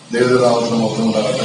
ദൈവനാമത്തിന് മൊത്തം ഉണ്ടാകട്ടെ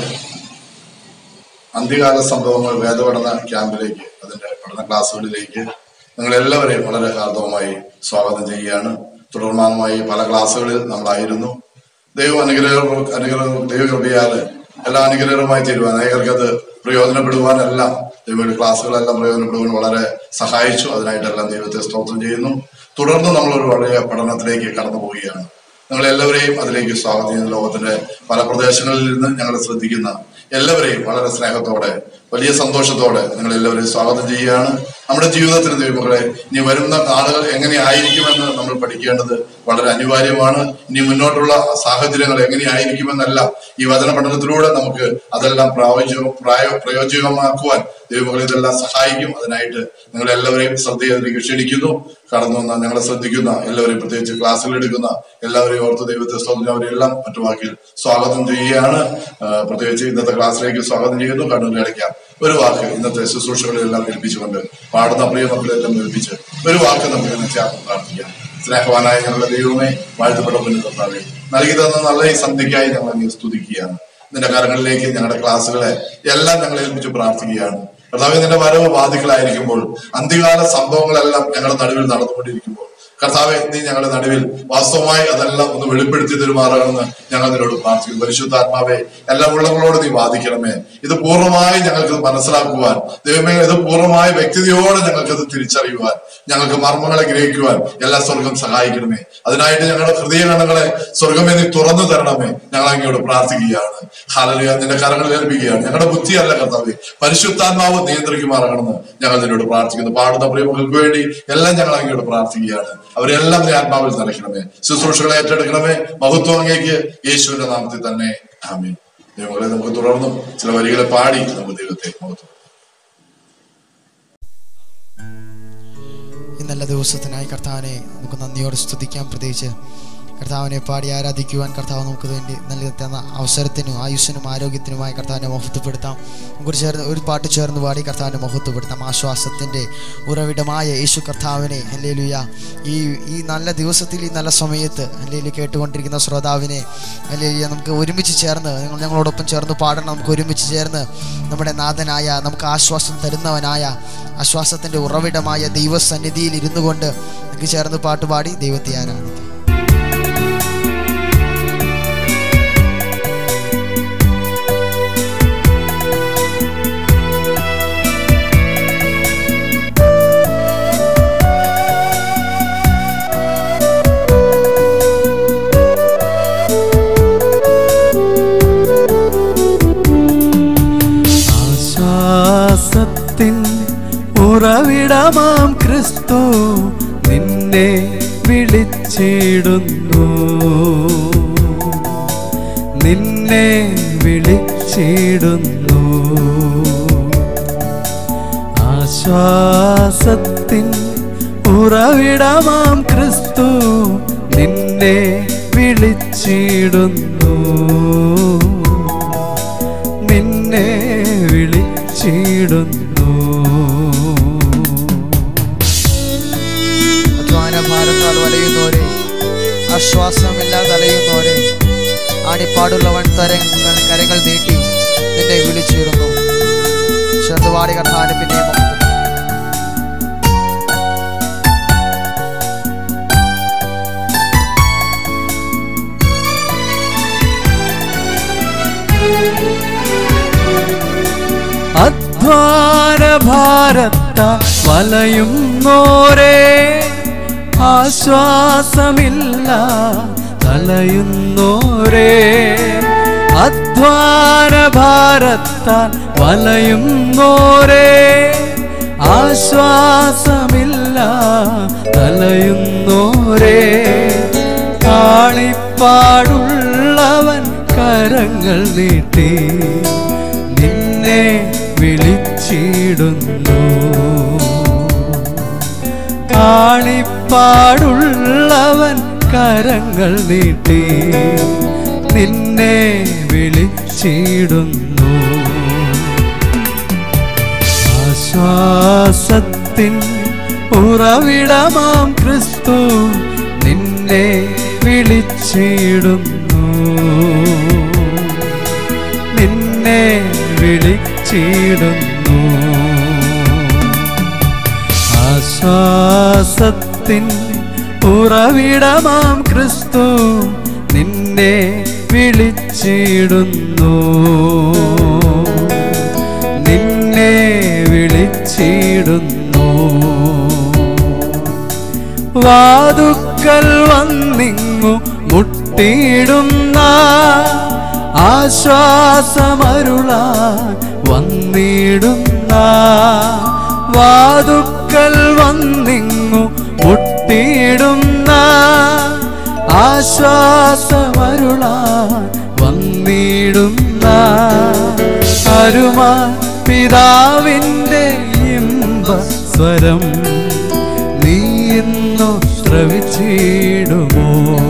അന്ത്യകാല സംഭവങ്ങൾ വേദപഠന ക്യാമ്പിലേക്ക് അതിന്റെ പഠന ക്ലാസ്സുകളിലേക്ക് നിങ്ങൾ എല്ലാവരെയും വളരെ ഹാർദവമായി സ്വാഗതം ചെയ്യുകയാണ് തുടർമാനമായി പല ക്ലാസ്സുകളിൽ നമ്മളായിരുന്നു ദൈവം അനുഗ്രഹ അനുഗ്രഹ ദൈവകൃപയാല് എല്ലാ അനുഗ്രഹമായി തീരുവാൻ അനേകർക്ക് അത് പ്രയോജനപ്പെടുവാനെല്ലാം ദൈവ ക്ലാസ്സുകളെല്ലാം പ്രയോജനപ്പെടുവാൻ വളരെ സഹായിച്ചു അതിനായിട്ടെല്ലാം ദൈവത്തെ സ്തോത്രം ചെയ്യുന്നു തുടർന്ന് നമ്മളൊരു വളരെ പഠനത്തിലേക്ക് കടന്നു പോവുകയാണ് നിങ്ങൾ എല്ലാവരെയും അതിലേക്ക് സ്വാഗതം ചെയ്യുന്ന ലോകത്തിന്റെ പല പ്രദേശങ്ങളിൽ നിന്ന് ഞങ്ങളെ ശ്രദ്ധിക്കുന്ന എല്ലാവരെയും വളരെ സ്നേഹത്തോടെ വലിയ സന്തോഷത്തോടെ നിങ്ങൾ എല്ലാവരെയും സ്വാഗതം ചെയ്യുകയാണ് നമ്മുടെ ജീവിതത്തിന് ദൈവങ്ങളെ ഇനി വരുന്ന നാളുകൾ എങ്ങനെ ആയിരിക്കുമെന്ന് നമ്മൾ പഠിക്കേണ്ടത് വളരെ അനിവാര്യമാണ് ഇനി മുന്നോട്ടുള്ള സാഹചര്യങ്ങൾ എങ്ങനെയായിരിക്കുമെന്നെല്ലാം ഈ വചന പഠനത്തിലൂടെ നമുക്ക് അതെല്ലാം പ്രായോഗിക പ്രായ പ്രയോജകമാക്കുവാൻ ദൈവങ്ങൾ ഇതെല്ലാം സഹായിക്കും അതിനായിട്ട് നിങ്ങൾ എല്ലാവരെയും ശ്രദ്ധയിലേക്ക് ക്ഷണിക്കുന്നു കടന്നു വന്ന ഞങ്ങളെ ശ്രദ്ധിക്കുന്ന എല്ലാവരെയും പ്രത്യേകിച്ച് ക്ലാസ്സുകൾ എടുക്കുന്ന എല്ലാവരെയും ഓർത്ത് ദൈവത്തെ സ്തോത്രം അവരെല്ലാം മറ്റു വാക്കിൽ സ്വാഗതം ചെയ്യുകയാണ് ആ, പ്രത്യേകിച്ച് ഇന്നത്തെ ക്ലാസ്സിലേക്ക് സ്വാഗതം ചെയ്യുന്നു കണ്ണൂരിൽ അടയ്ക്കാം ഒരു വാക്ക് ഇന്നത്തെ ശുശ്രൂഷകളെല്ലാം ഏൽപ്പിച്ചുകൊണ്ട് പാടുന്ന പ്രിയ മക്കളെല്ലാം ഏൽപ്പിച്ച് ഒരു വാക്ക് നമുക്ക് ഇന്ന് ചേർന്ന് പ്രാർത്ഥിക്കാം സ്നേഹവാനായ ഞങ്ങളുടെ ദൈവമേ വാഴ്ത്തപ്പെട്ട മുന്നിൽ നൽകി തന്ന നല്ല ഈ സന്ധ്യയ്ക്കായി ഞങ്ങൾ അങ്ങ് സ്തുതിക്കുകയാണ് നിന്റെ കരങ്ങളിലേക്ക് ഞങ്ങളുടെ ക്ലാസ്സുകളെ എല്ലാം ഞങ്ങൾ ഏൽപ്പിച്ച് പ്രാർത്ഥിക്കുകയാണ് കർത്താവ് നിന്റെ വരവ് ബാധികളായിരിക്കുമ്പോൾ അന്ത്യകാല സംഭവങ്ങളെല്ലാം ഞങ്ങളുടെ നടുവിൽ നടന്നുകൊണ്ടിരിക്കുമ്പോൾ കർത്താവെ നീ ഞങ്ങളുടെ നടുവിൽ വാസ്തവമായി അതെല്ലാം ഒന്ന് വെളിപ്പെടുത്തി തരുമാറാണെന്ന് ഞങ്ങൾ നിന്നോട് പ്രാർത്ഥിക്കുന്നു പരിശുദ്ധാത്മാവെ എല്ലാ ഉള്ളവങ്ങളോട് നീ വാദിക്കണമേ ഇത് പൂർണ്ണമായി ഞങ്ങൾക്ക് മനസ്സിലാക്കുവാൻ ദൈവമേ ഇത് പൂർണ്ണമായ വ്യക്തിയോടെ ഞങ്ങൾക്കത് തിരിച്ചറിയുവാൻ ഞങ്ങൾക്ക് മർമ്മങ്ങളെ ഗ്രഹിക്കുവാൻ എല്ലാ സ്വർഗം സഹായിക്കണമേ അതിനായിട്ട് ഞങ്ങളുടെ ഹൃദയകണങ്ങളെ സ്വർഗമേ നീ തുറന്നു തരണമേ ഞങ്ങൾ അങ്ങയോട് പ്രാർത്ഥിക്കുകയാണ് ഹാലലിയ നിന്റെ കരങ്ങളിൽ ഏൽപ്പിക്കുകയാണ് ഞങ്ങളുടെ ബുദ്ധിയല്ല കർത്താവെ പരിശുദ്ധാത്മാവ് നിയന്ത്രിക്കുമാറാകണമെന്ന് ഞങ്ങൾ നിന്നോട് പ്രാർത്ഥിക്കുന്നു പാടുന്ന പ്രിയമക്കൾക്ക് വേണ്ടി എല്ലാം ഞങ്ങൾ അങ്ങയോട് പ്രാർത്ഥിക്കുകയാണ് അവരെല്ലാം നീ ആത്മാവിൽ നിറയ്ക്കണമേ ശുശ്രൂഷകളെ ഏറ്റെടുക്കണമേ മഹത്വം അങ്ങേക്ക് യേശുവിന്റെ നാമത്തിൽ തന്നെ ആമീൻ ദൈവങ്ങളെ നമുക്ക് തുടർന്നും ചില വരികളെ പാടി നമുക്ക് ദൈവത്തെ മഹത്വം ഈ നല്ല ദിവസത്തിനായി കർത്താവിനെ നമുക്ക് നന്ദിയോടെ സ്തുതിക്കാം പ്രത്യേകിച്ച് കർത്താവിനെ പാടി ആരാധിക്കുവാൻ കർത്താവ് നമുക്ക് വേണ്ടി നൽകി തന്ന അവസരത്തിനും ആയുസ്സിനും ആരോഗ്യത്തിനുമായി കർത്താവിനെ മഹത്വപ്പെടുത്താം നമുക്ക് ചേർന്ന് ഒരു പാട്ട് ചേർന്ന് പാടി കർത്താവിനെ മഹത്വപ്പെടുത്താം ആശ്വാസത്തിൻ്റെ ഉറവിടമായ യേശു കർത്താവിനെ ഹല്ലേലൂയ ഈ ഈ നല്ല ദിവസത്തിൽ ഈ നല്ല സമയത്ത് ഹല്ലേലു കേട്ടുകൊണ്ടിരിക്കുന്ന ശ്രോതാവിനെ ഹല്ലേലൂയ നമുക്ക് ഒരുമിച്ച് ചേർന്ന് നിങ്ങൾ ഞങ്ങളോടൊപ്പം ചേർന്ന് പാടണം നമുക്ക് ഒരുമിച്ച് ചേർന്ന് നമ്മുടെ നാഥനായ നമുക്ക് ആശ്വാസം തരുന്നവനായ ആശ്വാസത്തിൻ്റെ ഉറവിടമായ ദൈവസന്നിധിയിൽ ഇരുന്നു കൊണ്ട് നമുക്ക് ചേർന്ന് പാട്ടുപാടി ദൈവത്തെ ആരാധിക്കാം ആശ്വാസത്തിൻ ഉറവിടമാം ക്രിസ്തു നിന്നെ വിളിച്ചിടുന്നു നിന്നെ വിളിച്ചിടുന്നു ആശ്വാസത്തിൻ ഉറവിടമാം ക്രിസ്തു നിന്നെ വിളിച്ചിടുന്നു നിന്നെ വിളിച്ചിടുന്നു അധ്വാന ഭാരത്താൽ വലയുന്നവരെ ആശ്വാസമില്ലാതെ അലയുന്നവരെ ആണിപ്പാടുള്ളവൻ തരങ്ങൾ കരങ്ങൾ നീട്ടി നിന്നെ വിളിച്ചിരുന്നു ചെറുതുപാടി കർത്താവിന് പിന്നെ അധ്വാന ഭാരത്ത വലയുന്നോരേ ആശ്വാസമില്ല തലയുന്നോരേ അധ്വാന ഭാരത്താൽ വലയുന്നോരേ ആശ്വാസമില്ല തലയുന്നോരേ കാളിപ്പാടുള്ളവൻ കരങ്ങൾ നീട്ടി നിന്നെ വിളിച്ചിടുന്നു ആണിപ്പാടുള്ളവൻ കരങ്ങൾ നീട്ടി നിന്നെ വിളിച്ചിടുന്നു ആശ്വാസത്തിൻ ഉറവിടമാം ക്രിസ്തു നിന്നെ വിളിച്ചിടുന്നു വിളിച്ചിടുന്നു ആശ്വാസത്തിൻ ഉറവിടമാം ക്രിസ്തു നിന്നെ വിളിച്ചിടുന്നു നിന്നെ വിളിച്ചിടുന്നു വാതുക്കൽ വന്നിങ്ങു മുട്ടിയിടുന്ന ആശ്വാസമരുളാൻ വന്നിടുന്ന വാതുക്കൽ വന്നിങ്ങു മുട്ടിയിടുന്ന ആശ്വാസമരുളാൻ വന്നിടുന്ന അരുമ പിതാവിൻ്റെ ഇമ്പ സ്വരം നീ ഇന്നു ശ്രവിച്ചിടുമോ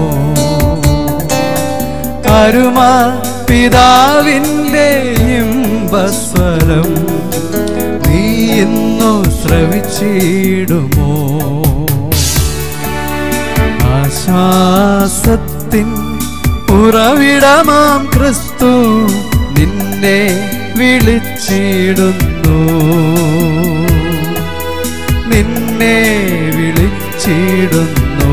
അരുമ പിതാവിൻ്റെ ഇമ്പസ്വരം നീ ഇന്നു ശ്രവിച്ചിടുമോ ആശ്വാസത്തിൻ ഉറവിടമാം ക്രിസ്തു നിന്നെ വിളിച്ചിടുന്നു നിന്നെ വിളിച്ചിടുന്നു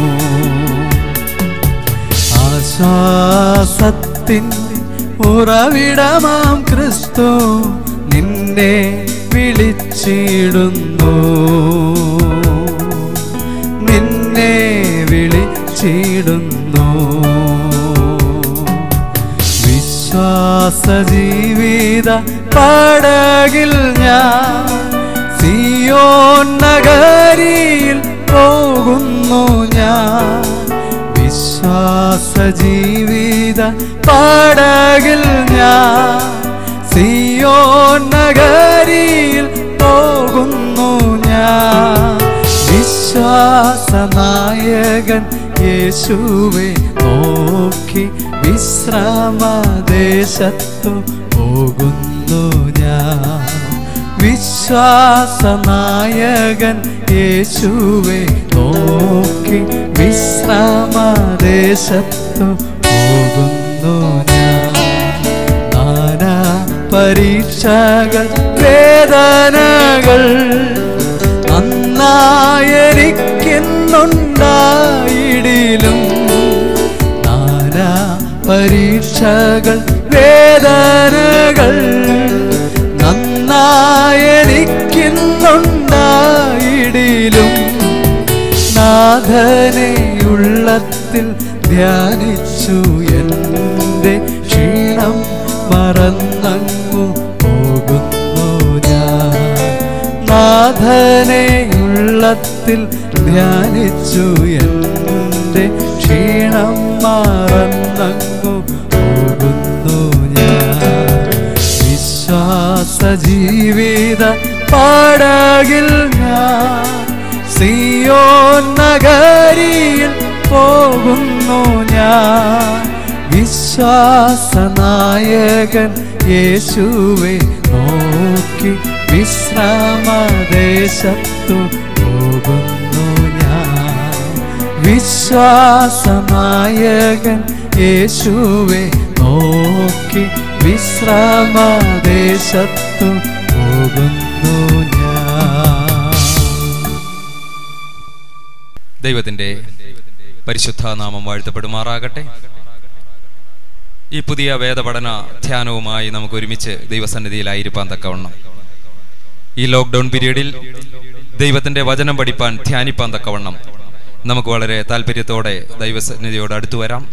ആശ്വാസത്തിൻ ഉറവിടമാം ക്രിസ്തു നിന്നെ വിളിച്ചിടുന്നു നിന്നെ വിളിച്ചിടുന്നു വിശ്വാസ ജീവിത പടകിൽ ഞാൻ സിയോൻ നഗരിയിൽ പോകുന്നു ഞാൻ വിശ്വാസ ജീവിത പടകിൽ ഞാൻ സിയോൻ നഗരിയിൽ പോകുന്നു ഞാൻ വിശ്വാസനായകൻ യേശുവെ നോക്കി വിശ്രാമദേശത്തു പോകുന്നു ഞാൻ വിശ്വാസനായകൻ യേശുവെ നോക്കി വിശ്രാമദേശത്തു പോകുന്നു ഞാൻ നാനാ പരീക്ഷകൾ വേദനകൾ നന്നായിരിക്കുന്നുണ്ടായിടിലും നാനാ പരീക്ഷകൾ വേദനകൾ നന്നായിരിക്കുന്നുണ്ടായിടിലും നാഥനെ ഉള്ളത്തിൽ ധ്യാനിച്ചു എൻ്റെ ക്ഷീണം മറന്നങ്ങു പോകുന്നു ഞാൻ നാഥനെ ഉള്ളത്തിൽ ധ്യാനിച്ചു എൻ്റെ ക്ഷീണം മറന്നങ്ങു പോകുന്നു ഞാൻ വിശ്വാസ ജീവിത പടകിൽ ഞാൻ സിയോൻ നഗരിയിൽ പോകുന്നു ഞാൻ വിശ്വാസനായകൻ യേശുവെ നോക്കി വിശ്രാമദേശത്തു പോകുന്നു ഞാൻ വിശ്വാസനായകൻ യേശുവെ നോക്കി വിശ്രാമദേശത്തു പോകുന്നു ഞാൻ ദൈവത്തിൻ്റെ പരിശുദ്ധ നാമം വാഴ്ത്തപ്പെടുമാറാകട്ടെ ഈ പുതിയ വേദപഠന ധ്യാനവുമായി നമുക്ക് ഒരുമിച്ച് ദൈവസന്നിധിയിലായിരിക്കാൻ തക്കവണ്ണം ഈ ലോക്ക്ഡൗൺ പീരീഡിൽ ദൈവത്തിൻ്റെ വചനം പഠിപ്പാൻ ധ്യാനിപ്പാൻ തക്കവണ്ണം നമുക്ക് വളരെ താല്പര്യത്തോടെ ദൈവസന്നിധിയോട് അടുത്തു വരാം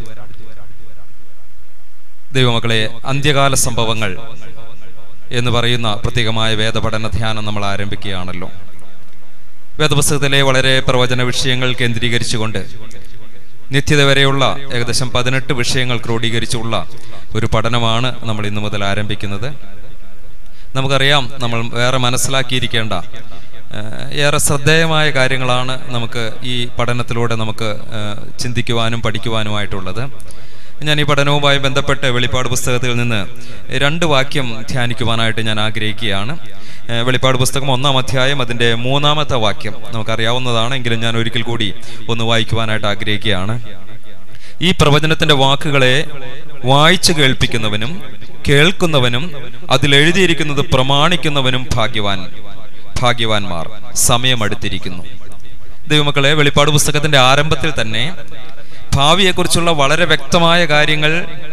ദൈവമക്കളെ അന്ത്യകാല സംഭവങ്ങൾ എന്ന് പറയുന്ന പ്രത്യേകമായ വേദപഠന ധ്യാനം നമ്മൾ ആരംഭിക്കുകയാണല്ലോ വേദപുസ്തകത്തിലെ വളരെ പ്രവചന വിഷയങ്ങൾ കേന്ദ്രീകരിച്ചുകൊണ്ട് നിത്യത വരെയുള്ള ഏകദേശം പതിനെട്ട് വിഷയങ്ങൾ ക്രോഡീകരിച്ചുള്ള ഒരു പഠനമാണ് നമ്മൾ ഇന്നു മുതൽ ആരംഭിക്കുന്നത് നമുക്കറിയാം നമ്മൾ വേറെ മനസ്സിലാക്കിയിരിക്കേണ്ട ഏഹ്, ഏറെ ശ്രദ്ധേയമായ കാര്യങ്ങളാണ് നമുക്ക് ഈ പഠനത്തിലൂടെ നമുക്ക് ഏഹ്, ചിന്തിക്കുവാനും പഠിക്കുവാനുമായിട്ടുള്ളത് ഞാൻ ഈ പഠനവുമായി ബന്ധപ്പെട്ട് വെളിപ്പാട് പുസ്തകത്തിൽ നിന്ന് രണ്ട് വാക്യം ധ്യാനിക്കുവാനായിട്ട് ഞാൻ ആഗ്രഹിക്കുകയാണ് ഏഹ്, വെളിപ്പാട് പുസ്തകം ഒന്നാം അധ്യായം അതിൻ്റെ മൂന്നാമത്തെ വാക്യം നമുക്കറിയാവുന്നതാണ് എങ്കിലും ഞാൻ ഒരിക്കൽ കൂടി ഒന്ന് വായിക്കുവാനായിട്ട് ആഗ്രഹിക്കുകയാണ് ഈ പ്രവചനത്തിന്റെ വാക്കുകളെ വായിച്ചു കേൾപ്പിക്കുന്നവനും കേൾക്കുന്നവനും അതിൽ എഴുതിയിരിക്കുന്നത് പ്രമാണിക്കുന്നവനും ഭാഗ്യവാൻ ഭാഗ്യവാന്മാർ സമയമടുത്തിരിക്കുന്നു ദൈവമക്കളെ വെളിപ്പാട് പുസ്തകത്തിന്റെ ആരംഭത്തിൽ തന്നെ ഭാവിയെക്കുറിച്ചുള്ള വളരെ വ്യക്തമായ കാര്യങ്ങൾ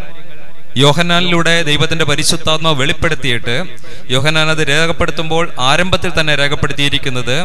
യോഹന്നാനിലൂടെ ദൈവത്തിന്റെ പരിശുദ്ധാത്മാവ് വെളിപ്പെടുത്തിയിട്ട് യോഹന്നാൻ അത് രേഖപ്പെടുത്തുമ്പോൾ ആരംഭത്തിൽ തന്നെ രേഖപ്പെടുത്തിയിരിക്കുന്നത്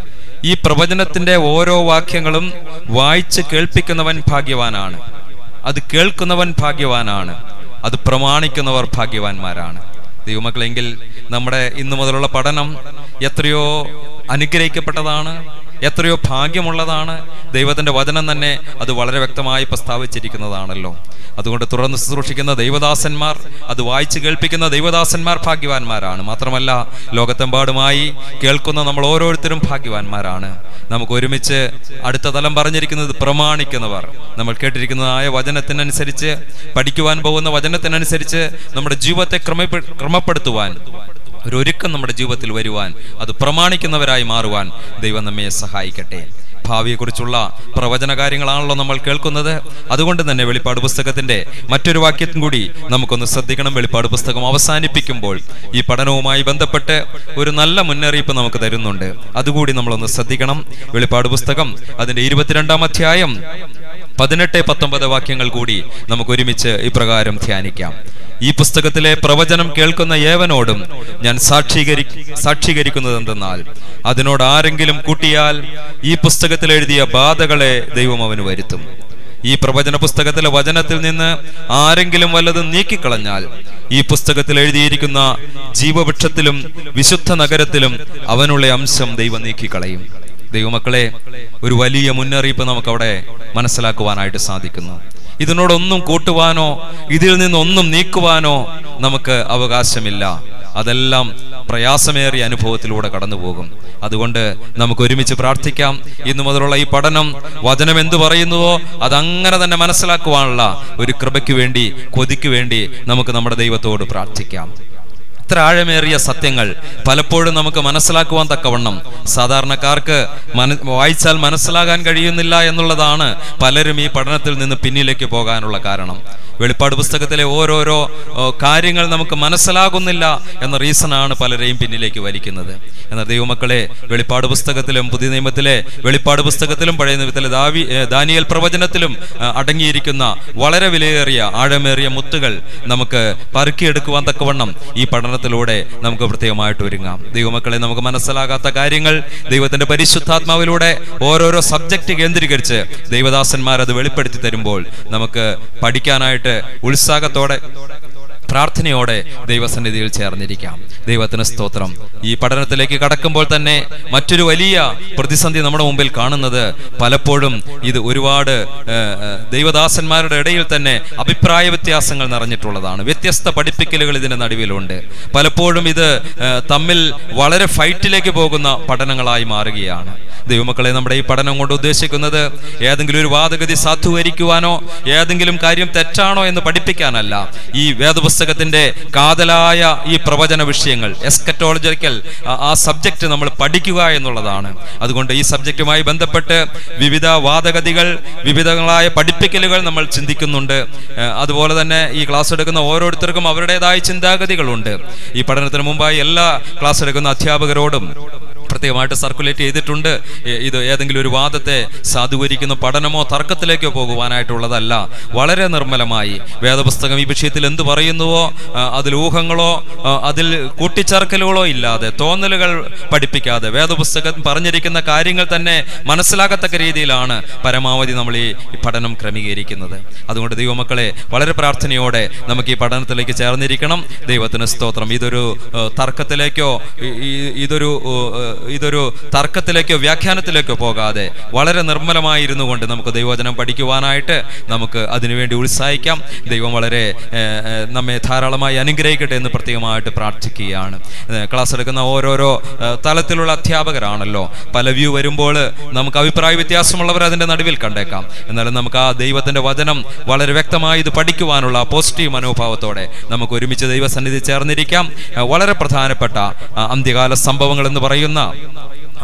ഈ പ്രവചനത്തിന്റെ ഓരോ വാക്യങ്ങളും വായിച്ച് കേൾപ്പിക്കുന്നവൻ ഭാഗ്യവാനാണ് അത് കേൾക്കുന്നവൻ ഭാഗ്യവാനാണ് അത് പ്രമാണിക്കുന്നവർ ഭാഗ്യവാന്മാരാണ് ദൈവമക്കളെങ്കിൽ നമ്മുടെ ഇന്നു മുതലുള്ള പഠനം എത്രയോ അനുഗ്രഹിക്കപ്പെട്ടതാണ് എത്രയോ ഭാഗ്യമുള്ളതാണ് ദൈവത്തിന്റെ വചനം തന്നെ അത് വളരെ വ്യക്തമായി പ്രസ്താവിച്ചിരിക്കുന്നതാണല്ലോ അതുകൊണ്ട് തുറന്ന് ശുശ്രൂഷിക്കുന്ന ദൈവദാസന്മാർ അത് വായിച്ചു കേൾപ്പിക്കുന്ന ദൈവദാസന്മാർ ഭാഗ്യവാന്മാരാണ് മാത്രമല്ല ലോകത്തെമ്പാടുമായി കേൾക്കുന്ന നമ്മൾ ഓരോരുത്തരും ഭാഗ്യവാന്മാരാണ് നമുക്ക് ഒരുമിച്ച് അടുത്ത തലം പറഞ്ഞിരിക്കുന്നത് പ്രമാണിക്കുന്നവർ നമ്മൾ കേട്ടിരിക്കുന്നതായ വചനത്തിനനുസരിച്ച് പഠിക്കുവാൻ പോകുന്ന വചനത്തിനനുസരിച്ച് നമ്മുടെ ജീവിതത്തെ ക്രമപ്പെ ക്രമപ്പെടുത്തുവാൻ ഒരു ഒരുക്കം നമ്മുടെ ജീവിതത്തിൽ വരുവാൻ അത് പ്രമാണിക്കുന്നവരായി മാറുവാൻ ദൈവം നമ്മെ സഹായിക്കട്ടെ ഭാവിയെക്കുറിച്ചുള്ള പ്രവചന കാര്യങ്ങളാണല്ലോ നമ്മൾ കേൾക്കുന്നത് അതുകൊണ്ട് തന്നെ വെളിപ്പാട് പുസ്തകത്തിന്റെ മറ്റൊരു വാക്യത്തും കൂടി നമുക്കൊന്ന് ശ്രദ്ധിക്കണം വെളിപ്പാട് പുസ്തകം അവസാനിപ്പിക്കുമ്പോൾ ഈ പഠനവുമായി ബന്ധപ്പെട്ട് ഒരു നല്ല മുന്നറിയിപ്പ് നമുക്ക് തരുന്നുണ്ട് അതുകൂടി നമ്മളൊന്ന് ശ്രദ്ധിക്കണം വെളിപ്പാട് പുസ്തകം അതിന്റെ ഇരുപത്തിരണ്ടാം അധ്യായം പതിനെട്ട് പത്തൊമ്പത് വാക്യങ്ങൾ കൂടി നമുക്ക് ഒരുമിച്ച് ഇപ്രകാരം ധ്യാനിക്കാം ഈ പുസ്തകത്തിലെ പ്രവചനം കേൾക്കുന്ന ഏവനോടും ഞാൻ സാക്ഷീകരി സാക്ഷീകരിക്കുന്നത് എന്തെന്നാൽ അതിനോട് ആരെങ്കിലും കൂട്ടിയാൽ ഈ പുസ്തകത്തിൽ എഴുതിയ ബാധകളെ ദൈവം അവന് വരുത്തും ഈ പ്രവചന പുസ്തകത്തിലെ വചനത്തിൽ നിന്ന് ആരെങ്കിലും വല്ലതും നീക്കിക്കളഞ്ഞാൽ ഈ പുസ്തകത്തിൽ എഴുതിയിരിക്കുന്ന ജീവവൃക്ഷത്തിലും വിശുദ്ധ നഗരത്തിലും അവനുള്ള അംശം ദൈവം നീക്കിക്കളയും ദൈവമക്കളെ ഒരു വലിയ മുന്നറിയിപ്പ് നമുക്ക് അവിടെ മനസ്സിലാക്കുവാനായിട്ട് സാധിക്കുന്നു ഇതിനോടൊന്നും കൂട്ടുവാനോ ഇതിൽ നിന്നൊന്നും നീക്കുവാനോ നമുക്ക് അവകാശമില്ല അതെല്ലാം പ്രയാസമേറിയ അനുഭവത്തിലൂടെ കടന്നു പോകും അതുകൊണ്ട് നമുക്ക് ഒരുമിച്ച് പ്രാർത്ഥിക്കാം ഇന്നു മുതലുള്ള ഈ പഠനം വചനം എന്തു പറയുന്നുവോ അതങ്ങനെ തന്നെ മനസ്സിലാക്കുവാനുള്ള ഒരു കൃപയ്ക്ക് വേണ്ടി കൊതിക്ക് വേണ്ടി നമുക്ക് നമ്മുടെ ദൈവത്തോട് പ്രാർത്ഥിക്കാം ഇത്ര ആഴമേറിയ സത്യങ്ങൾ പലപ്പോഴും നമുക്ക് മനസ്സിലാക്കുവാൻ തക്കവണ്ണം സാധാരണക്കാർക്ക് മന വായിച്ചാൽ മനസ്സിലാകാൻ കഴിയുന്നില്ല എന്നുള്ളതാണ് പലരും ഈ പഠനത്തിൽ നിന്ന് പിന്നിലേക്ക് പോകാനുള്ള കാരണം വെളിപ്പാട് പുസ്തകത്തിലെ ഓരോരോ ഓ, കാര്യങ്ങൾ നമുക്ക് മനസ്സിലാകുന്നില്ല എന്ന റീസണാണ് പലരെയും പിന്നിലേക്ക് വലിക്കുന്നത് എന്നാൽ ദൈവമക്കളെ വെളിപ്പാട് പുസ്തകത്തിലും പുതിയ നിയമത്തിലെ വെളിപ്പാട് പുസ്തകത്തിലും പഴയ നിയമത്തിലെ ദാവി ഏ, ദാനിയേൽ പ്രവചനത്തിലും ആ, അടങ്ങിയിരിക്കുന്ന വളരെ വിലയേറിയ ആഴമേറിയ മുത്തുകൾ നമുക്ക് പറക്കിയെടുക്കുവാൻ തക്കവണ്ണം ഈ പഠനത്തിലൂടെ നമുക്ക് പ്രത്യേകമായിട്ട് ഒരുങ്ങാം ദൈവമക്കളെ നമുക്ക് മനസ്സിലാകാത്ത കാര്യങ്ങൾ ദൈവത്തിന്റെ പരിശുദ്ധാത്മാവിലൂടെ ഓരോരോ സബ്ജക്റ്റ് കേന്ദ്രീകരിച്ച് ദൈവദാസന്മാർ അത് വെളിപ്പെടുത്തി തരുമ്പോൾ നമുക്ക് പഠിക്കാനായിട്ട് ഉത്സാഹത്തോടെ പ്രാർത്ഥനയോടെ ദൈവസന്നിധിയിൽ ചേർന്നിരിക്കാം ദൈവത്തിന് സ്തോത്രം ഈ പഠനത്തിലേക്ക് കടക്കുമ്പോൾ തന്നെ മറ്റൊരു വലിയ പ്രതിസന്ധി നമ്മുടെ മുമ്പിൽ കാണുന്നത് പലപ്പോഴും ഇത് ഒരുപാട് ഏ, ഏ, ദൈവദാസന്മാരുടെ ഇടയിൽ തന്നെ അഭിപ്രായ വ്യത്യാസങ്ങൾ നിറഞ്ഞിട്ടുള്ളതാണ് വ്യത്യസ്ത പഠിപ്പിക്കലുകൾ ഇതിന്റെ നടുവിലുണ്ട് പലപ്പോഴും ഇത് ഏ, തമ്മിൽ വളരെ ഫൈറ്റിലേക്ക് പോകുന്ന പഠനങ്ങളായി മാറുകയാണ് ദൈവമക്കളെ നമ്മുടെ ഈ പഠനം കൊണ്ട് ഉദ്ദേശിക്കുന്നത് ഏതെങ്കിലും ഒരു വാദഗതി സാധൂകരിക്കുവാനോ ഏതെങ്കിലും കാര്യം തെറ്റാണോ എന്ന് പഠിപ്പിക്കാനല്ല ഈ വേദപുസ്തകത്തിന്റെ കാതലായ ഈ പ്രവചന വിഷയങ്ങൾ എസ്കറ്റോളജിക്കൽ ആ സബ്ജക്റ്റ് നമ്മൾ പഠിക്കുക എന്നുള്ളതാണ് അതുകൊണ്ട് ഈ സബ്ജക്റ്റുമായി ബന്ധപ്പെട്ട് വിവിധ വാദഗതികൾ വിവിധങ്ങളായ പഠിപ്പിക്കലുകൾ നമ്മൾ ചിന്തിക്കുന്നുണ്ട് ഏഹ് അതുപോലെ തന്നെ ഈ ക്ലാസ് എടുക്കുന്ന ഓരോരുത്തർക്കും അവരുടേതായ ചിന്താഗതികളുണ്ട് ഈ പഠനത്തിന് മുമ്പായി എല്ലാ ക്ലാസ് എടുക്കുന്ന അധ്യാപകരോടും പ്രത്യേകമായിട്ട് സർക്കുലേറ്റ് ചെയ്തിട്ടുണ്ട് ഏ- ഇത് ഏതെങ്കിലും ഒരു വാദത്തെ സാധൂകരിക്കുന്ന പഠനമോ തർക്കത്തിലേക്കോ പോകുവാനായിട്ടുള്ളതല്ല വളരെ നിർമ്മലമായി വേദപുസ്തകം ഈ വിഷയത്തിൽ എന്ത് പറയുന്നുവോ ആ, അതിൽ ഊഹങ്ങളോ ആ, അതിൽ കൂട്ടിച്ചേർക്കലുകളോ ഇല്ലാതെ തോന്നലുകൾ പഠിപ്പിക്കാതെ വേദപുസ്തകം പറഞ്ഞിരിക്കുന്ന കാര്യങ്ങൾ തന്നെ മനസ്സിലാകത്തക്ക രീതിയിലാണ് പരമാവധി നമ്മൾ ഈ ഈ പഠനം ക്രമീകരിക്കുന്നത് അതുകൊണ്ട് ദൈവമക്കളെ വളരെ പ്രാർത്ഥനയോടെ നമുക്ക് ഈ പഠനത്തിലേക്ക് ചേർന്നിരിക്കണം ദൈവത്തിന് സ്തോത്രം ഇതൊരു ഏഹ്, തർക്കത്തിലേക്കോ ഈ- ഈ- ഇതൊരു ഏഹ്, ഇതൊരു തർക്കത്തിലേക്കോ വ്യാഖ്യാനത്തിലേക്കോ പോകാതെ വളരെ നിർമ്മലമായിരുന്നു കൊണ്ട് നമുക്ക് ദൈവവചനം പഠിക്കുവാനായിട്ട് നമുക്ക് അതിനുവേണ്ടി ഉത്സാഹിക്കാം ദൈവം വളരെ ഏഹ്, ഏഹ്, നമ്മെ ധാരാളമായി അനുഗ്രഹിക്കട്ടെ എന്ന് പ്രത്യേകമായിട്ട് പ്രാർത്ഥിക്കുകയാണ് ഏഹ്, ക്ലാസ് എടുക്കുന്ന ഓരോരോ ഏഹ്, തലത്തിലുള്ള അധ്യാപകരാണല്ലോ പല വ്യൂ വരുമ്പോൾ നമുക്ക് അഭിപ്രായ വ്യത്യാസമുള്ളവർ അതിന്റെ നടുവിൽ കണ്ടേക്കാം എന്നാലും നമുക്ക് ആ ദൈവത്തിന്റെ വചനം വളരെ വ്യക്തമായി ഇത് പഠിക്കുവാനുള്ള പോസിറ്റീവ് മനോഭാവത്തോടെ നമുക്ക് ഒരുമിച്ച് ദൈവസന്നിധി ചേർന്നിരിക്കാം ഏഹ്, വളരെ പ്രധാനപ്പെട്ട ആ, അന്ത്യകാല സംഭവങ്ങൾ എന്ന് പറയുന്ന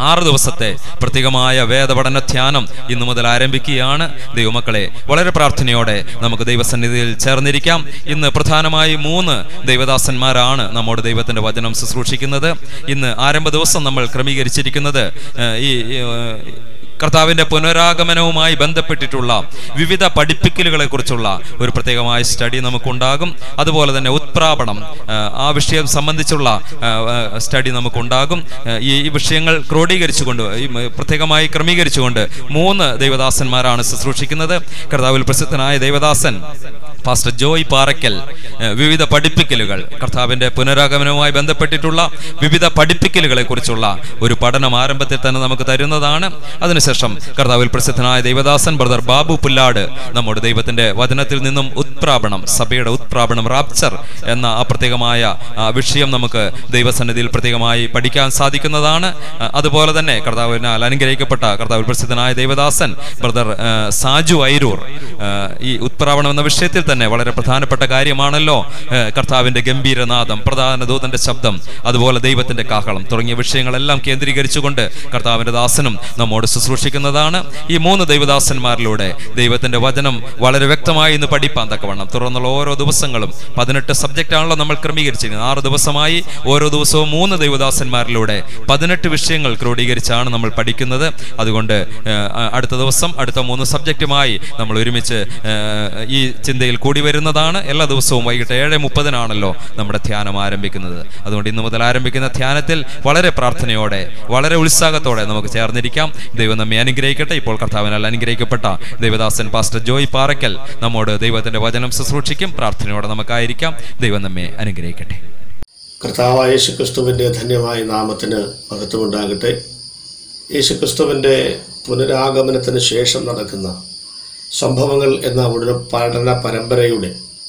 ആറ് ദിവസത്തെ പ്രത്യേകമായ വേദപഠന ധ്യാനം ഇന്നു മുതൽ ആരംഭിക്കുകയാണ് ദൈവമക്കളെ വളരെ പ്രാർത്ഥനയോടെ നമുക്ക് ദൈവസന്നിധിയിൽ ചേർന്നിരിക്കാം ഇന്ന് പ്രധാനമായി മൂന്ന് ദൈവദാസന്മാരാണ് നമ്മോട് ദൈവത്തിന്റെ വചനം ശുശ്രൂഷിക്കുന്നത് ഇന്ന് ആരംഭ ദിവസം നമ്മൾ ക്രമീകരിച്ചിരിക്കുന്നത് ഏഹ്, ഈ ഏഹ്, കർത്താവിന്റെ പുനരാഗമനവുമായി ബന്ധപ്പെട്ടിട്ടുള്ള വിവിധ പഠിപ്പിക്കലുകളെ കുറിച്ചുള്ള ഒരു പ്രത്യേകമായ സ്റ്റഡി നമുക്കുണ്ടാകും അതുപോലെ തന്നെ ഉത്പ്രാപണം ആ, ആ വിഷയം സംബന്ധിച്ചുള്ള ആ, ആ, സ്റ്റഡി നമുക്കുണ്ടാകും ആ, ഈ ഈ വിഷയങ്ങൾ ക്രോഡീകരിച്ചുകൊണ്ട് ഈ മ- പ്രത്യേകമായി ക്രമീകരിച്ചുകൊണ്ട് മൂന്ന് ദൈവദാസന്മാരാണ് ശുശ്രൂഷിക്കുന്നത് കർത്താവിൽ പ്രസിദ്ധനായ ദൈവദാസൻ പാസ്റ്റർ ജോയ് പാറയ്ക്കൽ ഏഹ്, വിവിധ പഠിപ്പിക്കലുകൾ കർത്താവിന്റെ പുനരാഗമനവുമായി ബന്ധപ്പെട്ടിട്ടുള്ള വിവിധ പഠിപ്പിക്കലുകളെ കുറിച്ചുള്ള ഒരു പഠനം ആരംഭത്തിൽ തന്നെ നമുക്ക് തരുന്നതാണ് അതിനുശേഷം കർത്താവിൽ പ്രസിദ്ധനായ ദൈവദാസൻ ബ്രദർ ബാബു പുല്ലാട് നമ്മുടെ ദൈവത്തിന്റെ വചനത്തിൽ നിന്നും ഉത്പ്രാപണം സഭയുടെ ഉത്പ്രാപണം റാപ്ചർ എന്ന ആ പ്രത്യേകമായ ആ, വിഷയം നമുക്ക് ദൈവസന്നിധിയിൽ പ്രത്യേകമായി പഠിക്കാൻ സാധിക്കുന്നതാണ് ആ, അതുപോലെ തന്നെ കർത്താവിനാൽ അനുഗ്രഹിക്കപ്പെട്ട കർത്താവിൽ പ്രസിദ്ധനായ ദൈവദാസൻ ബ്രദർ ആ, സാജു ഐരൂർ ആ, ഈ ഉത്പ്രാവണം എന്ന വിഷയത്തിൽ തന്നെ വളരെ പ്രധാനപ്പെട്ട കാര്യമാണല്ലോ ആ, കർത്താവിന്റെ ഗംഭീരനാദം പ്രധാന ദൂതന്റെ ശബ്ദം അതുപോലെ ദൈവത്തിന്റെ കാഹളം തുടങ്ങിയ വിഷയങ്ങളെല്ലാം കേന്ദ്രീകരിച്ചുകൊണ്ട് കർത്താവിന്റെ ദാസനും നമ്മോട് ശുശ്രൂഷിക്കുന്നതാണ് ഈ മൂന്ന് ദൈവദാസന്മാരിലൂടെ ദൈവത്തിന്റെ വചനം വളരെ വ്യക്തമായി ഇന്ന് പഠിപ്പാൻ തക്കവണ്ണം തുടർന്നുള്ള ഓരോ ദിവസങ്ങളും പതിനെട്ട് സബ്ജക്റ്റ് ആണല്ലോ നമ്മൾ ക്രമീകരിച്ചിരിക്കുന്നത് ആറ് ദിവസമായി ഓരോ ദിവസവും മൂന്ന് ദൈവദാസന്മാരിലൂടെ പതിനെട്ട് വിഷയങ്ങൾ ക്രോഡീകരിച്ചാണ് നമ്മൾ പഠിക്കുന്നത് അതുകൊണ്ട് ഏഹ്, അ- അടുത്ത ദിവസം അടുത്ത മൂന്ന് സബ്ജക്റ്റുമായി നമ്മൾ ഒരുമിച്ച് ഏഹ്, ഈ ചിന്തയിൽ കൂടി വരുന്നതാണ് എല്ലാ ദിവസവും വൈകിട്ട് ഏഴ് മുപ്പതിനാണല്ലോ നമ്മുടെ ധ്യാനം ആരംഭിക്കുന്നത് അതുകൊണ്ട് ഇന്ന് മുതൽ ആരംഭിക്കുന്ന ധ്യാനത്തിൽ വളരെ പ്രാർത്ഥനയോടെ വളരെ ഉത്സാഹത്തോടെ നമുക്ക് ചേർന്നിരിക്കാം ദൈവം നമ്മെ അനുഗ്രഹിക്കട്ടെ ഇപ്പോൾ കർത്താവിനാൽ അനുഗ്രഹിക്കപ്പെട്ട ദൈവദാസൻ പാസ്റ്റർ ജോയ് പാറയ്ക്കൽ നമ്മോട് ദൈവത്തിന്റെ വചനം ശുശ്രൂഷിക്കും പ്രാർത്ഥനയോടെ നമുക്കായിരിക്കാം ദൈവം നമ്മെ അനുഗ്രഹിക്കട്ടെ കർത്താവായ യേശുക്രിസ്തുവിൻ്റെ ധന്യമായ നാമത്തിന് മഹത്വമുണ്ടാകട്ടെ യേശുക്രിസ്തുവിൻ്റെ പുനരാഗമനത്തിന് ശേഷം നടക്കുന്ന സംഭവങ്ങൾ എന്ന ഒരു പഠന പരമ്പരയുടെ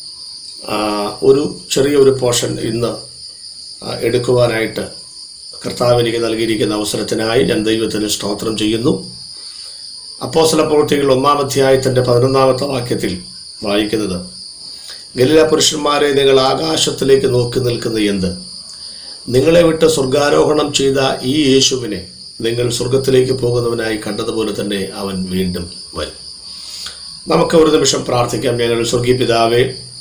ആ, ഒരു ചെറിയൊരു പോർഷൻ ഇന്ന് ആ, എടുക്കുവാനായിട്ട് കർത്താവ് എനിക്ക് നൽകിയിരിക്കുന്ന അവസരത്തിനായി ഞാൻ ദൈവത്തിന് സ്തോത്രം ചെയ്യുന്നു അപ്പോസ്തല പ്രവൃത്തികൾ ഒന്നാം അധ്യായത്തിൻ്റെ പതിനൊന്നാമത്തെ വാക്യത്തിൽ വായിക്കുന്നത് ഗലില പുരുഷന്മാരെ നിങ്ങൾ ആകാശത്തിലേക്ക് നോക്കി നിൽക്കുന്ന എന്ത് നിങ്ങളെ വിട്ട് സ്വർഗാരോഹണം ചെയ്ത ഈ യേശുവിനെ നിങ്ങൾ സ്വർഗത്തിലേക്ക് പോകുന്നവനായി കണ്ടതുപോലെ തന്നെ അവൻ വീണ്ടും വരും നമുക്ക് ഒരു നിമിഷം പ്രാർത്ഥിക്കാം ഞങ്ങൾ സ്വർഗീയ പിതാവേ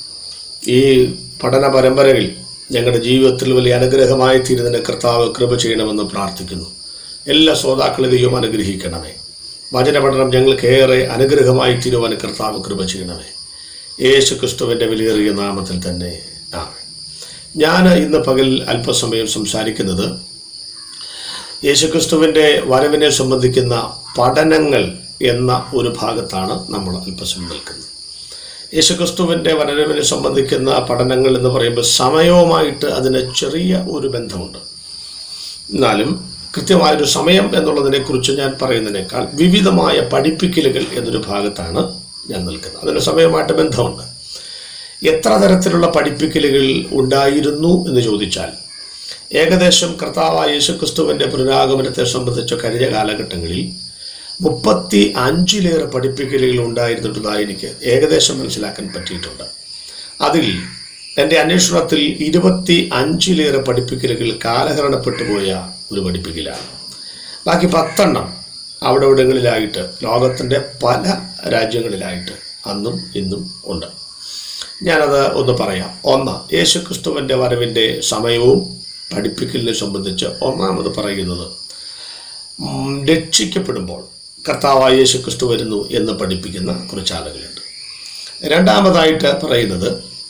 ഈ പഠന പരമ്പരകൾ ഞങ്ങളുടെ ജീവിതത്തിൽ വലിയ അനുഗ്രഹമായി തീരുന്നതിന് കർത്താവ് കൃപ ചെയ്യണമെന്ന് പ്രാർത്ഥിക്കുന്നു എല്ലാ ശ്രോതാക്കളെ ദൈവം അനുഗ്രഹിക്കണമേ വചന പഠനം ഞങ്ങൾക്കേറെ അനുഗ്രഹമായി തീരുവാൻ കർത്താവ് കൃപ ചെയ്യണമേ യേശു ക്രിസ്തുവിൻ്റെ വിലയേറിയ നാമത്തിൽ തന്നെ ആമേൻ ഞാൻ ഇന്ന് പകൽ അല്പസമയം സംസാരിക്കുന്നത് യേശുക്രിസ്തുവിൻ്റെ വരവിനെ സംബന്ധിക്കുന്ന പഠനങ്ങൾ എന്ന ഒരു ഭാഗത്താണ് നമ്മൾ അല്പസമയം നിൽക്കുന്നത് യേശുക്രിസ്തുവിൻ്റെ വരവിനെ സംബന്ധിക്കുന്ന പഠനങ്ങൾ എന്ന് പറയുമ്പോൾ സമയവുമായിട്ട് അതിന് ചെറിയ ഒരു ബന്ധമുണ്ട് എന്നാലും കൃത്യമായൊരു സമയം എന്നുള്ളതിനെക്കുറിച്ച് ഞാൻ പറയുന്നതിനേക്കാൾ വിവിധമായ പഠിപ്പിക്കലുകൾ എന്നൊരു ഭാഗത്താണ് ഞാൻ നിൽക്കുന്നത് അതിന് സമയമായിട്ട് ബന്ധമുണ്ട് എത്ര തരത്തിലുള്ള പഠിപ്പിക്കലുകൾ ഉണ്ടായിരുന്നു എന്ന് ചോദിച്ചാൽ ഏകദേശം കർത്താവായ യേശുക്രിസ്തുവിൻ്റെ പുനരാഗമനത്തെ സംബന്ധിച്ച കഴിഞ്ഞ കാലഘട്ടങ്ങളിൽ മുപ്പത്തി അഞ്ചിലേറെ പഠിപ്പിക്കലുകൾ ഉണ്ടായിരുന്നിട്ടതായി എനിക്ക് ഏകദേശം മനസ്സിലാക്കാൻ പറ്റിയിട്ടുണ്ട് അതിൽ എൻ്റെ അന്വേഷണത്തിൽ ഇരുപത്തി അഞ്ചിലേറെ പഠിപ്പിക്കലുകൾ കാലഹരണപ്പെട്ടു പോയ ഒരു പഠിപ്പിക്കലാണ് ബാക്കി പത്തെണ്ണം അവിടെ ഇവിടങ്ങളിലായിട്ട് ലോകത്തിൻ്റെ പല രാജ്യങ്ങളിലായിട്ട് അന്നും ഇന്നും ഉണ്ട് ഞാനത് ഒന്ന് പറയാം ഒന്ന് യേശുക്രിസ്തുവിൻ്റെ വരവിൻ്റെ സമയവും പഠിപ്പിക്കലിനെ സംബന്ധിച്ച് ഒന്നാമത് പറയുന്നത് ഉം, രക്ഷിക്കപ്പെടുമ്പോൾ കർത്താവായ യേശുക്രിസ്തു വരുന്നു എന്ന് പഠിപ്പിക്കുന്ന കുറച്ച് ആളുകളുണ്ട് രണ്ടാമതായിട്ട് പറയുന്നത്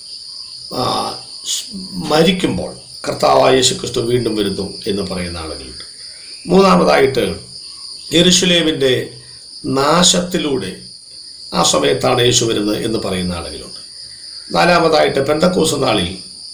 ആ, സ് മരിക്കുമ്പോൾ കർത്താവായ യേശുക്രിസ്തു വീണ്ടും വരുന്നു എന്ന് പറയുന്ന ആളുകളുണ്ട് മൂന്നാമതായിട്ട് യെരുഷലേമിൻ്റെ നാശത്തിലൂടെ ആ സമയത്താണ് യേശു വരുന്നത് എന്ന് പറയുന്ന ആളുകളുണ്ട് നാലാമതായിട്ട് പെന്തക്കോസ് നാളിൽ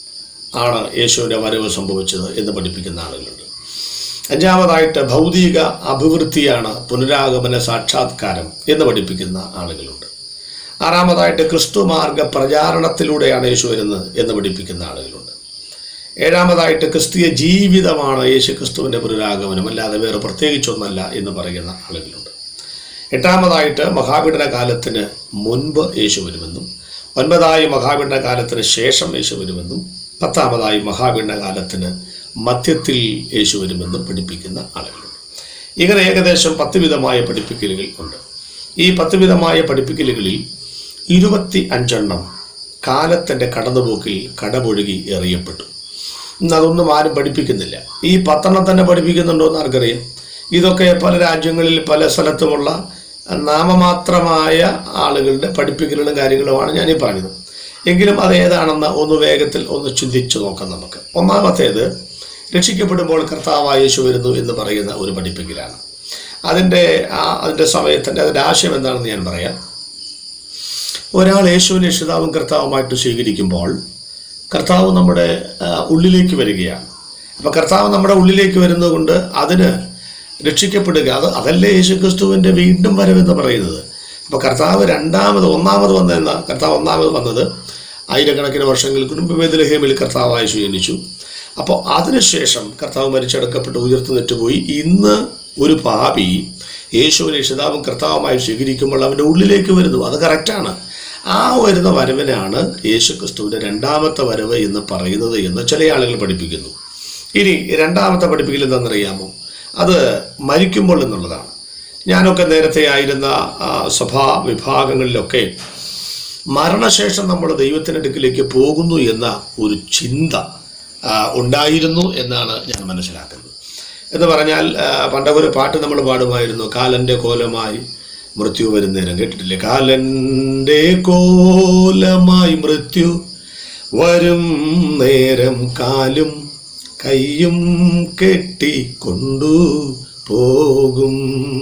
ആണ് യേശുവിൻ്റെ വരവ് സംഭവിച്ചത് എന്ന് പഠിപ്പിക്കുന്ന ആളുകളുണ്ട് അഞ്ചാമതായിട്ട് ഭൗതിക അഭിവൃദ്ധിയാണ് പുനരാഗമന സാക്ഷാത്കാരം എന്ന് പഠിപ്പിക്കുന്ന ആളുകളുണ്ട് ആറാമതായിട്ട് ക്രിസ്തു മാർഗ പ്രചാരണത്തിലൂടെയാണ് യേശു വരുന്നത് എന്ന് പഠിപ്പിക്കുന്ന ആളുകളുണ്ട് ഏഴാമതായിട്ട് ക്രിസ്തീയ ജീവിതമാണ് യേശു ക്രിസ്തുവിൻ്റെ പുനരാഗമനം അല്ലാതെ വേറെ പ്രത്യേകിച്ചൊന്നല്ല എന്ന് പറയുന്ന ആളുകളുണ്ട് എട്ടാമതായിട്ട് മഹാപീഡന കാലത്തിന് മുൻപ് യേശു വരുമെന്നും ഒൻപതായി മഹാപീഡന കാലത്തിന് ശേഷം യേശു വരുമെന്നും പത്താമതായി മഹാപീഡന കാലത്തിന് മധ്യത്തിൽ യേശു വരുമെന്നും പഠിപ്പിക്കുന്ന ആളുകളുണ്ട് ഇങ്ങനെ ഏകദേശം പത്ത് വിധമായ പഠിപ്പിക്കലുകൾ ഉണ്ട് ഈ പത്ത് വിധമായ പഠിപ്പിക്കലുകളിൽ ഇരുപത്തി അഞ്ചെണ്ണം കാലത്തിൻ്റെ കടന്നുപോക്കിൽ കടപൊഴുകി എറിയപ്പെട്ടു ഇന്ന് അതൊന്നും ആരും പഠിപ്പിക്കുന്നില്ല ഈ പത്തെണ്ണം തന്നെ പഠിപ്പിക്കുന്നുണ്ടോ എന്ന് ആർക്കറിയാം ഇതൊക്കെ പല രാജ്യങ്ങളിൽ പല സ്ഥലത്തുമുള്ള നാമമാത്രമായ ആളുകളുടെ പഠിപ്പിക്കലുകളും കാര്യങ്ങളുമാണ് ഞാനീ പറഞ്ഞത് എങ്കിലും അത് ഏതാണെന്ന് ഒന്ന് വേഗത്തിൽ ഒന്ന് ചിന്തിച്ചു നോക്കാം നമുക്ക് ഒന്നാമത്തേത് രക്ഷിക്കപ്പെടുമ്പോൾ കർത്താവായ യേശു വരുന്നു എന്ന് പറയുന്ന ഒരു പഠിപ്പിക്കലാണ് അതിൻ്റെ ആ അതിൻ്റെ സമയത്തിൻ്റെ അതിൻ്റെ ആശയം എന്താണെന്ന് ഞാൻ പറയാം ഒരാൾ യേശുവിനെ രക്ഷിതാവും കർത്താവുമായിട്ട് സ്വീകരിക്കുമ്പോൾ കർത്താവ് നമ്മുടെ ആ, ഉള്ളിലേക്ക് വരികയാണ് അപ്പോൾ കർത്താവ് നമ്മുടെ ഉള്ളിലേക്ക് വരുന്നത് കൊണ്ട് അതിന് രക്ഷിക്കപ്പെടുക അത് അതല്ലേ യേശു ക്രിസ്തുവിൻ്റെ വീണ്ടും വരവെന്ന് പറയുന്നത് അപ്പോൾ കർത്താവ് രണ്ടാമത് ഒന്നാമത് വന്നതെന്ന കർത്താവ് ഒന്നാമത് വന്നത് ആയിരക്കണക്കിന് വർഷങ്ങൾക്ക് മുമ്പ് ബേദലഹേമിൽ കർത്താവായി ജനിച്ചു അപ്പോൾ അതിനുശേഷം കർത്താവ് മരിച്ചടക്കപ്പെട്ട് ഉയർത്തുന്നിട്ട് പോയി ഇന്ന് ഒരു പാപി യേശുവിനെ രക്ഷിതാവും കർത്താവുമായി സ്വീകരിക്കുമ്പോൾ അവൻ്റെ ഉള്ളിലേക്ക് വരുന്നു അത് കറക്റ്റാണ് ആ വരുന്ന വരവിനാണ് യേശു ക്രിസ്തുവിൻ്റെ രണ്ടാമത്തെ വരവ് എന്ന് പറയുന്നത് എന്ന് ചില ആളുകൾ പഠിപ്പിക്കുന്നു ഇനി രണ്ടാമത്തെ പഠിപ്പിക്കൽ എന്താണെന്നറിയാമോ അത് മരിക്കുമ്പോൾ എന്നുള്ളതാണ് ഞാനൊക്കെ നേരത്തെ ആയിരുന്ന ആ, സഭാ വിഭാഗങ്ങളിലൊക്കെ മരണശേഷം നമ്മൾ ദൈവത്തിൻ്റെ അടുക്കിലേക്ക് പോകുന്നു എന്ന ഒരു ചിന്ത ആ, ഉണ്ടായിരുന്നു എന്നാണ് ഞാൻ മനസ്സിലാക്കുന്നത് എന്ന് പറഞ്ഞാൽ ആ, പണ്ടൊക്കെ ഒരു പാട്ട് നമ്മൾ പാടുമായിരുന്നു കാലൻ്റെ കോലമായി മൃത്യു വരുന്നേരം കേട്ടിട്ടില്ലേ കാലൻ്റെ കോലമായി മൃത്യു വരും നേരം കാലും കയ്യും കെട്ടി കൊണ്ടു പോകും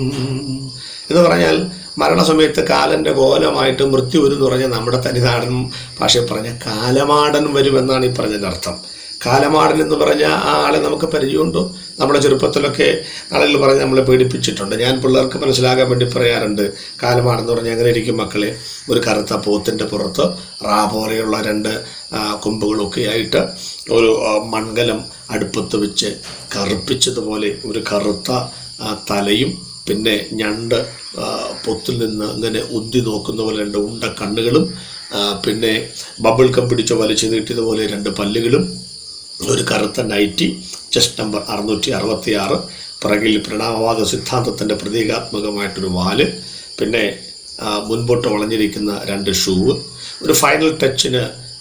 എന്ന് പറഞ്ഞാൽ മരണസമയത്ത് കാലൻ്റെ കോലമായിട്ട് മൃത്യു വരും എന്ന് പറഞ്ഞാൽ നമ്മുടെ തനിനാടൻ ഭാഷയിൽ പറഞ്ഞ കാലമാടൻ വരുമെന്നാണ് ഈ പറഞ്ഞതിൻ്റെ അർത്ഥം കാലമാടൻ എന്ന് പറഞ്ഞ ആ ആളെ നമുക്ക് പരിചയമുണ്ടോ നമ്മുടെ ചെറുപ്പത്തിലൊക്കെ ആളുകൾ പറഞ്ഞ് നമ്മളെ പേടിപ്പിച്ചിട്ടുണ്ട് ഞാൻ പിള്ളേർക്ക് മനസ്സിലാകാൻ വേണ്ടി പറയാറുണ്ട് കാലമാടൻ എന്ന് പറഞ്ഞാൽ അങ്ങനെ ഇരിക്കും മക്കളെ ഒരു കറുത്ത പോത്തിൻ്റെ പുറത്ത് റാ പോലെയുള്ള രണ്ട് ആ, കൊമ്പുകളൊക്കെ ആയിട്ട് ഒരു ആ, മൺകലം അടുപ്പത്ത് വെച്ച് കറുപ്പിച്ചതുപോലെ ഒരു കറുത്ത ആ, തലയും പിന്നെ ഞണ്ട് ആ, പൊത്തിൽ നിന്ന് ഇങ്ങനെ ഉന്തി നോക്കുന്ന പോലെ രണ്ട് ഉണ്ട കണ്ണുകളും ആ, പിന്നെ ബബിൾ കം പിടിച്ച് വലിച്ചു നീട്ടിയതുപോലെ രണ്ട് പല്ലുകളും ഒരു കറുത്ത നൈറ്റി ചെസ്റ്റ് നമ്പർ അറുന്നൂറ്റി അറുപത്തി ആറ് പിറകിൽ പ്രണാമവാദ സിദ്ധാന്തത്തിൻ്റെ പ്രതീകാത്മകമായിട്ടൊരു വാല് പിന്നെ ആ, മുൻപോട്ട് വളഞ്ഞിരിക്കുന്ന രണ്ട് ഷൂവ് ഒരു ഫൈനൽ ടച്ചിന്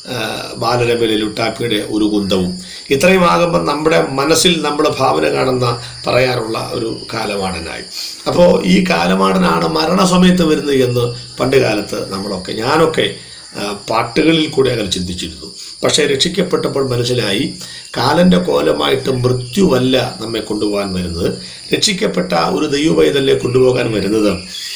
ബാലരമയിലെ ലുട്ടാപ്പിയുടെ ഒരു കുന്തവും ഇത്രയും ആകുമ്പോൾ നമ്മുടെ മനസ്സിൽ നമ്മൾ ഭാവന കാണുന്ന പറയാറുള്ള ഒരു കാലമാടനായി അപ്പോൾ ഈ കാലമാടനാണ് മരണസമയത്ത് വരുന്നത് എന്ന് പണ്ട് കാലത്ത് നമ്മളൊക്കെ ഞാനൊക്കെ ആ, പാട്ടുകളിൽ കൂടെ അങ്ങനെ ചിന്തിച്ചിരുന്നു പക്ഷേ രക്ഷിക്കപ്പെട്ടപ്പോൾ മനസ്സിലായി കാലൻ്റെ കോലമായിട്ട് മൃത്യുവല്ല നമ്മെ കൊണ്ടുപോകാൻ വരുന്നത് രക്ഷിക്കപ്പെട്ട ഒരു ദൈവവൈതല്ലെ കൊണ്ടുപോകാൻ വരുന്നത്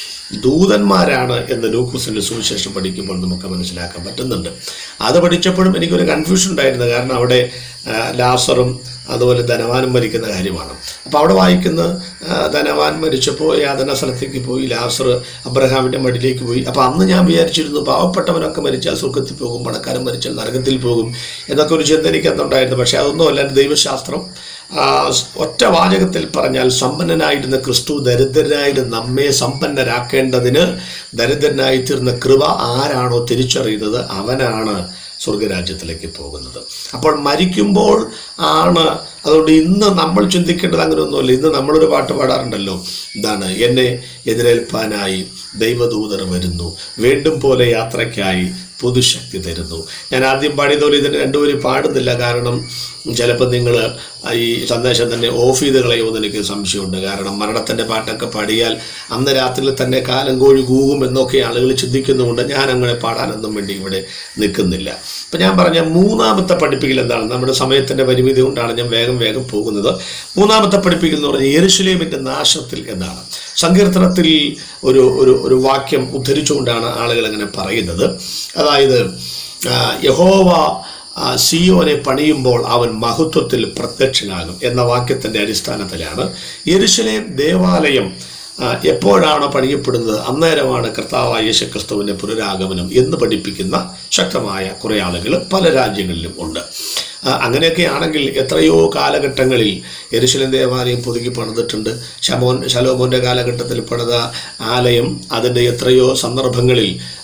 ദൂതന്മാരാണ് എന്ന് ലൂക്കോസിൻ്റെ സുവിശേഷം പഠിക്കുമ്പോൾ നമുക്ക് മനസ്സിലാക്കാൻ പറ്റുന്നുണ്ട് അത് പഠിച്ചപ്പോഴും എനിക്കൊരു കൺഫ്യൂഷൻ ഉണ്ടായിരുന്നു കാരണം അവിടെ ആ, ലാസറും അതുപോലെ ധനവാനും മരിക്കുന്ന കാര്യമാണ് അപ്പോൾ അവിടെ വായിക്കുന്ന ആ, ധനവാൻ മരിച്ചപ്പോൾ യാതന സ്ഥലത്തേക്ക് പോയി ലാസർ അബ്രഹാമിൻ്റെ മടിയിലേക്ക് പോയി അപ്പോൾ അന്ന് ഞാൻ വിചാരിച്ചിരുന്നു പാവപ്പെട്ടവനൊക്കെ മരിച്ചാൽ സ്വർഗത്തിൽ പോകും പണക്കാരൻ മരിച്ചാൽ നരകത്തിൽ പോകും എന്നൊക്കെ ഒരു ചിന്ത എനിക്ക് അന്നുണ്ടായിരുന്നു പക്ഷേ അതൊന്നുമല്ല എൻ്റെ ദൈവശാസ്ത്രം ആ, ഒറ്റ വാചകത്തിൽ പറഞ്ഞാൽ സമ്പന്നനായിരുന്ന ക്രിസ്തു ദരിദ്രരായിട്ട് നമ്മെ സമ്പന്നരാക്കേണ്ടതിന് ദരിദ്രനായി തീർന്ന കൃപ ആരാണോ തിരിച്ചറിയുന്നത് അവനാണ് സ്വർഗരാജ്യത്തിലേക്ക് പോകുന്നത് അപ്പോൾ മരിക്കുമ്പോൾ ആണ് അതുകൊണ്ട് ഇന്ന് നമ്മൾ ചിന്തിക്കേണ്ടത് അങ്ങനെയൊന്നുമല്ല ഇന്ന് നമ്മളൊരു പാട്ട് പാടാറുണ്ടല്ലോ എന്താണ് എന്നെ എതിരേൽപ്പാനായി ദൈവദൂതർ വരുന്നു വീണ്ടും പോലെ യാത്രയ്ക്കായി പുതുശക്തി തരുന്നു ഞാൻ ആദ്യം പാടിയതുപോലെ ഇതിന് രണ്ടുപേരും പാടുന്നില്ല കാരണം ചിലപ്പോൾ നിങ്ങൾ ഈ സന്ദേശം തന്നെ ഓഫ് ചെയ്ത് കളയുമെന്ന് എനിക്ക് സംശയമുണ്ട് കാരണം മരണത്തിൻ്റെ പാട്ടൊക്കെ പാടിയാൽ അന്ന് രാത്രിയിൽ തന്നെ കാലം കോഴി കൂകും എന്നൊക്കെ ആളുകൾ ചിന്തിക്കുന്നുകൊണ്ട് ഞാൻ അങ്ങനെ പാടാനൊന്നും വേണ്ടി ഇവിടെ നിൽക്കുന്നില്ല അപ്പം ഞാൻ പറഞ്ഞ മൂന്നാമത്തെ പഠിപ്പിക്കൽ എന്താണ് നമ്മുടെ സമയത്തിൻ്റെ പരിമിതി കൊണ്ടാണ് ഞാൻ വേഗം വേഗം പോകുന്നത് മൂന്നാമത്തെ പഠിപ്പിക്കൽ എന്ന് പറഞ്ഞാൽ യെരുശലേമിൻ്റെ നാശത്തിൽ എന്നാണ് സങ്കീർത്തനത്തിൽ ഒരു ഒരു ഒരു വാക്യം ഉദ്ധരിച്ചുകൊണ്ടാണ് ആളുകൾ അങ്ങനെ പറയുന്നത് അതായത് ആ, യഹോവ ആ, സിയോനെ പണിയുമ്പോൾ അവൻ മഹത്വത്തിൽ പ്രത്യക്ഷനാകും എന്ന വാക്യത്തിൻ്റെ അടിസ്ഥാനത്തിലാണ് യെരുശലേം ദേവാലയം ആ, എപ്പോഴാണ് പണിയപ്പെടുന്നത് അന്നേരമാണ് കർത്താവായ യേശുക്രിസ്തുവിൻ്റെ പുനരാഗമനം എന്ന് പഠിപ്പിക്കുന്ന ശക്തമായ കുറേ ആളുകൾ പല രാജ്യങ്ങളിലും ഉണ്ട് ആ, അങ്ങനെയൊക്കെ ആണെങ്കിൽ എത്രയോ കാലഘട്ടങ്ങളിൽ എരുശലേം ദേവാലയം പുതുക്കി പണിതിട്ടുണ്ട് ശമോൻ ശലോമോൻ്റെ കാലഘട്ടത്തിൽ പണിത ആലയം അതിൻ്റെ എത്രയോ സന്ദർഭങ്ങളിൽ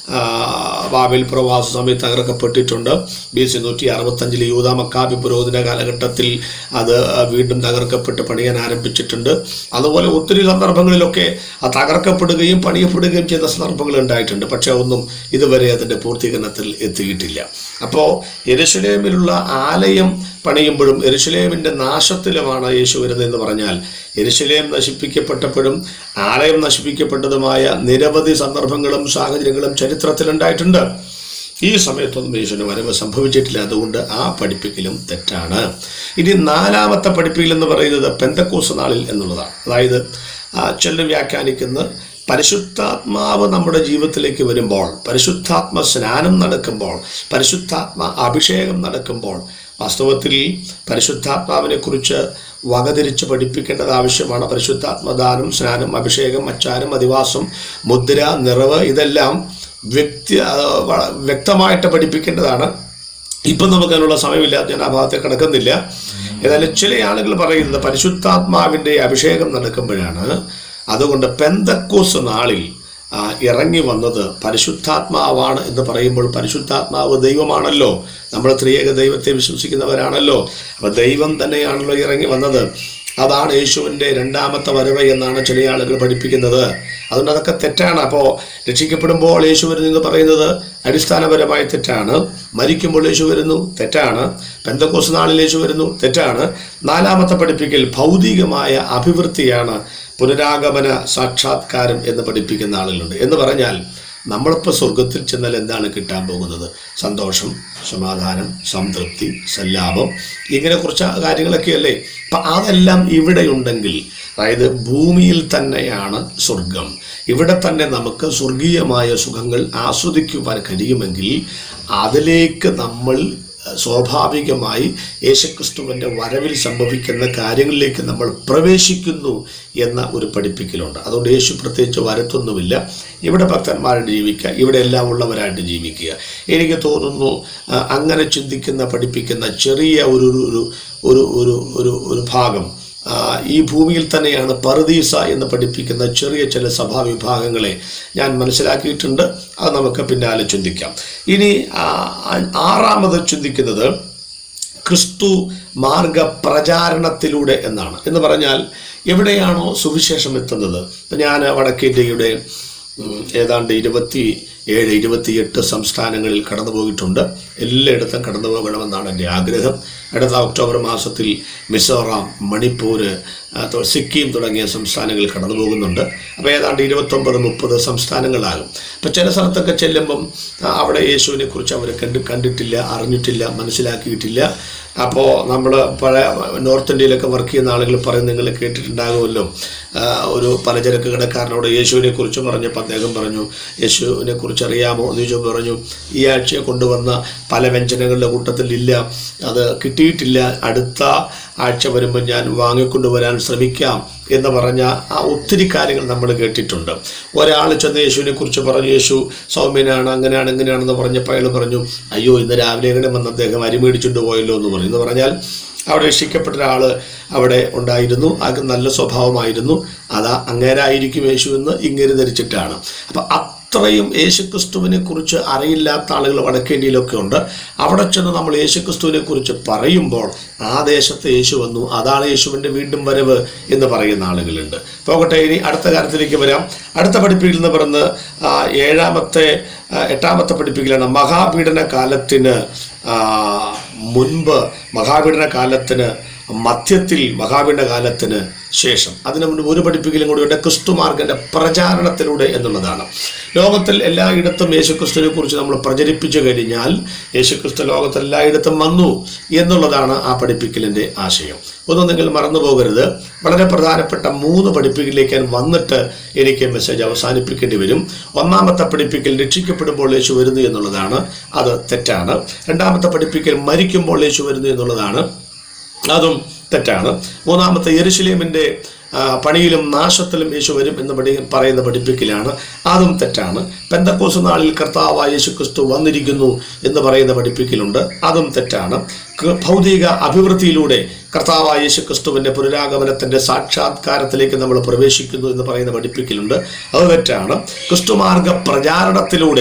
ആ, ബാബേൽ പ്രവാസ സമയത്ത് തകർക്കപ്പെട്ടിട്ടുണ്ട് ബി സി നൂറ്റി അറുപത്തഞ്ചിൽ യൂത മക്കാബി പുരോഹിത കാലഘട്ടത്തിൽ അത് വീണ്ടും തകർക്കപ്പെട്ട് പണിയാൻ ആരംഭിച്ചിട്ടുണ്ട് അതുപോലെ ഒത്തിരി സന്ദർഭങ്ങളിലൊക്കെ അത് തകർക്കപ്പെടുകയും പണിയപ്പെടുകയും ചെയ്ത സന്ദർഭങ്ങൾ ഉണ്ടായിട്ടുണ്ട് പക്ഷേ ഒന്നും ഇതുവരെ അതിൻ്റെ പൂർത്തീകരണത്തിൽ എത്തിയിട്ടില്ല അപ്പോൾ യെരുശലേമിലുള്ള ആലയം പണിയുമ്പോഴും എരുശലേമിൻ്റെ നാശത്തിലുമാണ് യേശു വരുന്നതെന്ന് പറഞ്ഞാൽ എരുശലേം നശിപ്പിക്കപ്പെട്ടപ്പോഴും ആലയം നശിപ്പിക്കപ്പെട്ടതുമായ നിരവധി സന്ദർഭങ്ങളും സാഹചര്യങ്ങളും ചരിത്രത്തിലുണ്ടായിട്ടുണ്ട് ഈ സമയത്തൊന്നും യേശുവിന് വരവ് സംഭവിച്ചിട്ടില്ല അതുകൊണ്ട് ആ പഠിപ്പിക്കലും തെറ്റാണ് ഇനി നാലാമത്തെ പഠിപ്പിക്കൽ എന്ന് പറയുന്നത് പെന്തക്കോസ് നാളിൽ എന്നുള്ളതാണ് അതായത് ആ, ചിലർ വ്യാഖ്യാനിക്കുന്ന പരിശുദ്ധാത്മാവ് നമ്മുടെ ജീവിതത്തിലേക്ക് വരുമ്പോൾ പരിശുദ്ധാത്മ സ്നാനം നടക്കുമ്പോൾ പരിശുദ്ധാത്മ അഭിഷേകം നടക്കുമ്പോൾ വാസ്തവത്തിൽ പരിശുദ്ധാത്മാവിനെ കുറിച്ച് വകതിരിച്ച് പഠിപ്പിക്കേണ്ടത് ആവശ്യമാണ് പരിശുദ്ധാത്മദാനം സ്നാനം അഭിഷേകം അച്ചാരം അധിവാസം മുദ്ര നിറവ് ഇതെല്ലാം വ്യക്തി ആ, വ- വ്യക്തമായിട്ട് പഠിപ്പിക്കേണ്ടതാണ് ഇപ്പം നമുക്ക് അതിനുള്ള സമയമില്ല ഞാൻ ആ ഭാഗത്തെ കിടക്കുന്നില്ല ഏതായാലും ചില ആളുകൾ പറയുന്നത് പരിശുദ്ധാത്മാവിൻ്റെ അഭിഷേകം നടക്കുമ്പോഴാണ് അതുകൊണ്ട് പെന്തക്കോസ് നാളിൽ ആ, ഇറങ്ങി വന്നത് പരിശുദ്ധാത്മാവാണ് എന്ന് പറയുമ്പോൾ പരിശുദ്ധാത്മാവ് ദൈവമാണല്ലോ നമ്മൾ ത്രിയേക ദൈവത്തെ വിശ്വസിക്കുന്നവരാണല്ലോ അപ്പോൾ ദൈവം തന്നെയാണല്ലോ ഇറങ്ങി വന്നത് അതാണ് യേശുവിൻ്റെ രണ്ടാമത്തെ വരവ് എന്നാണ് ചില ആളുകൾ പഠിപ്പിക്കുന്നത് അതുകൊണ്ട് അതൊക്കെ തെറ്റാണ് അപ്പോൾ രക്ഷിക്കപ്പെടുമ്പോൾ യേശു വരുന്നു എന്ന് പറയുന്നത് അടിസ്ഥാനപരമായി തെറ്റാണ് മരിക്കുമ്പോൾ യേശു വരുന്നു തെറ്റാണ് പെന്തക്കോസ് നാളിൽ യേശു വരുന്നു തെറ്റാണ് നാലാമത്തെ പഠിപ്പിക്കൽ ഭൗതികമായ അഭിവൃദ്ധിയാണ് പുനരാഗമന സാക്ഷാത്കാരം എന്ന് പഠിപ്പിക്കുന്ന ആളുകളുണ്ട് എന്ന് പറഞ്ഞാൽ നമ്മളിപ്പോൾ സ്വർഗത്തിൽ ചെന്നാൽ എന്താണ് കിട്ടാൻ പോകുന്നത് സന്തോഷം സമാധാനം സംതൃപ്തി സല്ലാപം ഇങ്ങനെ കുറച്ച് കാര്യങ്ങളൊക്കെയല്ലേ അപ്പം അതെല്ലാം ഇവിടെയുണ്ടെങ്കിൽ അതായത് ഭൂമിയിൽ തന്നെയാണ് സ്വർഗം ഇവിടെ തന്നെ നമുക്ക് സ്വർഗീയമായ സുഖങ്ങൾ ആസ്വദിക്കുവാൻ കഴിയുമെങ്കിൽ അതിലേക്ക് നമ്മൾ സ്വാഭാവികമായി യേശുക്രിസ്തുവിൻ്റെ വരവിൽ സംഭവിക്കുന്ന കാര്യങ്ങളിലേക്ക് നമ്മൾ പ്രവേശിക്കുന്നു എന്ന ഒരു പഠിപ്പിക്കലുണ്ട് അതുകൊണ്ട് യേശു പ്രത്യേകിച്ച് വരത്തൊന്നുമില്ല ഇവിടെ ഭക്തന്മാരായിട്ട് ജീവിക്കുക ഇവിടെ എല്ലാം ഉള്ളവരായിട്ട് ജീവിക്കുക എനിക്ക് തോന്നുന്നു ആ, അങ്ങനെ ചിന്തിക്കുന്ന പഠിപ്പിക്കുന്ന ചെറിയ ഒരു ഒരു ഒരു ഒരു ഒരു ഒരു ഭാഗം ആ, ഈ ഭൂമിയിൽ തന്നെയാണ് പറുദീസ എന്ന് പഠിപ്പിക്കുന്ന ചെറിയ ചില സഭാ വിഭാഗങ്ങളെ ഞാൻ മനസ്സിലാക്കിയിട്ടുണ്ട് അത് നമുക്ക് പിന്നാലെ ചിന്തിക്കാം ഇനി ആ, ആറാമത് ചിന്തിക്കുന്നത് ക്രിസ്തു മാർഗ പ്രചാരണത്തിലൂടെ എന്നാണ് എന്ന് പറഞ്ഞാൽ എവിടെയാണോ സുവിശേഷം എത്തുന്നത് ഇപ്പം ഞാൻ വടക്കേ ഇന്ത്യയുടെ ഉം, ഏതാണ്ട് ഇരുപത്തി ഏഴ് ഇരുപത്തിയെട്ട് സംസ്ഥാനങ്ങളിൽ കടന്നു പോയിട്ടുണ്ട് എല്ലായിടത്തും കടന്നു പോകണമെന്നാണ് എൻ്റെ ആഗ്രഹം അടുത്ത ഒക്ടോബർ മാസത്തിൽ മിസോറാം മണിപ്പൂർ ആ, തൊ- സിക്കിം തുടങ്ങിയ സംസ്ഥാനങ്ങളിൽ കടന്നു പോകുന്നുണ്ട് അപ്പോൾ ഏതാണ്ട് ഇരുപത്തൊമ്പത് മുപ്പത് സംസ്ഥാനങ്ങളാകും അപ്പോൾ ചില സ്ഥലത്തൊക്കെ ചെല്ലുമ്പം ആ, അവിടെ യേശുവിനെ കുറിച്ച് അവർ കണ്ട് കണ്ടിട്ടില്ല അറിഞ്ഞിട്ടില്ല മനസ്സിലാക്കിയിട്ടില്ല അപ്പോൾ നമ്മൾ പഴയ നോർത്ത് ഇന്ത്യയിലൊക്കെ വർക്ക് ചെയ്യുന്ന ആളുകൾ പറയും നിങ്ങൾ കേട്ടിട്ടുണ്ടാകുമല്ലോ ആ, ഒരു പലചരക്ക് കടക്കാരനോട് യേശുവിനെ കുറിച്ച് പറഞ്ഞപ്പോൾ അദ്ദേഹം പറഞ്ഞു യേശുവിനെ കുറിച്ച് അറിയാമോ എന്ന് ചോദിച്ചു പറഞ്ഞു ഈ ആഴ്ച കൊണ്ടുവന്ന പല വ്യഞ്ജനങ്ങളുടെ കൂട്ടത്തിൽ ഇല്ല അത് കിട്ടിയിട്ടില്ല അടുത്ത ആഴ്ച വരുമ്പോൾ ഞാൻ വാങ്ങിക്കൊണ്ടുവരാൻ ശ്രമിക്കാം എന്ന് പറഞ്ഞ ആ ഒത്തിരി കാര്യങ്ങൾ നമ്മൾ കേട്ടിട്ടുണ്ട് ഒരാൾ ചെന്ന് യേശുവിനെ കുറിച്ച് പറഞ്ഞു യേശു സൗമ്യനാണ് അങ്ങനെയാണ് ഇങ്ങനെയാണെന്ന് പറഞ്ഞപ്പോൾ അയാൾ പറഞ്ഞു അയ്യോ ഇന്ന് രാവിലെ എങ്ങനെ വന്ന് അദ്ദേഹം അരി മേടിച്ചുകൊണ്ട് പോയല്ലോ എന്ന് പറഞ്ഞു എന്ന് പറഞ്ഞാൽ അവിടെ രക്ഷിക്കപ്പെട്ട ഒരാൾ അവിടെ ഉണ്ടായിരുന്നു അത് നല്ല സ്വഭാവമായിരുന്നു അതാ അങ്ങേരായിരിക്കും യേശു എന്ന് ഇങ്ങനെ ധരിച്ചിട്ടാണ് അപ്പം അത്രയും യേശുക്രിസ്തുവിനെ കുറിച്ച് അറിയില്ലാത്ത ആളുകൾ വടക്കേണ്ടിയിലൊക്കെ ഉണ്ട് അവിടെ ചെന്ന് നമ്മൾ യേശുക്രിസ്തുവിനെ കുറിച്ച് പറയുമ്പോൾ ആ ദേശത്ത് യേശു വന്നു അതാണ് യേശുവിൻ്റെ വീണ്ടും വരവ് എന്ന് പറയുന്ന ആളുകളുണ്ട് പോകട്ടെ ഇനി അടുത്ത കാര്യത്തിലേക്ക് വരാം അടുത്ത പഠിപ്പിക്കൽ എന്ന് പറഞ്ഞ് ആ, ഏഴാമത്തെ ആ, എട്ടാമത്തെ പഠിപ്പിക്കലാണ് മഹാപീഡന കാലത്തിന് ആ, മുൻപ് മഹാപീഡന കാലത്തിന് മധ്യത്തിൽ മഹാപീഡന കാലത്തിന് ശേഷം അതിന് മുൻപ് ഒരു പഠിപ്പിക്കലും കൂടിയുണ്ട് ക്രിസ്തുമാർഗന്റെ പ്രചാരണത്തിലൂടെ എന്നുള്ളതാണ് ലോകത്തിൽ എല്ലായിടത്തും യേശുക്രിസ്തുവിനെ കുറിച്ച് നമ്മൾ പ്രചരിപ്പിച്ചു കഴിഞ്ഞാൽ യേശുക്രിസ്തു ലോകത്തിൽ എല്ലായിടത്തും വന്നു എന്നുള്ളതാണ് ആ പഠിപ്പിക്കലിൻ്റെ ആശയം ഒന്നും നിങ്ങൾ മറന്നു പോകരുത് വളരെ പ്രധാനപ്പെട്ട മൂന്ന് പഠിപ്പിക്കലിലേക്ക് ഞാൻ വന്നിട്ട് എനിക്ക് മെസ്സേജ് അവസാനിപ്പിക്കേണ്ടി വരും ഒന്നാമത്തെ പഠിപ്പിക്കൽ രക്ഷിക്കപ്പെടുമ്പോൾ യേശു വരുന്നു എന്നുള്ളതാണ് അത് തെറ്റാണ് രണ്ടാമത്തെ പഠിപ്പിക്കൽ മരിക്കുമ്പോൾ യേശു വരുന്നു എന്നുള്ളതാണ് അതും തെറ്റാണ് മൂന്നാമത്തെ യെരുശലേമിൻ്റെ ആ, പണിയിലും നാശത്തിലും യേശു വരും എന്ന് പഠി പറയുന്ന പഠിപ്പിക്കലാണ് അതും തെറ്റാണ് പെന്തക്കോസ് നാളിൽ കർത്താവായ യേശു ക്രിസ്തു വന്നിരിക്കുന്നു എന്ന് പറയുന്ന പഠിപ്പിക്കലുണ്ട് അതും തെറ്റാണ് ക- ഭൗതിക അഭിവൃദ്ധിയിലൂടെ കർത്താവായ യേശു ക്രിസ്തുവിൻ്റെ പുനരാഗമനത്തിൻ്റെ സാക്ഷാത്കാരത്തിലേക്ക് നമ്മൾ പ്രവേശിക്കുന്നു എന്ന് പറയുന്ന പഠിപ്പിക്കലുണ്ട് അത് തെറ്റാണ് ക്രിസ്തുമാർഗ പ്രചാരണത്തിലൂടെ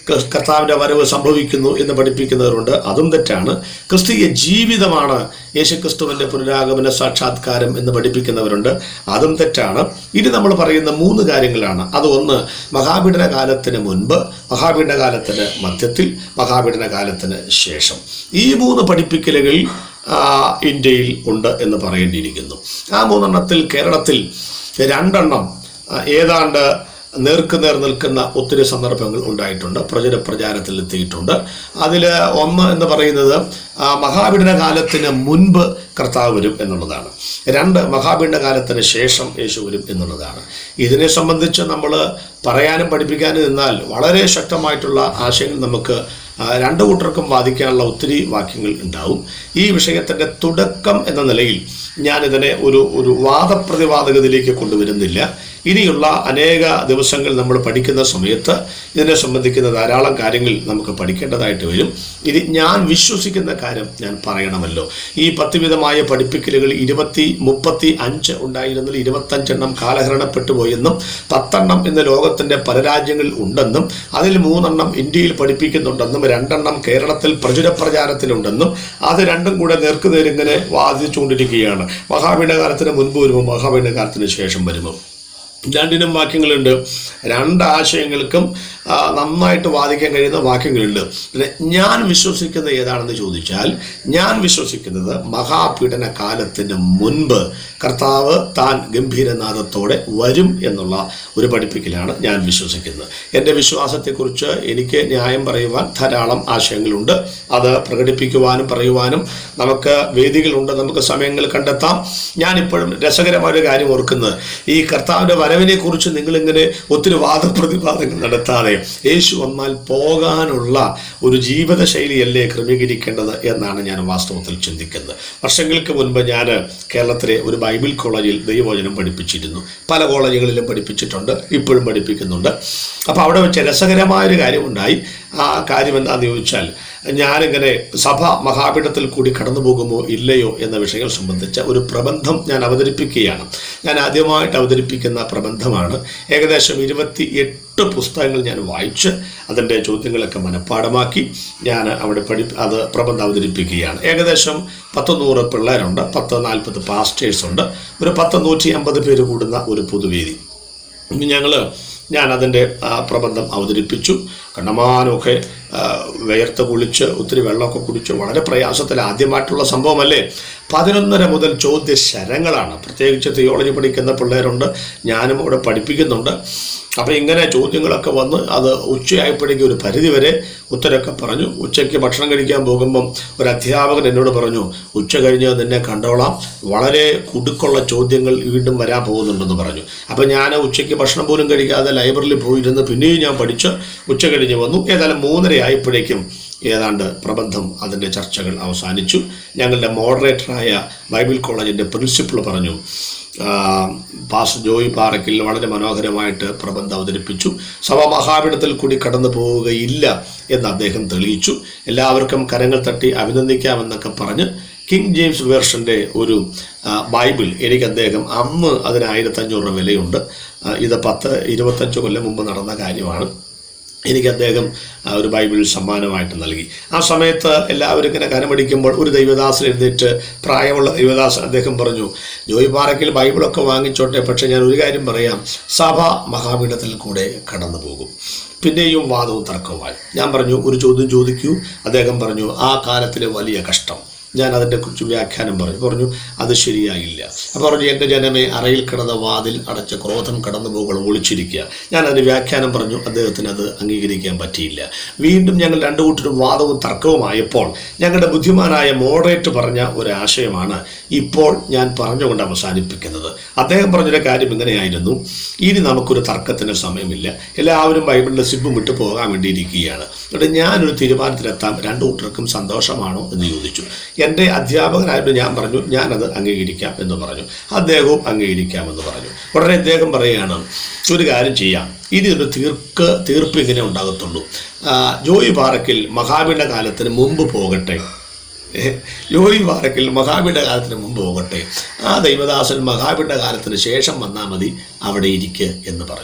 ക- കർത്താവിൻ്റെ വരവ് സംഭവിക്കുന്നു എന്ന് പഠിപ്പിക്കുന്നവരുണ്ട് അതും തെറ്റാണ് ക്രിസ്തീയ ജീവിതമാണ് യേശുക്രിസ്തുവിൻ്റെ പുനരാഗമന സാക്ഷാത്കാരം എന്ന് പഠിപ്പിക്കുന്നവരുണ്ട് അതും തെറ്റാണ് ഇനി നമ്മൾ പറയുന്ന മൂന്ന് കാര്യങ്ങളാണ് അത് ഒന്ന് മഹാപീഡന കാലത്തിന് മുൻപ് മഹാപീഡന കാലത്തിന് മധ്യത്തിൽ മഹാപീഡന കാലത്തിന് ശേഷം ഈ മൂന്ന് പഠിപ്പിക്കലുകൾ ആ, ഇന്ത്യയിൽ ഉണ്ട് എന്ന് പറയേണ്ടിയിരിക്കുന്നു ആ മൂന്നെണ്ണത്തിൽ കേരളത്തിൽ രണ്ടെണ്ണം ആ, ഏതാണ്ട് നേർക്കുനേർ നിൽക്കുന്ന ഒത്തിരി സന്ദർഭങ്ങൾ ഉണ്ടായിട്ടുണ്ട് പ്രചര പ്രചാരത്തിൽ എത്തിയിട്ടുണ്ട് അതിൽ ഒന്ന് എന്ന് പറയുന്നത് ആ, മഹാപീഡന കാലത്തിന് മുൻപ് കർത്താവ് വരും എന്നുള്ളതാണ് രണ്ട് മഹാപീഡന കാലത്തിന് ശേഷം യേശു വരും എന്നുള്ളതാണ് ഇതിനെ സംബന്ധിച്ച് നമ്മൾ പറയാനും പഠിപ്പിക്കാനും നിന്നാൽ വളരെ ശക്തമായിട്ടുള്ള ആശയങ്ങൾ നമുക്ക് ആ, രണ്ടു കൂട്ടർക്കും വാദിക്കാനുള്ള ഒത്തിരി വാക്യങ്ങൾ ഉണ്ടാവും ഈ വിഷയത്തിൻ്റെ തുടക്കം എന്ന നിലയിൽ ഞാനിതിനെ ഒരു ഒരു വാദപ്രതിവാദകതയിലേക്ക് കൊണ്ടുവരുന്നില്ല ഇനിയുള്ള അനേക ദിവസങ്ങൾ നമ്മൾ പഠിക്കുന്ന സമയത്ത് ഇതിനെ സംബന്ധിക്കുന്ന ധാരാളം കാര്യങ്ങൾ നമുക്ക് പഠിക്കേണ്ടതായിട്ട് വരും ഇത് ഞാൻ വിശ്വസിക്കുന്ന കാര്യം ഞാൻ പറയണമല്ലോ ഈ പത്ത് വിധമായ പഠിപ്പിക്കലുകൾ ഇരുപത്തി മുപ്പത്തി അഞ്ച് ഉണ്ടായിരുന്നതിൽ ഇരുപത്തഞ്ചെണ്ണം കാലഹരണപ്പെട്ടു പോയെന്നും പത്തെണ്ണം ഇന്ന് ലോകത്തിൻ്റെ പല രാജ്യങ്ങളിൽ ഉണ്ടെന്നും അതിൽ മൂന്നെണ്ണം ഇന്ത്യയിൽ പഠിപ്പിക്കുന്നുണ്ടെന്നും രണ്ടെണ്ണം കേരളത്തിൽ പ്രചുര പ്രചാരത്തിലുണ്ടെന്നും അത് രണ്ടും കൂടെ നേർക്കുനേരിങ്ങനെ വാദിച്ചുകൊണ്ടിരിക്കുകയാണ് മഹാപീഠകാലത്തിന് മുൻപ് വരുമോ മഹാപീഠകാലത്തിന് ശേഷം വരുമോ രണ്ടിനും വാക്യങ്ങളുണ്ട് രണ്ട് ആശയങ്ങൾക്കും ആ, നന്നായിട്ട് വാദിക്കാൻ കഴിയുന്ന വാക്യങ്ങളുണ്ട് പിന്നെ ഞാൻ വിശ്വസിക്കുന്നത് ഏതാണെന്ന് ചോദിച്ചാൽ ഞാൻ വിശ്വസിക്കുന്നത് മഹാപീഡന കാലത്തിന് മുൻപ് കർത്താവ് താൻ ഗംഭീരനാഥത്തോടെ വരും എന്നുള്ള ഒരു പഠിപ്പിക്കലാണ് ഞാൻ വിശ്വസിക്കുന്നത് എൻ്റെ വിശ്വാസത്തെക്കുറിച്ച് എനിക്ക് ന്യായം പറയുവാൻ ധാരാളം ആശയങ്ങളുണ്ട് അത് പ്രകടിപ്പിക്കുവാനും പറയുവാനും നമുക്ക് വേദികളുണ്ട് നമുക്ക് സമയങ്ങൾ കണ്ടെത്താം ഞാനിപ്പോഴും രസകരമായ ഒരു കാര്യം ഓർക്കുന്നത് ഈ കർത്താവിൻ്റെ വരവിനെ കുറിച്ച് നിങ്ങളിങ്ങനെ ഒത്തിരി വാദപ്രതിവാദങ്ങൾ നടത്താതെ യേശു വന്നാൽ പോകാനുള്ള ഒരു ജീവിതശൈലിയല്ലേ ക്രമീകരിക്കേണ്ടത് എന്നാണ് ഞാൻ വാസ്തവത്തിൽ ചിന്തിക്കുന്നത് വർഷങ്ങൾക്ക് മുൻപ് ഞാൻ കേരളത്തിലെ ഒരു ബൈബിൾ കോളേജിൽ ദൈവവചനം പഠിപ്പിച്ചിരുന്നു പല കോളേജുകളിലും പഠിപ്പിച്ചിട്ടുണ്ട് ഇപ്പോഴും പഠിപ്പിക്കുന്നുണ്ട് അപ്പോൾ അവിടെ വെച്ച് രസകരമായൊരു കാര്യമുണ്ടായി ആ കാര്യം എന്താണെന്ന് ചോദിച്ചാൽ ഞാനിങ്ങനെ സഭ മഹാപീഠത്തിൽ കൂടി കടന്നു പോകുമോ ഇല്ലയോ എന്ന വിഷയം സംബന്ധിച്ച ഒരു പ്രബന്ധം ഞാൻ അവതരിപ്പിക്കുകയാണ് ഞാൻ ആദ്യമായിട്ട് അവതരിപ്പിക്കുന്ന പ്രബന്ധമാണ് ഏകദേശം ഇരുപത്തി എട്ട് പുസ്തകങ്ങൾ ഞാൻ വായിച്ച് അതിൻ്റെ ചോദ്യങ്ങളൊക്കെ മനഃപ്പാടമാക്കി ഞാൻ അവിടെ പഠി അത് പ്രബന്ധം അവതരിപ്പിക്കുകയാണ് ഏകദേശം പത്ത് നൂറ് പിള്ളേരുണ്ട് പത്ത് നാൽപ്പത് പാസ്റ്റേഴ്സ് ഉണ്ട് ഒരു പത്ത് നൂറ്റി അമ്പത് പേര് കൂടുന്ന ഒരു പൊതുവേദി ഞങ്ങൾ ഞാൻ അതിൻ്റെ ആ, പ്രബന്ധം അവതരിപ്പിച്ചു കണ്ണമാനമൊക്കെ ആ, വിയർത്ത് കുളിച്ച് ഒത്തിരി വെള്ളമൊക്കെ കുടിച്ച് വളരെ പ്രയാസത്തിൽ ആദ്യമായിട്ടുള്ള സംഭവമല്ലേ പതിനൊന്നര മുതൽ ചോദ്യ ശരങ്ങളാണ് പ്രത്യേകിച്ച് തിയോളജി പഠിക്കുന്ന പിള്ളേരുണ്ട് ഞാനും ഇവിടെ പഠിപ്പിക്കുന്നുണ്ട് അപ്പോൾ ഇങ്ങനെ ചോദ്യങ്ങളൊക്കെ വന്ന് അത് ഉച്ചയായപ്പോഴേക്കും ഒരു പരിധി വരെ ഉത്തരമൊക്കെ പറഞ്ഞു ഉച്ചയ്ക്ക് ഭക്ഷണം കഴിക്കാൻ പോകുമ്പം ഒരു അധ്യാപകൻ എന്നോട് പറഞ്ഞു ഉച്ച കഴിഞ്ഞ് നിന്നെ കണ്ടോളാം വളരെ കുടുക്കുള്ള ചോദ്യങ്ങൾ വീണ്ടും വരാൻ പോകുന്നുണ്ടെന്ന് പറഞ്ഞു അപ്പോൾ ഞാൻ ഉച്ചയ്ക്ക് ഭക്ഷണം പോലും കഴിക്കാതെ ലൈബ്രറിയിൽ പോയിരുന്ന് പിന്നെയും ഞാൻ പഠിച്ച് ഉച്ച കഴിഞ്ഞ് വന്നു ഏതായാലും മൂന്നര ആയപ്പോഴേക്കും ഏതാണ്ട് പ്രബന്ധം അതിൻ്റെ ചർച്ചകൾ അവസാനിച്ചു ഞങ്ങളുടെ മോഡറേറ്ററായ ബൈബിൾ കോളേജിൻ്റെ പ്രിൻസിപ്പൾ പറഞ്ഞു ആ, പാസ് ജോയി പാറയ്ക്കിൽ വളരെ മനോഹരമായിട്ട് പ്രബന്ധം അവതരിപ്പിച്ചു സഭ മഹാപീഠത്തിൽ കൂടി കടന്നു പോവുകയില്ല എന്ന് അദ്ദേഹം തെളിയിച്ചു എല്ലാവർക്കും കരങ്ങൾ തട്ടി അഭിനന്ദിക്കാമെന്നൊക്കെ പറഞ്ഞ് കിങ് ജെയിംസ് വേർഷൻ്റെ ഒരു ആ, ബൈബിൾ എനിക്ക് അദ്ദേഹം അന്ന് അതിന് ആയിരത്തഞ്ഞൂറ് രൂപ വിലയുണ്ട് ആ, ഇത് പത്ത് ഇരുപത്തഞ്ച് കൊല്ലം മുമ്പ് നടന്ന കാര്യമാണ് എനിക്ക് അദ്ദേഹം ആ, ഒരു ബൈബിൾ സമ്മാനമായിട്ട് നൽകി ആ സമയത്ത് എല്ലാവരും ഇങ്ങനെ കനമടിക്കുമ്പോൾ ഒരു ദൈവദാസൻ എഴുന്നേറ്റ് പ്രായമുള്ള ദൈവദാസൻ അദ്ദേഹം പറഞ്ഞു ജോയി പാറയ്ക്കൽ ബൈബിളൊക്കെ വാങ്ങിച്ചോട്ടെ പക്ഷേ ഞാൻ ഒരു കാര്യം പറയാം സഭ മഹാപീഠത്തിൽ കൂടെ കടന്നു പോകും പിന്നെയും വാദവും തർക്കവുമായി ഞാൻ പറഞ്ഞു ഒരു ചോദ്യം ചോദിക്കൂ അദ്ദേഹം പറഞ്ഞു ആ കാലത്തിലെ വലിയ കഷ്ടം ഞാൻ അതിൻ്റെ കുറിച്ച് വ്യാഖ്യാനം പറഞ്ഞു പറഞ്ഞു അത് ശരിയായില്ല അപ്പോൾ പറഞ്ഞു എൻ്റെ ജനമേ അറയിൽ കിടന്ന വാതിൽ അടച്ച ക്രോധം കടന്നു പോകുകൾ ഒളിച്ചിരിക്കുക ഞാൻ അതിന് വ്യാഖ്യാനം പറഞ്ഞു അദ്ദേഹത്തിന് അത് അംഗീകരിക്കാൻ പറ്റിയില്ല വീണ്ടും ഞങ്ങൾ രണ്ടു കൂട്ടരും വാദവും തർക്കവുമായപ്പോൾ ഞങ്ങളുടെ ബുദ്ധിമാനായ മോഡറേറ്റ് പറഞ്ഞ ഒരു ആശയമാണ് ഇപ്പോൾ ഞാൻ പറഞ്ഞുകൊണ്ട് അവസാനിപ്പിക്കുന്നത് അദ്ദേഹം പറഞ്ഞൊരു കാര്യം ഇങ്ങനെയായിരുന്നു ഇനി നമുക്കൊരു തർക്കത്തിന് സമയമില്ല എല്ലാവരും ബൈബിളിൻ്റെ സിബും വിട്ടു പോകാൻ വേണ്ടിയിരിക്കുകയാണ് എന്നിട്ട് ഞാനൊരു തീരുമാനത്തിലെത്താം രണ്ടു കൂട്ടർക്കും സന്തോഷമാണോ എന്ന് ചോദിച്ചു എൻ്റെ അധ്യാപകനായിട്ട് ഞാൻ പറഞ്ഞു ഞാനത് അംഗീകരിക്കാം എന്ന് പറഞ്ഞു അദ്ദേഹവും അംഗീകരിക്കാമെന്ന് പറഞ്ഞു ഉടനെ അദ്ദേഹം പറയുകയാണ് ഒരു കാര്യം ചെയ്യാം ഇനി ഒരു തീർക്ക് തീർപ്പ് ഇങ്ങനെ ഉണ്ടാകത്തുള്ളൂ ആ, ജോയി പാറക്കിൽ മഹാബിയുടെ കാലത്തിന് മുമ്പ് പോകട്ടെ ഏ, ജോയി പാറക്കിൽ മഹാബിയുടെ കാലത്തിന് മുമ്പ് പോകട്ടെ ആ ദൈവദാസൻ മഹാബിയുടെ കാലത്തിന് ശേഷം വന്നാൽ മതി അവിടെ ഇരിക്കുക എന്ന് പറഞ്ഞു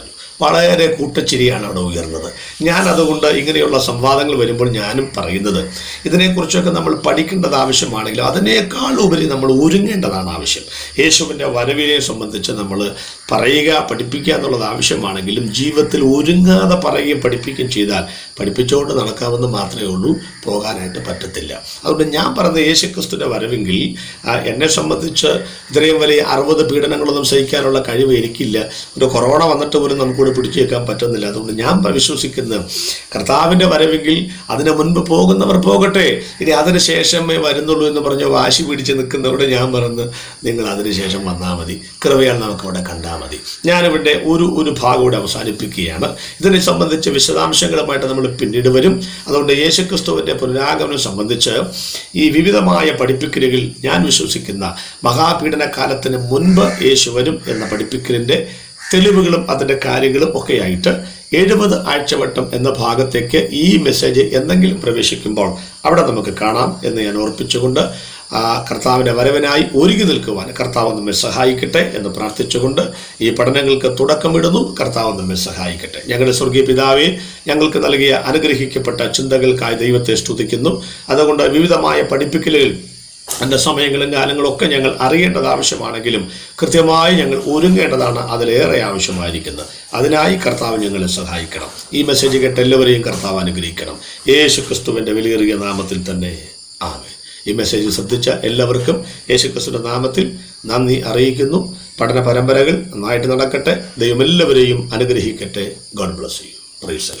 വളരെ കൂട്ടച്ചിരിയാണ് അവിടെ ഉയർന്നത് ഞാൻ അതുകൊണ്ട് ഇങ്ങനെയുള്ള സംവാദങ്ങൾ വരുമ്പോൾ ഞാനും പറയുന്നത് ഇതിനെക്കുറിച്ചൊക്കെ നമ്മൾ പഠിക്കേണ്ടത് ആവശ്യമാണെങ്കിലും അതിനേക്കാൾ ഉപരി നമ്മൾ ഒരുങ്ങേണ്ടതാണ് ആവശ്യം യേശുവിൻ്റെ വരവിനെ സംബന്ധിച്ച് നമ്മൾ പറയുക പഠിപ്പിക്കുക എന്നുള്ളത് ആവശ്യമാണെങ്കിലും ജീവിതത്തിൽ ഒരുങ്ങാതെ പറയുകയും പഠിപ്പിക്കുകയും ചെയ്താൽ പഠിപ്പിച്ചുകൊണ്ട് നടക്കാമെന്ന് മാത്രമേ ഉള്ളൂ പോകാനായിട്ട് പറ്റത്തില്ല അതുകൊണ്ട് ഞാൻ പറഞ്ഞ യേശുക്രിസ്തുവിൻ്റെ വരവെങ്കിൽ ആ, എന്നെ സംബന്ധിച്ച് ഇത്രയും വലിയ അറുപത് പീഡനങ്ങളൊന്നും സഹിക്കാനുള്ള കഴിവ് എനിക്കില്ല ഒരു കൊറോണ വന്നിട്ട് പോലും നമുക്കിവിടെ പിടിച്ചു വെക്കാൻ പറ്റുന്നില്ല അതുകൊണ്ട് ഞാൻ വിശ്വസിക്കുന്നത് കർത്താവിൻ്റെ വരവെങ്കിൽ അതിന് മുൻപ് പോകുന്നവർ പോകട്ടെ ഇനി അതിന് ശേഷമേ വരുന്നുള്ളൂ എന്ന് പറഞ്ഞ് വാശി പിടിച്ച് നിൽക്കുന്നവരോട് ഞാൻ പറഞ്ഞ് നിങ്ങൾ അതിനുശേഷം വന്നാൽ മതി കൃപയാൽ നമുക്ക് ഇവിടെ കണ്ടാൽ മതി ഞാനിവിടെ ഒരു ഒരു ഭാഗം കൂടെ അവസാനിപ്പിക്കുകയാണ് ഇതിനെ സംബന്ധിച്ച് വിശദാംശങ്ങളുമായിട്ട് നമ്മൾ പിന്നീട് വരും അതുകൊണ്ട് യേശുക്രിസ്തുവിൻ്റെ പുനരാഗമനം സംബന്ധിച്ച് ഈ വിവിധമായ പഠിപ്പിക്കലുകൾ ഞാൻ വിശ്വസിക്കുന്ന മഹാപീഡന കാലത്തിന് മുൻപ് യേശു വരും എന്ന പഠിപ്പിക്കലിൻ്റെ തെളിവുകളും അതിൻ്റെ കാര്യങ്ങളും ഒക്കെയായിട്ട് എഴുപത് ആഴ്ചവട്ടം എന്ന ഭാഗത്തേക്ക് ഈ മെസ്സേജ് എന്തെങ്കിലും പ്രവേശിക്കുമ്പോൾ അവിടെ നമുക്ക് കാണാം എന്ന് ഞാൻ ഓർപ്പിച്ചുകൊണ്ട് ആ കർത്താവിൻ്റെ വരവിനായി ഒരുങ്ങി നിൽക്കുവാൻ കർത്താവ് നമ്മെ സഹായിക്കട്ടെ എന്ന് പ്രാർത്ഥിച്ചുകൊണ്ട് ഈ പഠനങ്ങൾക്ക് തുടക്കമിടുന്നു കർത്താവ് നമ്മെ സഹായിക്കട്ടെ ഞങ്ങളുടെ സ്വർഗീയ പിതാവെ ഞങ്ങൾക്ക് നൽകിയ അനുഗ്രഹിക്കപ്പെട്ട ചിന്തകൾക്കായി ദൈവത്തെ സ്തുതിക്കുന്നു അതുകൊണ്ട് വിവിധമായ പഠിപ്പിക്കലുകൾ എൻ്റെ സമയങ്ങളും കാലങ്ങളും ഒക്കെ ഞങ്ങൾ അറിയേണ്ടത് ആവശ്യമാണെങ്കിലും കൃത്യമായി ഞങ്ങൾ ഒരുങ്ങേണ്ടതാണ് അതിലേറെ ആവശ്യമായിരിക്കുന്നത് അതിനായി കർത്താവ് ഞങ്ങളെ സഹായിക്കണം ഈ മെസ്സേജ് കേട്ട് എല്ലാവരെയും കർത്താവ് അനുഗ്രഹിക്കണം യേശു ക്രിസ്തുവിൻ്റെ വിലയേറിയ നാമത്തിൽ തന്നെ ആമേ ഈ മെസ്സേജ് ശ്രദ്ധിച്ച എല്ലാവർക്കും യേശു ക്രിസ്തുവിൻ്റെ നാമത്തിൽ നന്ദി അറിയിക്കുന്നു പഠന പരമ്പരകൾ നന്നായിട്ട് നടക്കട്ടെ ദൈവം എല്ലാവരെയും അനുഗ്രഹിക്കട്ടെ ഗോഡ് ബ്ലസ് യു പ്രൈസ്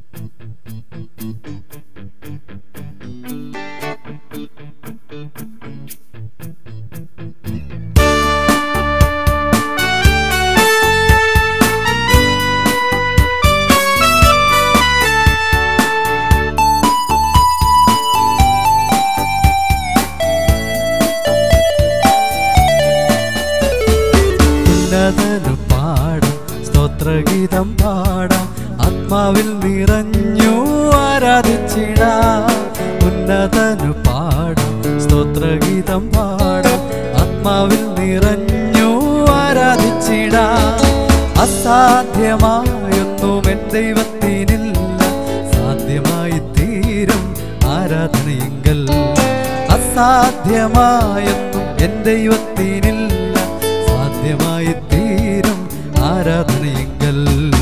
ഉന്നതനു പാടാം സ്തോത്രഗീതം പാടാം ആത്മാവിൽ നിറഞ്ഞു ആരാധിച്ചിടാം ഉന്നതനു പാടാം സ്തോത്രഗീതം പാടാം ആത്മാവിൽ നിറഞ്ഞു ആരാധിച്ചിടാം അസാധ്യമായൊന്നും എൻ ദൈവത്തിനില്ല സാധ്യമായി തീരും ആരാധനയെങ്കിൽ അസാധ്യമായൊന്നും എൻ ദൈവത്തിനില്ല സാധ്യമായി തീരും ആരാധനയെങ്കിൽ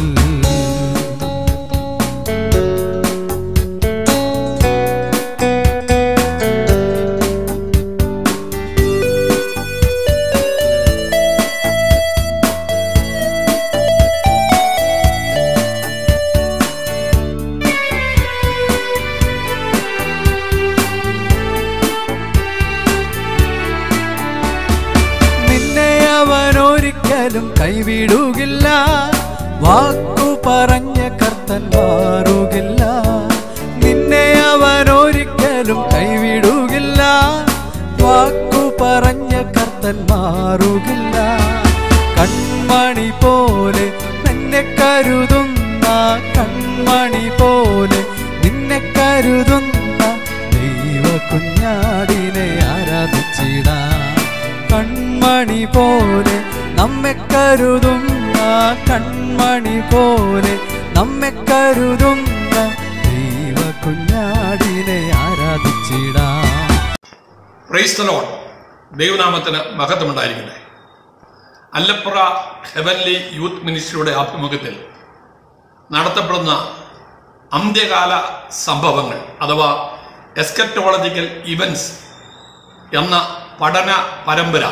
നിന്നെ അവൻ ഒരിക്കലും കൈവിടുകില്ല വാക്കു പറഞ്ഞ കർത്തൻ മാറുകില്ല നിന്നെ അവൻ ഒരിക്കലും കൈവിടുകില്ല വാക്കു പറഞ്ഞ കർത്തൻ മാറുകില്ല കൺമണി പോലെ നിന്നെ കരുതുന്ന കൺമണി പോലെ നിന്നെ കരുതുന്ന ദൈവ കുഞ്ഞാടിനെ ആരാധിച്ചിടാം കൺമണി പോലെ നമ്മെ കരുതുന്ന കൺമണി പോലെ നമ്മെ കരുതുന്ന ദൈവ കുഞ്ഞാടിനെ ആരാധിച്ചിടാം പ്രൈസ് ദ ലോർഡ് ദൈവനാമത്തിന് മഹത്വമുണ്ടായിരിക്കട്ടെ അല്ലപ്പുറ ഹെവൻലി യൂത്ത് മിനിസ്ട്രിയുടെ ആഭിമുഖ്യത്തിൽ നടത്തപ്പെടുന്ന അന്ത്യകാല സംഭവങ്ങൾ അഥവാ എസ്കറ്റോളജിക്കൽ ഇവൻസ് എന്ന പഠന പരമ്പര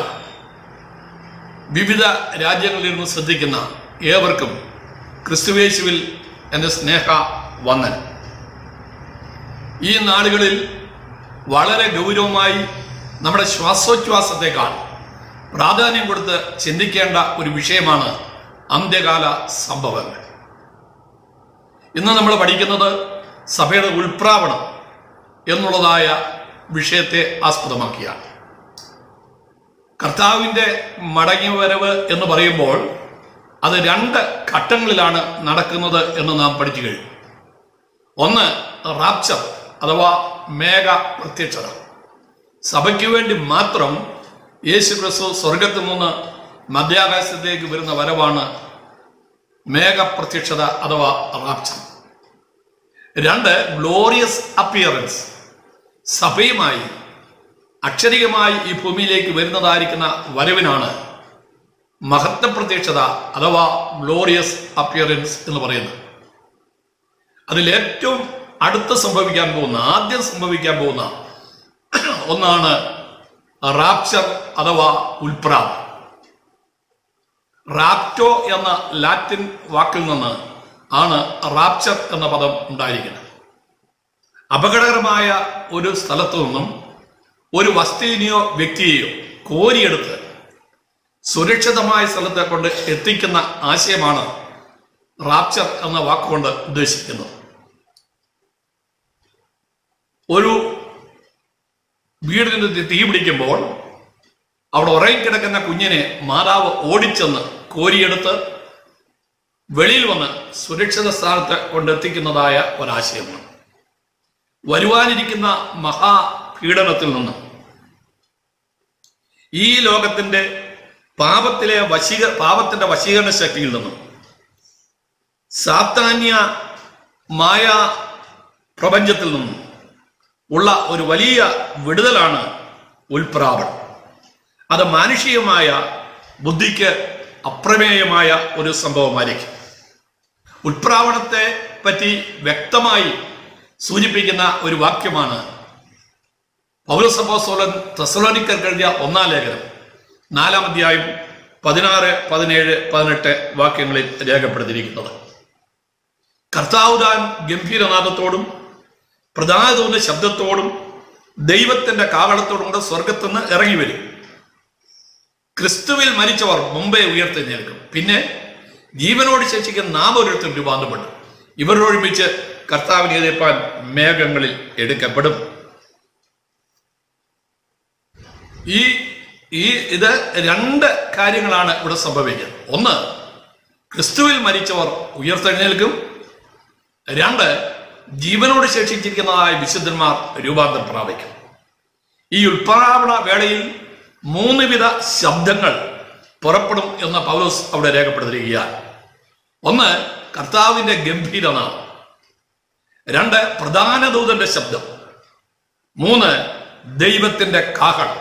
വിവിധ രാജ്യങ്ങളിൽ നിന്ന് ശ്രദ്ധിക്കുന്ന ഏവർക്കും ക്രിസ്തുവേശുവിൽ എൻ്റെ സ്നേഹ വന്ദനം ഈ നാളുകളിൽ വളരെ ഗൗരവമായി നമ്മുടെ ശ്വാസോച്ഛ്വാസത്തെക്കാൾ പ്രാധാന്യം കൊടുത്ത് ചിന്തിക്കേണ്ട ഒരു വിഷയമാണ് അന്ത്യകാല സംഭവങ്ങൾ ഇന്ന് നമ്മൾ പഠിക്കുന്നത് സഭയുടെ ഉൾപ്രാവണം എന്നുള്ളതായ വിഷയത്തെ ആസ്പദമാക്കിയാണ് കർത്താവിൻ്റെ മടങ്ങിവരവ് എന്ന് പറയുമ്പോൾ അത് രണ്ട് ഘട്ടങ്ങളിലാണ് നടക്കുന്നത് എന്ന് നാം പഠിച്ചു കഴിഞ്ഞു ഒന്ന് റാപ്ചർ അഥവാ മേഘ പ്രത്യക്ഷത സഭയ്ക്ക് വേണ്ടി മാത്രം യേശു ക്രിസ്തു സ്വർഗത്തിൽ നിന്ന് മധ്യാകാശത്തേക്ക് വരുന്ന വരവാണ് മേഘപ്രത്യക്ഷത അഥവാ റാപ്ചർ രണ്ട് ഗ്ലോറിയസ് അപ്പിയറൻസ് സഭയുമായി അക്ഷരികമായി ഈ ഭൂമിയിലേക്ക് വരുന്നതായിരിക്കുന്ന വരവിനാണ് മഹത്വ പ്രത്യക്ഷത അഥവാ ഗ്ലോറിയസ് അപ്പിയറൻസ് എന്ന് പറയുന്നത് അതിൽ ഏറ്റവും അടുത്ത് സംഭവിക്കാൻ പോകുന്ന ആദ്യം സംഭവിക്കാൻ പോകുന്ന ഒന്നാണ് റാപ്ചർ അഥവാ ഉൽപ്രാവ് റാപ്റ്റോ എന്ന ലാറ്റിൻ വാക്കിൽ നിന്ന് ആണ് റാപ്ചർ എന്ന പദം ഉണ്ടായിരിക്കുന്നത് അപകടകരമായ ഒരു സ്ഥലത്തു നിന്നും ഒരു വസ്തുവിനെയോ വ്യക്തിയെയോ കോരിയെടുത്ത് സുരക്ഷിതമായ സ്ഥലത്തെ കൊണ്ട് എത്തിക്കുന്ന ആശയമാണ് റാപ്ചർ എന്ന വാക്കുകൊണ്ട് ഉദ്ദേശിക്കുന്നത് ഒരു വീടിന് തീ പിടിക്കുമ്പോൾ അവിടെ ഉറങ്ങിക്കിടക്കുന്ന കുഞ്ഞിനെ മാതാവ് ഓടിച്ചെന്ന് കോരിയെടുത്ത് വെളിയിൽ വന്ന് സുരക്ഷിത സ്ഥാനത്ത് കൊണ്ടെത്തിക്കുന്നതായ ഒരാശയമാണ് വരുവാനിരിക്കുന്ന മഹാപീഡനത്തിൽ നിന്നും ഈ ലോകത്തിന്റെ പാപത്തിലെ വശീക പാപത്തിന്റെ വശീകരണ ശക്തിയിൽ നിന്നും സാത്താന്യ മായ പ്രപഞ്ചത്തിൽ നിന്നും ഉള്ള ഒരു വലിയ വിടുതലാണ് ഉൽപ്രാവണം അത് മാനുഷികമായ ബുദ്ധിക്ക് അപ്രമേയമായ ഒരു സംഭവമായിരിക്കും ഉൽപ്രാവണത്തെ പറ്റി വ്യക്തമായി സൂചിപ്പിക്കുന്ന ഒരു വാക്യമാണ് പൗരസഭോസോലൻ തെസലോനിക്കർക്ക് എഴുതിയ ഒന്നാം ലേഖനം നാലാം അധ്യായം പതിനാറ് പതിനേഴ് പതിനെട്ട് വാക്യങ്ങളിൽ രേഖപ്പെടുത്തിയിരിക്കുന്നത് കർത്താവുദാൻ ഗംഭീരനാഥത്തോടും പ്രധാനതൂന്ന ശബ്ദത്തോടും ദൈവത്തിന്റെ കാവളത്തോടും കൂടെ സ്വർഗത്തുനിന്ന് ഇറങ്ങി വരും ക്രിസ്തുവിൽ മരിച്ചവർ മുമ്പേ ഉയർത്തെഴുന്നേൽക്കും പിന്നെ ജീവനോട് ശേഷിക്കുന്ന നാം ഓരോരുത്തരും രൂപാന്തപ്പെടും ഇവരോടൊരുമിച്ച് കർത്താവിനെ എതിർപ്പാൻ മേഘങ്ങളിൽ എടുക്കപ്പെടും ഈ ഈ ഇത് രണ്ട് കാര്യങ്ങളാണ് ഇവിടെ സംഭവിക്കുന്നത് ഒന്ന് ക്രിസ്തുവിൽ മരിച്ചവർ ഉയർത്തെഴുന്നേൽക്കും രണ്ട് ജീവനോട് ശേഷിച്ചിരിക്കുന്നതായ വിശുദ്ധന്മാർ രൂപാന്തരം പ്രാപിക്കും ഈ ഉൽപ്രാവണ വേളയിൽ മൂന്ന് വിധ ശബ്ദങ്ങൾ പുറപ്പെടും എന്ന് പൗലോസ് അവിടെ രേഖപ്പെടുത്തിയിരിക്കുകയാണ് ഒന്ന് കർത്താവിന്റെ ഗംഭീരനാഥം രണ്ട് പ്രധാന ദൂതന്റെ ശബ്ദം മൂന്ന് ദൈവത്തിന്റെ കാഹളം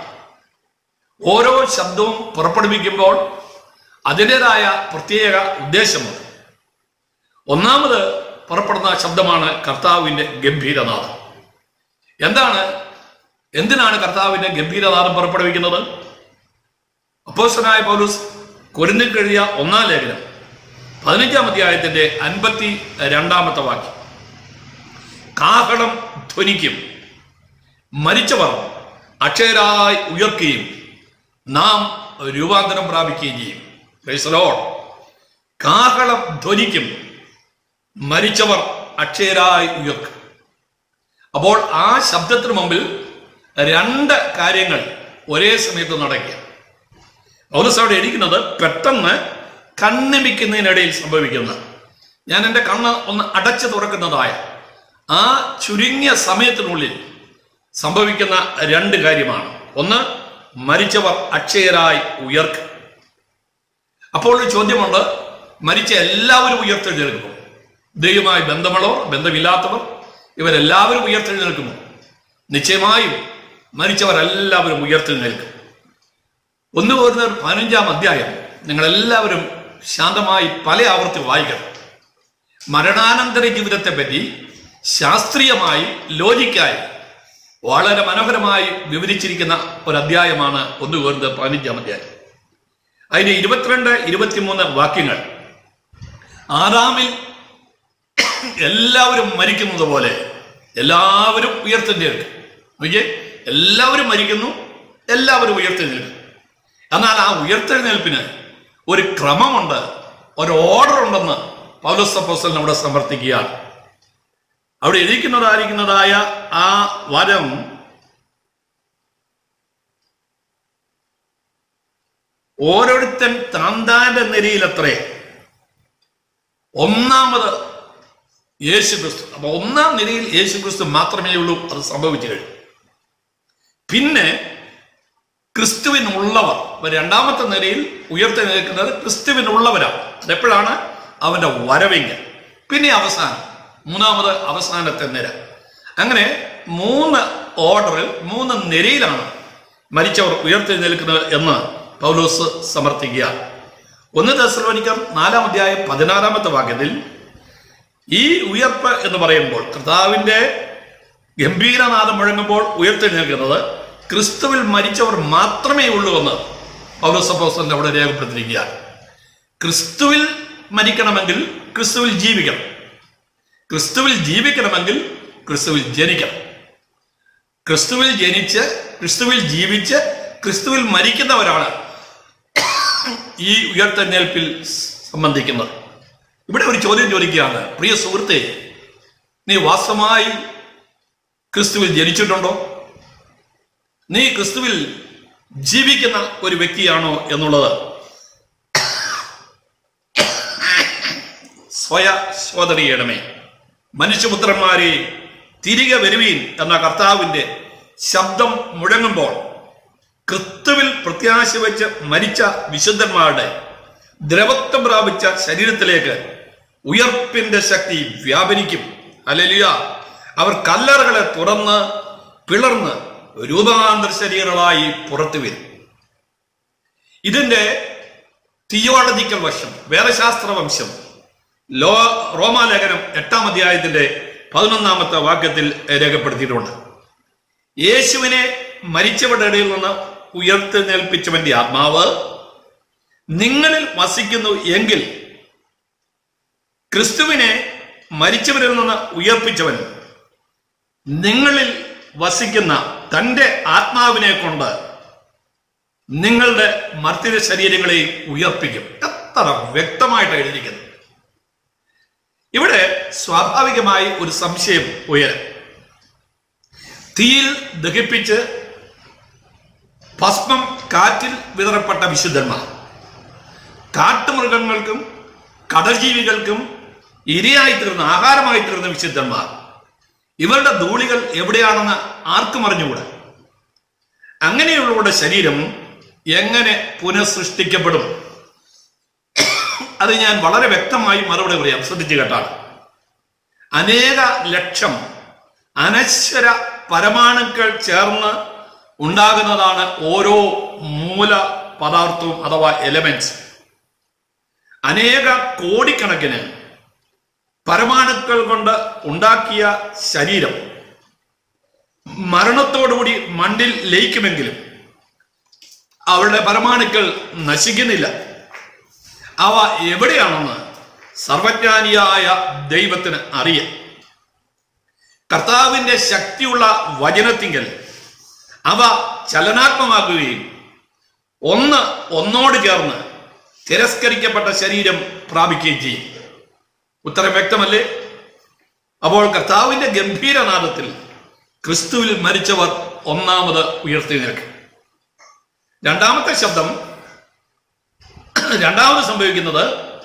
ഓരോ ശബ്ദവും പുറപ്പെടുവിക്കുമ്പോൾ അതിൻ്റെതായ പ്രത്യേക ഉദ്ദേശമുണ്ട് ഒന്നാമത് പുറപ്പെടുന്ന ശബ്ദമാണ് കർത്താവിന്റെ ഗംഭീരനാഥം എന്താണ് എന്തിനാണ് കർത്താവിന്റെ ഗംഭീരനാഥം പുറപ്പെടുവിക്കുന്നത് അപ്പോസ്റ്റനായ പൗലൂസ് കൊരിന്തിൽ കഴിയ ഒന്നാം ലേഖനം പതിനഞ്ചാം അധ്യായത്തിന്റെ അൻപത്തി രണ്ടാമത്തെ വാക്യം കാഹളം ധ്വനിക്കും മരിച്ചവർ അക്ഷയരായി ഉയർക്കുകയും നാം രൂപാന്തരം പ്രാപിക്കുകയും ചെയ്യും Praise the Lord. കാഹളം ധ്വനിക്കും മരിച്ചവർ അക്ഷയരായി ഉയർക്കും അപ്പോൾ ആ ശബ്ദത്തിന് മുമ്പിൽ രണ്ട് കാര്യങ്ങൾ ഒരേ സമയത്ത് നടക്കുക പൗലസ് അവിടെ ഇരിക്കുന്നത് പെട്ടെന്ന് കണ്ണിമിക്കുന്നതിനിടയിൽ സംഭവിക്കുന്ന ഞാൻ എൻ്റെ കണ്ണ് ഒന്ന് അടച്ചു തുറക്കുന്നതായ ആ ചുരുങ്ങിയ സമയത്തിനുള്ളിൽ സംഭവിക്കുന്ന രണ്ട് കാര്യമാണ് ഒന്ന് മരിച്ചവർ അക്ഷയരായി ഉയർക്കും അപ്പോൾ ഒരു ചോദ്യമുണ്ട് മരിച്ച എല്ലാവരും ഉയർത്തെഴുന്നേൽക്കുമോ ദൈവമായി ബന്ധമുള്ളവർ ബന്ധമില്ലാത്തവർ ഇവരെല്ലാവരും ഉയർത്തെഴുന്നേൽക്കുമോ നിശ്ചയമായും മരിച്ചവരെല്ലാവരും ഉയർത്തെഴുന്നേൽക്കും ഒന്ന് പോരുന്ന പതിനഞ്ചാം അധ്യായം നിങ്ങളെല്ലാവരും ശാന്തമായി പല ആവർത്തി വായിക്കണം മരണാനന്തര ജീവിതത്തെ പറ്റി ശാസ്ത്രീയമായി ലോജിക്കായി വളരെ മനോഹരമായി വിവരിച്ചിരിക്കുന്ന ഒരു അധ്യായമാണ് ഒന്ന് പോരുന്നത് പതിനഞ്ചാം അധ്യായം അതിന്റെ ഇരുപത്തിരണ്ട് ഇരുപത്തിമൂന്ന് വാക്യങ്ങൾ ആറാമിൽ എല്ലാവരും മരിക്കുന്നത് പോലെ എല്ലാവരും ഉയർത്തെഴുന്നേൽക്കും നോക്കിയേ എല്ലാവരും മരിക്കുന്നു എല്ലാവരും ഉയർത്തെഴുന്നേൽക്കും എന്നാൽ ആ ഉയർത്തെഴുന്നേൽപ്പിന് ഒരു ക്രമമുണ്ട് ഒരു ഓർഡർ ഉണ്ടെന്ന് പൗലോസപ്പോസ്റ്റൽ അവിടെ സമർത്ഥിക്കുകയാണ് അവിടെ എഴുതിക്കുന്നതായിരിക്കുന്നതായ ആ വരം ഓരോരുത്തൻ താന്താന്റെ നിരയിലത്രേ ഒന്നാമത് യേശു ക്രിസ്തു അപ്പൊ ഒന്നാം നിരയിൽ യേശു ക്രിസ്തു മാത്രമേ ഉള്ളൂ അത് സംഭവിച്ചു കഴിഞ്ഞു പിന്നെ ക്രിസ്തുവിനുള്ളവർ അപ്പൊ രണ്ടാമത്തെ നിരയിൽ ഉയർത്തി നിൽക്കുന്നത് ക്രിസ്തുവിനുള്ളവരാണ് അതെപ്പോഴാണ് അവന്റെ വരവെങ്കിൽ പിന്നെ അവസാനം മൂന്നാമത് അവസാനത്തെ നിര അങ്ങനെ മൂന്ന് ഓർഡറിൽ മൂന്ന് നിരയിലാണ് മരിച്ചവർ ഉയർത്തെഴുന്നേൽക്കുന്നത് എന്ന് പൗലോസ് സമർത്ഥിക്കുക ഒന്ന് ദശലോനിക്കർ നാലാം അധ്യായം പതിനാറാമത്തെ വാക്യത്തിൽ ഈ ഉയർപ്പ് എന്ന് പറയുമ്പോൾ കർത്താവിന്റെ ഗംഭീരനാഥം മുഴങ്ങുമ്പോൾ ഉയർത്തെഴുന്നേൽക്കുന്നത് ക്രിസ്തുവിൽ മരിച്ചവർ മാത്രമേ ഉള്ളൂ എന്ന് പൗരസപ്പോസ്റ്റലിൽ അവിടെ രേഖപ്പെടുത്തിയിരിക്കുക ക്രിസ്തുവിൽ മരിക്കണമെങ്കിൽ ക്രിസ്തുവിൽ ജീവിക്കണം ക്രിസ്തുവിൽ ജീവിക്കണമെങ്കിൽ ക്രിസ്തുവിൽ ജനിക്കണം ക്രിസ്തുവിൽ ജനിച്ച് ക്രിസ്തുവിൽ ജീവിച്ച് ക്രിസ്തുവിൽ മരിക്കുന്നവരാണ് ഈ ഉയർത്തെഴുന്നേൽപ്പിൽ സംബന്ധിക്കുന്നത് ഇവിടെ ഒരു ചോദ്യം ചോദിക്കുകയാണ് പ്രിയ സുഹൃത്തെ നീ വാസ്തവമായി ക്രിസ്തുവിൽ ജനിച്ചിട്ടുണ്ടോ നീ ക്രിസ്തുവിൽ ജീവിക്കുന്ന ഒരു വ്യക്തിയാണോ എന്നുള്ളത് സ്വയ ശോധനയിടമേ മനുഷ്യപുത്രന്മാരെ തിരികെ വരുവീൻ എന്ന കർത്താവിന്റെ ശബ്ദം മുഴങ്ങുമ്പോൾ ക്രിസ്തുവിൽ പ്രത്യാശ വെച്ച് മരിച്ച വിശുദ്ധന്മാരുടെ ദ്രവത്വം പ്രാപിച്ച ശരീരത്തിലേക്ക് ഉയർപ്പിന്റെ ശക്തി വ്യാപരിക്കും അലലിയ അവർ കല്ലറകളെ തുറന്ന് പിളർന്ന് രൂപാന്തര ശരീരങ്ങളായി പുറത്തു വരും ഇതിന്റെ തിയോളജിക്കൽ വശം വേദശാസ്ത്ര വംശം ലോ റോമാലേഖനം എട്ടാം അധ്യായത്തിന്റെ പതിനൊന്നാമത്തെ വാക്യത്തിൽ രേഖപ്പെടുത്തിയിട്ടുണ്ട് യേശുവിനെ മരിച്ചവരുടെ ഇടയിൽ നിന്ന് ഉയർത്തെഴുന്നേൽപ്പിച്ചവന്റെ ആത്മാവ് നിങ്ങളിൽ വസിക്കുന്നു എങ്കിൽ ക്രിസ്തുവിനെ മരിച്ചവരിൽ നിന്ന് ഉയർപ്പിച്ചവൻ നിങ്ങളിൽ വസിക്കുന്ന തന്റെ ആത്മാവിനെ കൊണ്ട് നിങ്ങളുടെ മർത്തിര ശരീരങ്ങളെ ഉയർപ്പിക്കും എത്ര വ്യക്തമായിട്ട് എഴുതിയിരിക്കുന്നു ഇവിടെ സ്വാഭാവികമായി ഒരു സംശയം ഉയരും തീയിൽ ദഹിപ്പിച്ച് ഭസ്മം കാറ്റിൽ വിതറപ്പെട്ട വിശുദ്ധന്മാർ കാട്ടുമൃഗങ്ങൾക്കും കടൽജീവികൾക്കും ഇരയായി തീർന്ന ആഹാരമായി തീർന്ന വിശുദ്ധന്മാർ ഇവരുടെ ധൂളികൾ എവിടെയാണെന്ന് ആർക്കും അറിഞ്ഞുകൂടാ അങ്ങനെയുള്ളവരുടെ ശരീരം എങ്ങനെ പുനഃസൃഷ്ടിക്കപ്പെടും അത് ഞാൻ വളരെ വ്യക്തമായി മറുപടി പറയാം ശ്രദ്ധിച്ചു കേട്ടാണ് അനേക ലക്ഷം അനശ്വര പരമാണുക്കൾ ചേർന്ന് ഉണ്ടാകുന്നതാണ് ഓരോ മൂല പദാർത്ഥവും അഥവാ എലമെന്റ്സ് അനേക കോടിക്കണക്കിന് പരമാണുക്കൾ കൊണ്ട് ഉണ്ടാക്കിയ ശരീരം മരണത്തോടുകൂടി മണ്ണിൽ ലയിക്കുമെങ്കിലും അവരുടെ പരമാണുക്കൾ നശിക്കുന്നില്ല അവ എവിടെയാണെന്ന് സർവജ്ഞാനിയായ ദൈവത്തിന് അറിയാം കർത്താവിന്റെ ശക്തിയുള്ള വചനത്തിങ്കൽ അവ ചലനാത്മമാക്കുകയും ഒന്ന് ഒന്നോട് ചേർന്ന് തിരസ്കരിക്കപ്പെട്ട ശരീരം പ്രാപിക്കുകയും ചെയ്യും ഉത്തരം വ്യക്തമല്ലേ അപ്പോൾ കർത്താവിന്റെ ഗംഭീരനാദത്തിൽ ക്രിസ്തുവിൽ മരിച്ചവർ ഒന്നാമത് ഉയർത്തിനിൽക്കും രണ്ടാമത്തെ ശബ്ദം രണ്ടാമത് സംഭവിക്കുന്നത്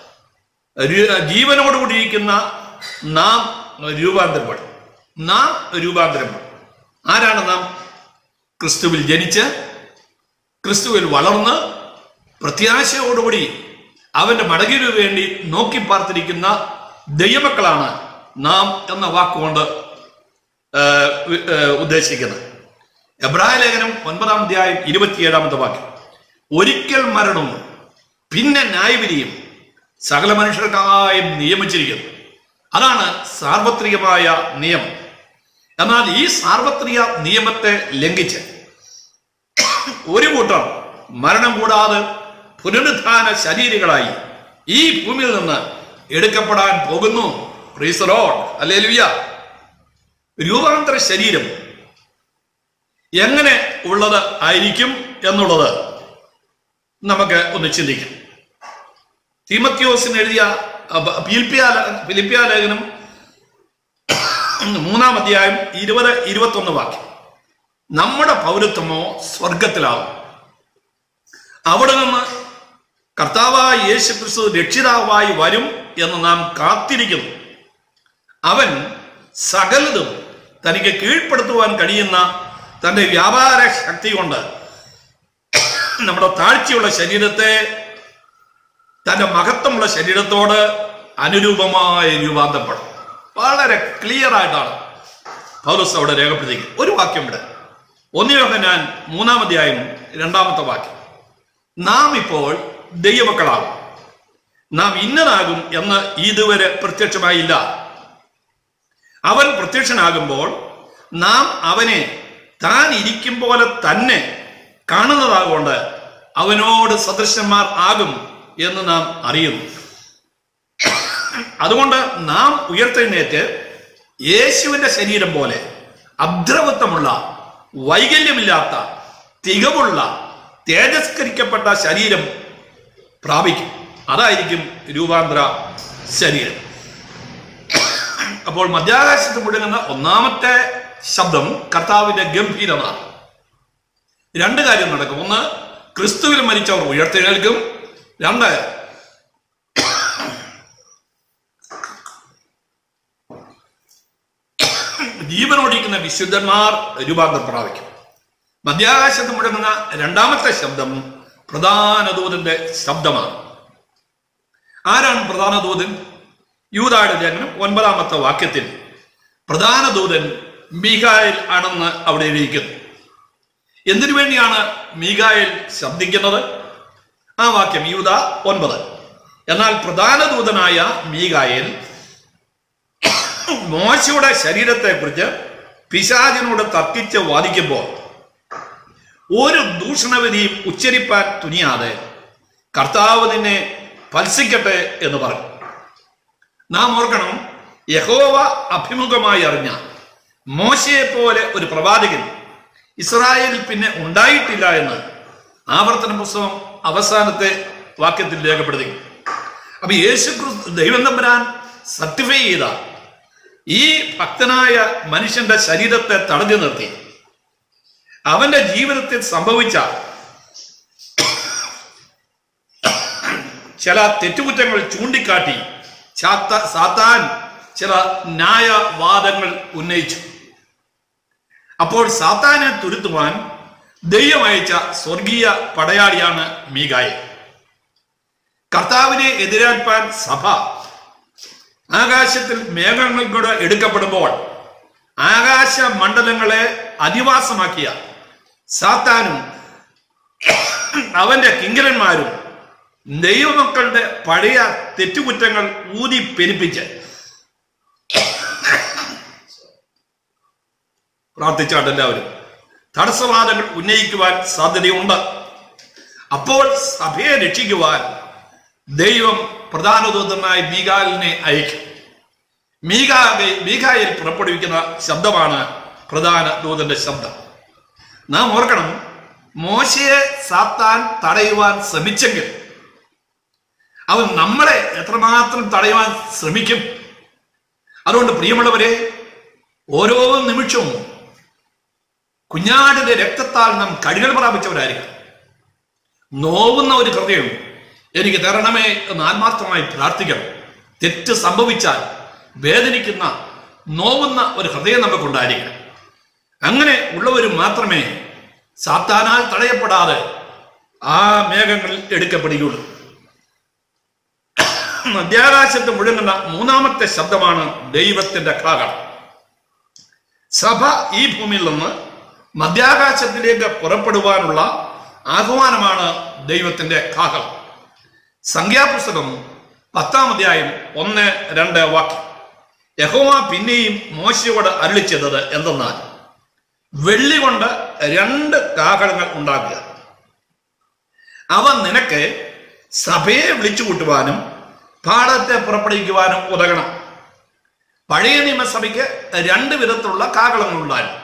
രു- ജീവനോടുകൂടിയിരിക്കുന്ന നാം രൂപാന്തരപ്പെടും നാം രൂപാന്തരപ്പെടും ആരാണ് നാം ക്രിസ്തുവിൽ ജനിച്ച് ക്രിസ്തുവിൽ വളർന്ന് പ്രത്യാശയോടുകൂടി അവന്റെ മടങ്ങിനു വേണ്ടി നോക്കി പാർത്തിരിക്കുന്ന ദൈവമക്കളാണ് നാം എന്ന വാക്കുകൊണ്ട് ഏഹ്, വി- ഏഹ്, ഉദ്ദേശിക്കുന്നത് എബ്രായ ലേഖനം ഒൻപതാം അധ്യായം ഇരുപത്തിയേഴാമത്തെ വാക്യം ഒരിക്കൽ മരണവും പിന്നെ ന്യായവിധിയും സകല മനുഷ്യർക്കായും നിയമിച്ചിരിക്കുന്നു അതാണ് സാർവത്രികമായ നിയമം എന്നാൽ ഈ സാർവത്രിക നിയമത്തെ ലംഘിച്ച് ഒരു കൂട്ടർ മരണം കൂടാതെ പുനരുദ്ധാന ശരീരങ്ങളായി ഈ ഭൂമിയിൽ നിന്ന് എടുക്കപ്പെടാൻ പോകുന്നു പ്രീസറോഡ് അല്ലേ രൂപാന്തര ശരീരം എങ്ങനെ ഉള്ളത് ആയിരിക്കും എന്നുള്ളത് നമുക്ക് ഒന്ന് ചിന്തിക്കാം തീമത്യോസിന് എഴുതിയ അഹ് ഫിലിപ്പിയ ഫിലിപ്പിയ ലേഖനം മൂന്നാം അധ്യായം ഇരുപത് ഇരുപത്തൊന്ന് വാക്യം നമ്മുടെ പൗരത്വമോ സ്വർഗത്തിലാവും അവിടെ നിന്ന് കർത്താവായ യേശു ക്രിസ്തു രക്ഷിതാവായി വരും എന്ന് നാം കാത്തിരിക്കുന്നു അവൻ സകലതും തനിക്ക് കീഴ്പ്പെടുത്തുവാൻ കഴിയുന്ന തന്റെ വ്യാപാര ശക്തി കൊണ്ട് നമ്മുടെ താഴ്ചയുള്ള ശരീരത്തെ തന്റെ മഹത്വമുള്ള ശരീരത്തോട് അനുരൂപമായ രൂപാന്തരപ്പെടണം വളരെ ക്ലിയർ ആയിട്ടാണ് പൗലോസ് അവിടെ രേഖപ്പെടുത്തിയിരിക്കുന്നത് ഒരു വാക്യം ഇവിടെ ഒന്നിനൊക്കെ ഞാൻ മൂന്നാമധ്യായം രണ്ടാമത്തെ വാക്യം നാം ഇപ്പോൾ ദൈവമക്കളാകും നാം ഇന്നതാകും എന്ന് ഇതുവരെ പ്രത്യക്ഷമായില്ല അവൻ പ്രത്യക്ഷനാകുമ്പോൾ നാം അവനെ താൻ ഇരിക്കും പോലെ തന്നെ കാണുന്നതാകൊണ്ട് അവനോട് സദൃശന്മാർ ആകും എന്ന് നാം അറിയുന്നു അതുകൊണ്ട് നാം ഉയർത്തെഴുന്നേറ്റ് യേശുവിന്റെ ശരീരം പോലെ അദ്രവത്വമുള്ള വൈകല്യമില്ലാത്ത തികവുള്ള തേജസ്കരിക്കപ്പെട്ട ശരീരം പ്രാപിക്കും അതായിരിക്കും രൂപാന്തര ശരീരം അപ്പോൾ മധ്യാകാശത്ത് മുഴങ്ങുന്ന ഒന്നാമത്തെ ശബ്ദം കർത്താവിന്റെ ഗംഭീരമാണ് രണ്ട് കാര്യം നടക്കും ഒന്ന് ക്രിസ്തുവിൽ മരിച്ചവർ ഉയർത്തെഴുന്നേൽക്കും രണ്ട് ജീവനോടിക്കുന്ന വിശുദ്ധന്മാർ രൂപാന്തരം പ്രാപിക്കും മധ്യാകാശത്ത് മുഴങ്ങുന്ന രണ്ടാമത്തെ ശബ്ദം പ്രധാന ദൂതന്റെ ശബ്ദമാണ് ആരാണ് പ്രധാന ദൂതൻ യൂതായുടെ ലേഖനം ഒൻപതാമത്തെ വാക്യത്തിൽ പ്രധാന ദൂതൻ മീകായൽ ആണെന്ന് അവിടെ എഴുതിയിരിക്കുന്നു എന്തിനു വേണ്ടിയാണ് മീകായൽ ശബ്ദിക്കുന്നത് ആ വാക്യം യൂത ഒൻപത് എന്നാൽ പ്രധാന ദൂതനായ മീകായൽ മോശയുടെ ശരീരത്തെക്കുറിച്ച് പിശാചിനോട് തർക്കിച്ച് വാദിക്കുമ്പോൾ ഒരു ദൂഷണവിധിയും ഉച്ചരിപ്പാൻ തുനിയാതെ കർത്താവ് നിന്നെ ഫൽസിക്കട്ടെ എന്ന് പറഞ്ഞു നാം ഓർക്കണം യഹോവ അഭിമുഖമായി അറിഞ്ഞ മോശയെ പോലെ ഒരു പ്രവാചകൻ ഇസ്രായേലിൽ പിന്നെ ഉണ്ടായിട്ടില്ല എന്ന് ആവർത്തന പുസ്തകം അവസാനത്തെ വാക്യത്തിൽ രേഖപ്പെടുത്തി അപ്പൊ യേശു ക്രിസ്തു ദൈവം തമ്പുരാൻ സർട്ടിഫൈ ചെയ്ത ഈ ഭക്തനായ മനുഷ്യന്റെ ശരീരത്തെ തടഞ്ഞു നിർത്തി അവന്റെ ജീവിതത്തിൽ സംഭവിച്ച ചില തെറ്റുകുറ്റങ്ങൾ ചൂണ്ടിക്കാട്ടി ചാത്ത- സാത്താൻ ചില ന്യായവാദങ്ങൾ ഉന്നയിച്ചു അപ്പോൾ സാത്താനെ തുരുത്തുവാൻ ദൈവം അയച്ച സ്വർഗീയ പടയാളിയാണ് മീകായ കർത്താവിനെ എതിരേൽപ്പാൻ സഭ ആകാശത്തിൽ മേഘങ്ങൾ കൂടെ എടുക്കപ്പെടുമ്പോൾ ആകാശ മണ്ഡലങ്ങളെ അധിവാസമാക്കിയ സാത്താനും അവന്റെ കിങ്കരന്മാരും ദൈവമക്കളുടെ പഴയ തെറ്റുകുറ്റങ്ങൾ ഊതി പെരുപ്പിച്ച് പ്രാർത്ഥിച്ചാട്ട് എല്ലാവരും തടസ്സവാദങ്ങൾ ഉന്നയിക്കുവാൻ സാധ്യതയുണ്ട് അപ്പോൾ സഭയെ രക്ഷിക്കുവാൻ ദൈവം പ്രധാന ദൂതനായ മീകാലിനെ അയക്കും മീകാ മീകായിൽ പുറപ്പെടുവിക്കുന്ന ശബ്ദമാണ് പ്രധാന ദൂതന്റെ ശബ്ദം നാം ഓർക്കണം മോശയെ സാത്താൻ തടയുവാൻ ശ്രമിച്ചെങ്കിൽ അവൻ നമ്മളെ എത്രമാത്രം തടയുവാൻ ശ്രമിക്കും അതുകൊണ്ട് പ്രിയമുള്ളവരെ ഓരോ നിമിഷവും കുഞ്ഞാടിന്റെ രക്തത്താൽ നാം കഴുകൽ പ്രാപിച്ചവരായിരിക്കും നോവുന്ന ഒരു ഹൃദയം എനിക്ക് തരണമേ എന്ന് ആത്മാർത്ഥമായി പ്രാർത്ഥിക്കണം തെറ്റ് സംഭവിച്ചാൽ വേദനിക്കുന്ന നോവുന്ന ഒരു ഹൃദയം നമുക്കുണ്ടായിരിക്കണം അങ്ങനെ ഉള്ളവർ മാത്രമേ സാത്താനാൽ തടയപ്പെടാതെ ആ മേഘങ്ങളിൽ എടുക്കപ്പെടുകയുള്ളൂ മധ്യാകാശത്ത് മുഴങ്ങുന്ന മൂന്നാമത്തെ ശബ്ദമാണ് ദൈവത്തിന്റെ കാകളം സഭ ഈ ഭൂമിയിൽ നിന്ന് മധ്യാകാശത്തിലേക്ക് പുറപ്പെടുവാനുള്ള ആഹ്വാനമാണ് ദൈവത്തിന്റെ കാഹളം സംഖ്യാപുസ്തകം പത്താം അധ്യായം ഒന്ന് രണ്ട് വാക്യം യഹോവ പിന്നെയും മോശയോട് അരുളി ചെയ്തത് എന്തെന്നാൽ വെള്ളി കൊണ്ട് രണ്ട് കാഹളങ്ങൾ ഉണ്ടാക്കുക അവ നിനക്ക് സഭയെ വിളിച്ചു കൂട്ടുവാനും പാഠത്തെ പുറപ്പെടുവിക്കുവാനും ഉതകണം പഴയ നിയമസഭയ്ക്ക് രണ്ട് വിധത്തിലുള്ള കാകളങ്ങൾ ഉണ്ടായിരുന്നു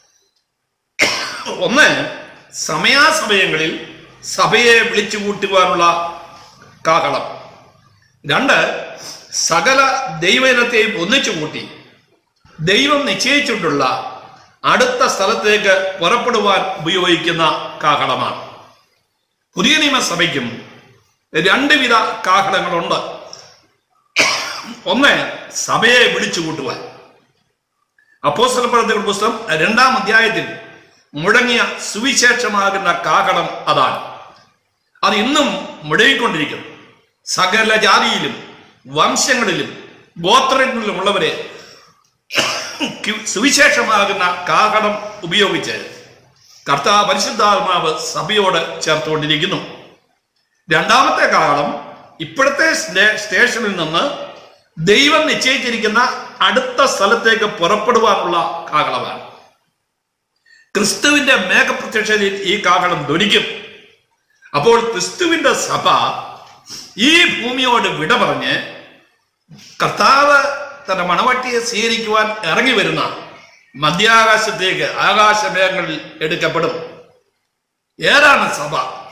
ഒന്ന് സമയാസമയങ്ങളിൽ സഭയെ വിളിച്ചു കൂട്ടുവാനുള്ള കാഹളം രണ്ട് സകല ദൈവജനത്തെയും ഒന്നിച്ചു കൂട്ടി ദൈവം നിശ്ചയിച്ചിട്ടുള്ള അടുത്ത സ്ഥലത്തേക്ക് പുറപ്പെടുവാൻ ഉപയോഗിക്കുന്ന കാഹളമാണ് പുതിയ നിയമസഭയ്ക്കും രണ്ട് വിധ കാഹളങ്ങളുണ്ട് ഒന്ന് സഭയെ വിളിച്ചു കൂട്ടുവാൻ അപ്പോസ്തല പ്രവർത്തികളുടെ പുസ്തകം രണ്ടാം അധ്യായത്തിൽ മുഴങ്ങിയ സുവിശേഷമാകുന്ന കാഹളം അതാണ് അത് ഇന്നും മുഴങ്ങിക്കൊണ്ടിരിക്കുന്നു സകല ജാതിയിലും വംശങ്ങളിലും ഗോത്രങ്ങളിലുമുള്ളവരെ സുവിശേഷമാകുന്ന കാഹളം ഉപയോഗിച്ച് കർത്താവ് പരിശുദ്ധാത്മാവ് സഭയോട് ചേർത്തുകൊണ്ടിരിക്കുന്നു രണ്ടാമത്തെ കാഹളം ഇപ്പോഴത്തെ സ്റ്റേ- സ്റ്റേഷനിൽ നിന്ന് ദൈവം നിശ്ചയിച്ചിരിക്കുന്ന അടുത്ത സ്ഥലത്തേക്ക് പുറപ്പെടുവാനുള്ള കാഹളമാണ് ക്രിസ്തുവിന്റെ മേഘപ്രത്യക്ഷതയിൽ ഈ കാഹളം ധ്വനിക്കും അപ്പോൾ ക്രിസ്തുവിന്റെ സഭ ഈ ഭൂമിയോട് വിട പറഞ്ഞ് കർത്താവ് തന്റെ മണവട്ടിയെ സ്വീകരിക്കുവാൻ ഇറങ്ങി വരുന്ന മധ്യാകാശത്തേക്ക് ആകാശമേഘങ്ങളിൽ എടുക്കപ്പെടും ഏതാണ് സഭ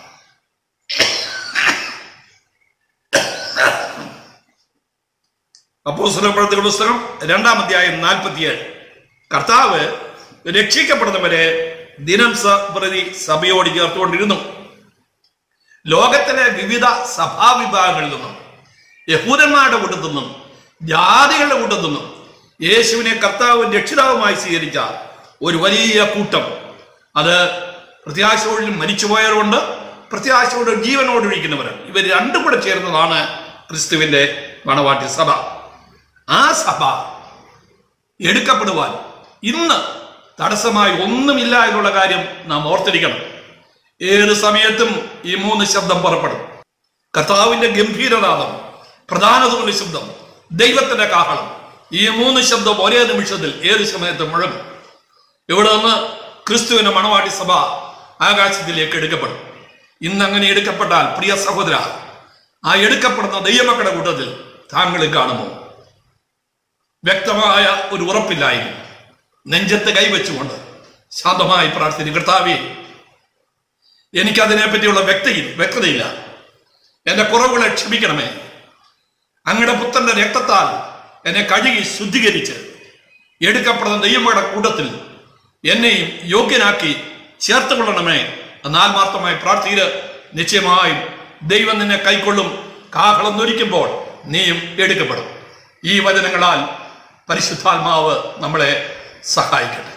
അപ്പോസ്തലപ്രവൃത്തികളുടെ പുസ്തകം രണ്ടാം അധ്യായം നാൽപ്പത്തിയേഴ് കർത്താവ് രക്ഷിക്കപ്പെടുന്നവരെ ദിനം സ പ്രതി സഭയോട് ചേർത്തുകൊണ്ടിരുന്നു ലോകത്തിലെ വിവിധ സഭാവിഭാഗങ്ങളിൽ നിന്നും യഹൂദന്മാരുടെ കൂട്ടത്തു നിന്നും ജാതികളുടെ കൂട്ടത്തു നിന്നും യേശുവിനെ കർത്താവും രക്ഷിതാവുമായി സ്വീകരിച്ച ഒരു വലിയ കൂട്ടം അത് പ്രത്യാശയോടും മരിച്ചുപോയവരുണ്ട് പ്രത്യാശയോട് ജീവനോട് ഇരിക്കുന്നവരുണ്ട് ഇവർ രണ്ടും കൂടെ ചേർന്നതാണ് ക്രിസ്തുവിന്റെ മണവാട്ടി സഭ ആ സഭ എടുക്കപ്പെടുവാൻ ഇന്ന് തടസ്സമായി ഒന്നുമില്ല എന്നുള്ള കാര്യം നാം ഓർത്തിരിക്കണം ഏത് സമയത്തും ഈ മൂന്ന് ശബ്ദം പുറപ്പെടും കർത്താവിന്റെ ഗംഭീരനാദം പ്രധാന തൂണിന്റെ ശബ്ദം ദൈവത്തിന്റെ കാഹളം ഈ മൂന്ന് ശബ്ദം ഒരേ നിമിഷത്തിൽ ഏത് സമയത്തും മുഴങ്ങും ഇവിടെ നിന്ന് ക്രിസ്തുവിന്റെ മണവാട്ടി സഭ ആകാശത്തിലേക്ക് എടുക്കപ്പെടും ഇന്ന് അങ്ങനെ എടുക്കപ്പെട്ടാൽ പ്രിയ സഹോദര ആ എടുക്കപ്പെടുന്ന ദൈവമക്കളുടെ കൂട്ടത്തിൽ താങ്കൾ കാണുമോ വ്യക്തമായ ഒരു ഉറപ്പില്ലായിരുന്നു നെഞ്ചത്ത് കൈവച്ചുകൊണ്ട് ശാന്തമായി പ്രാർത്ഥിക്കും കർത്താവേ എനിക്കതിനെ പറ്റിയുള്ള വ്യക്തി വ്യക്തതയില്ല എന്റെ കുറവുകളെ ക്ഷമിക്കണമേ അങ്ങയുടെ പുത്രന്റെ രക്തത്താൽ എന്നെ കഴുകി ശുദ്ധീകരിച്ച് എടുക്കപ്പെടുന്ന ദൈവങ്ങളുടെ കൂട്ടത്തിൽ എന്നെയും യോഗ്യനാക്കി ചേർത്ത് കൊള്ളണമേ എന്ന് ആത്മാർത്ഥമായി പ്രാർത്ഥിച്ച് നിശ്ചയമായും ദൈവം നിന്നെ കൈക്കൊള്ളും കാഹളം ധരിക്കുമ്പോൾ നീയും എടുക്കപ്പെടും ഈ വചനങ്ങളാൽ പരിശുദ്ധാത്മാവ് നമ്മളെ സഹായിക്കട്ടെ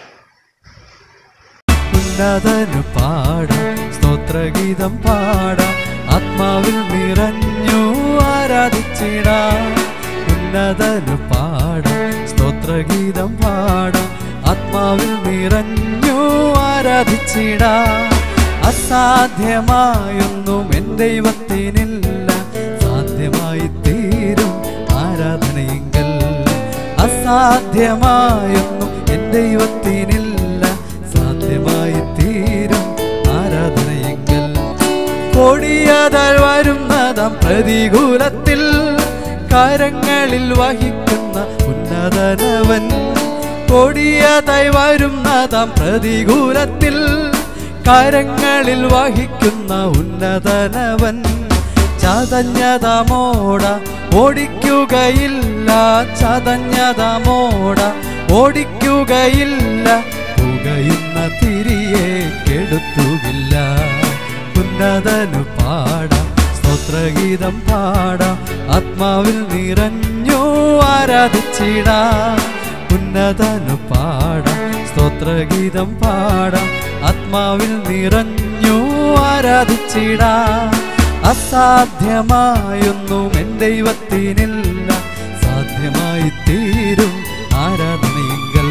ഉന്നതനു പാടാം സ്തോത്രഗീതം പാടാം ആത്മാവിൽ നിറഞ്ഞു ആരാധിച്ചിടാം ഉന്നതനു പാടാം സ്തോത്രഗീതം പാടാം ആത്മാവിൽ നിറഞ്ഞു ആരാധിച്ചിടാം അസാധ്യമായൊന്നും എൻ ദൈവത്തിനില്ല സാധ്യമായി തീരും ആരാധനയെങ്കിൽ അസാധ്യമായൊന്നും എൻ ദൈവത്തിനില്ല സാധ്യമായി തീരും ആരാധനയെങ്കിൽ കൊടിയതാൽ വരുന്നതാം പ്രതികൂലത്തിൽ കരങ്ങളിൽ വഹിക്കുന്ന ഉന്നതനവൻ കൊടിയതായി വരുന്നതാം പ്രതികൂലത്തിൽ കരങ്ങളിൽ വഹിക്കുന്ന ഉന്നതനവൻ ചതഞ്ഞതമോട ഓടിക്കുകയില്ല ചതഞ്ഞതമോട ഓടിക്കുകയില്ല പുകയുന്ന തിരിയെ കെടുത്തുകില്ല ഉന്നതനു പാടാം സ്തോത്രഗീതം പാടാം ആത്മാവിൽ നിറഞ്ഞു ആരാധിച്ചിടാം ഉന്നതനു പാടാം സ്തോത്രഗീതം പാടാം ആത്മാവിൽ നിറഞ്ഞു ആരാധിച്ചിടാം അസാധ്യമായൊന്നും എൻ ദൈവത്തിനില്ല സാധ്യമായി തീരും ആരാധനയെങ്കിൽ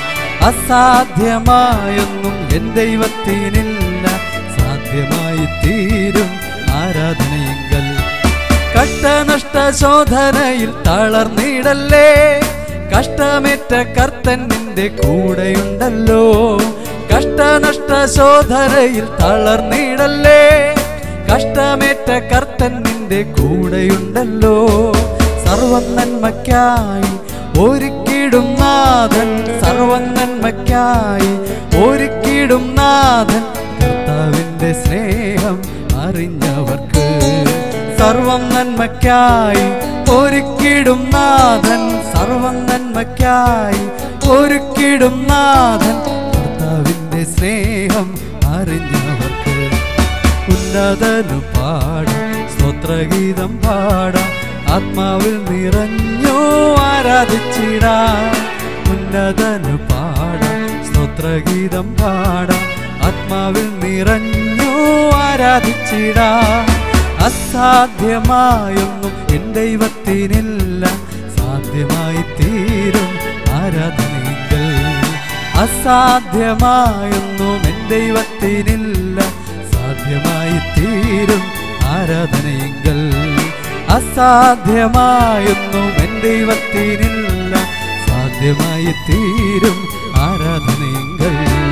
അസാധ്യമായൊന്നും എൻ ദൈവത്തിനില്ല സാധ്യമായി തീരും ആരാധനയെങ്കിൽ കഷ്ടനഷ്ട ശോധനയിൽ തളർന്നിടല്ലേ കഷ്ടമേറ്റ കർത്തൻ നിന്റെ കൂടെയുണ്ടല്ലോ കഷ്ടനഷ്ട ശോധനയിൽ തളർന്നിടല്ലേ കഷ്ടമേറ്റ കർത്തൻ നിന്റെ കൂടെയുണ്ടല്ലോ സർവം നന്മയ്ക്കായി ഒരുക്കിടും നാഥൻ സർവം നന്മയ്ക്കായി ഒരുക്കിടും നാഥൻ കർത്താവിന്റെ സ്നേഹം അറിഞ്ഞവർക്ക് സർവം നന്മയ്ക്കായി ഒരുക്കിടും നാഥൻ സർവം നന്മയ്ക്കായി ഒരുക്കിടും നാഥൻ കർത്താവിന്റെ സ്നേഹം അറിഞ്ഞവർക്ക് ഉന്നതനു പാടാം സ്തോത്രഗീതം പാടാം ആത്മാവിൽ നിറഞ്ഞു ആരാധിച്ചിടാം ഉന്നതനു പാടാം സ്തോത്രഗീതം പാടാം ആത്മാവിൽ നിറഞ്ഞു ആരാധിച്ചിടാം അസാധ്യമായൊന്നും എൻ ദൈവത്തിനില്ല സാധ്യമായി തീരും ആരാധനയെങ്കിൽ അസാധ്യമായൊന്നും എൻ ദൈവത്തിനില്ല സാധ്യമായി തീരും ആരാധനയെങ്കിൽ അസാധ്യമായൊന്നും എൻ ദൈവത്തിനില്ല സാധ്യമായി തീരും ആരാധനയെങ്കിൽ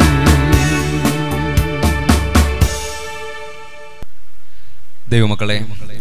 ദൈവമക്കളെ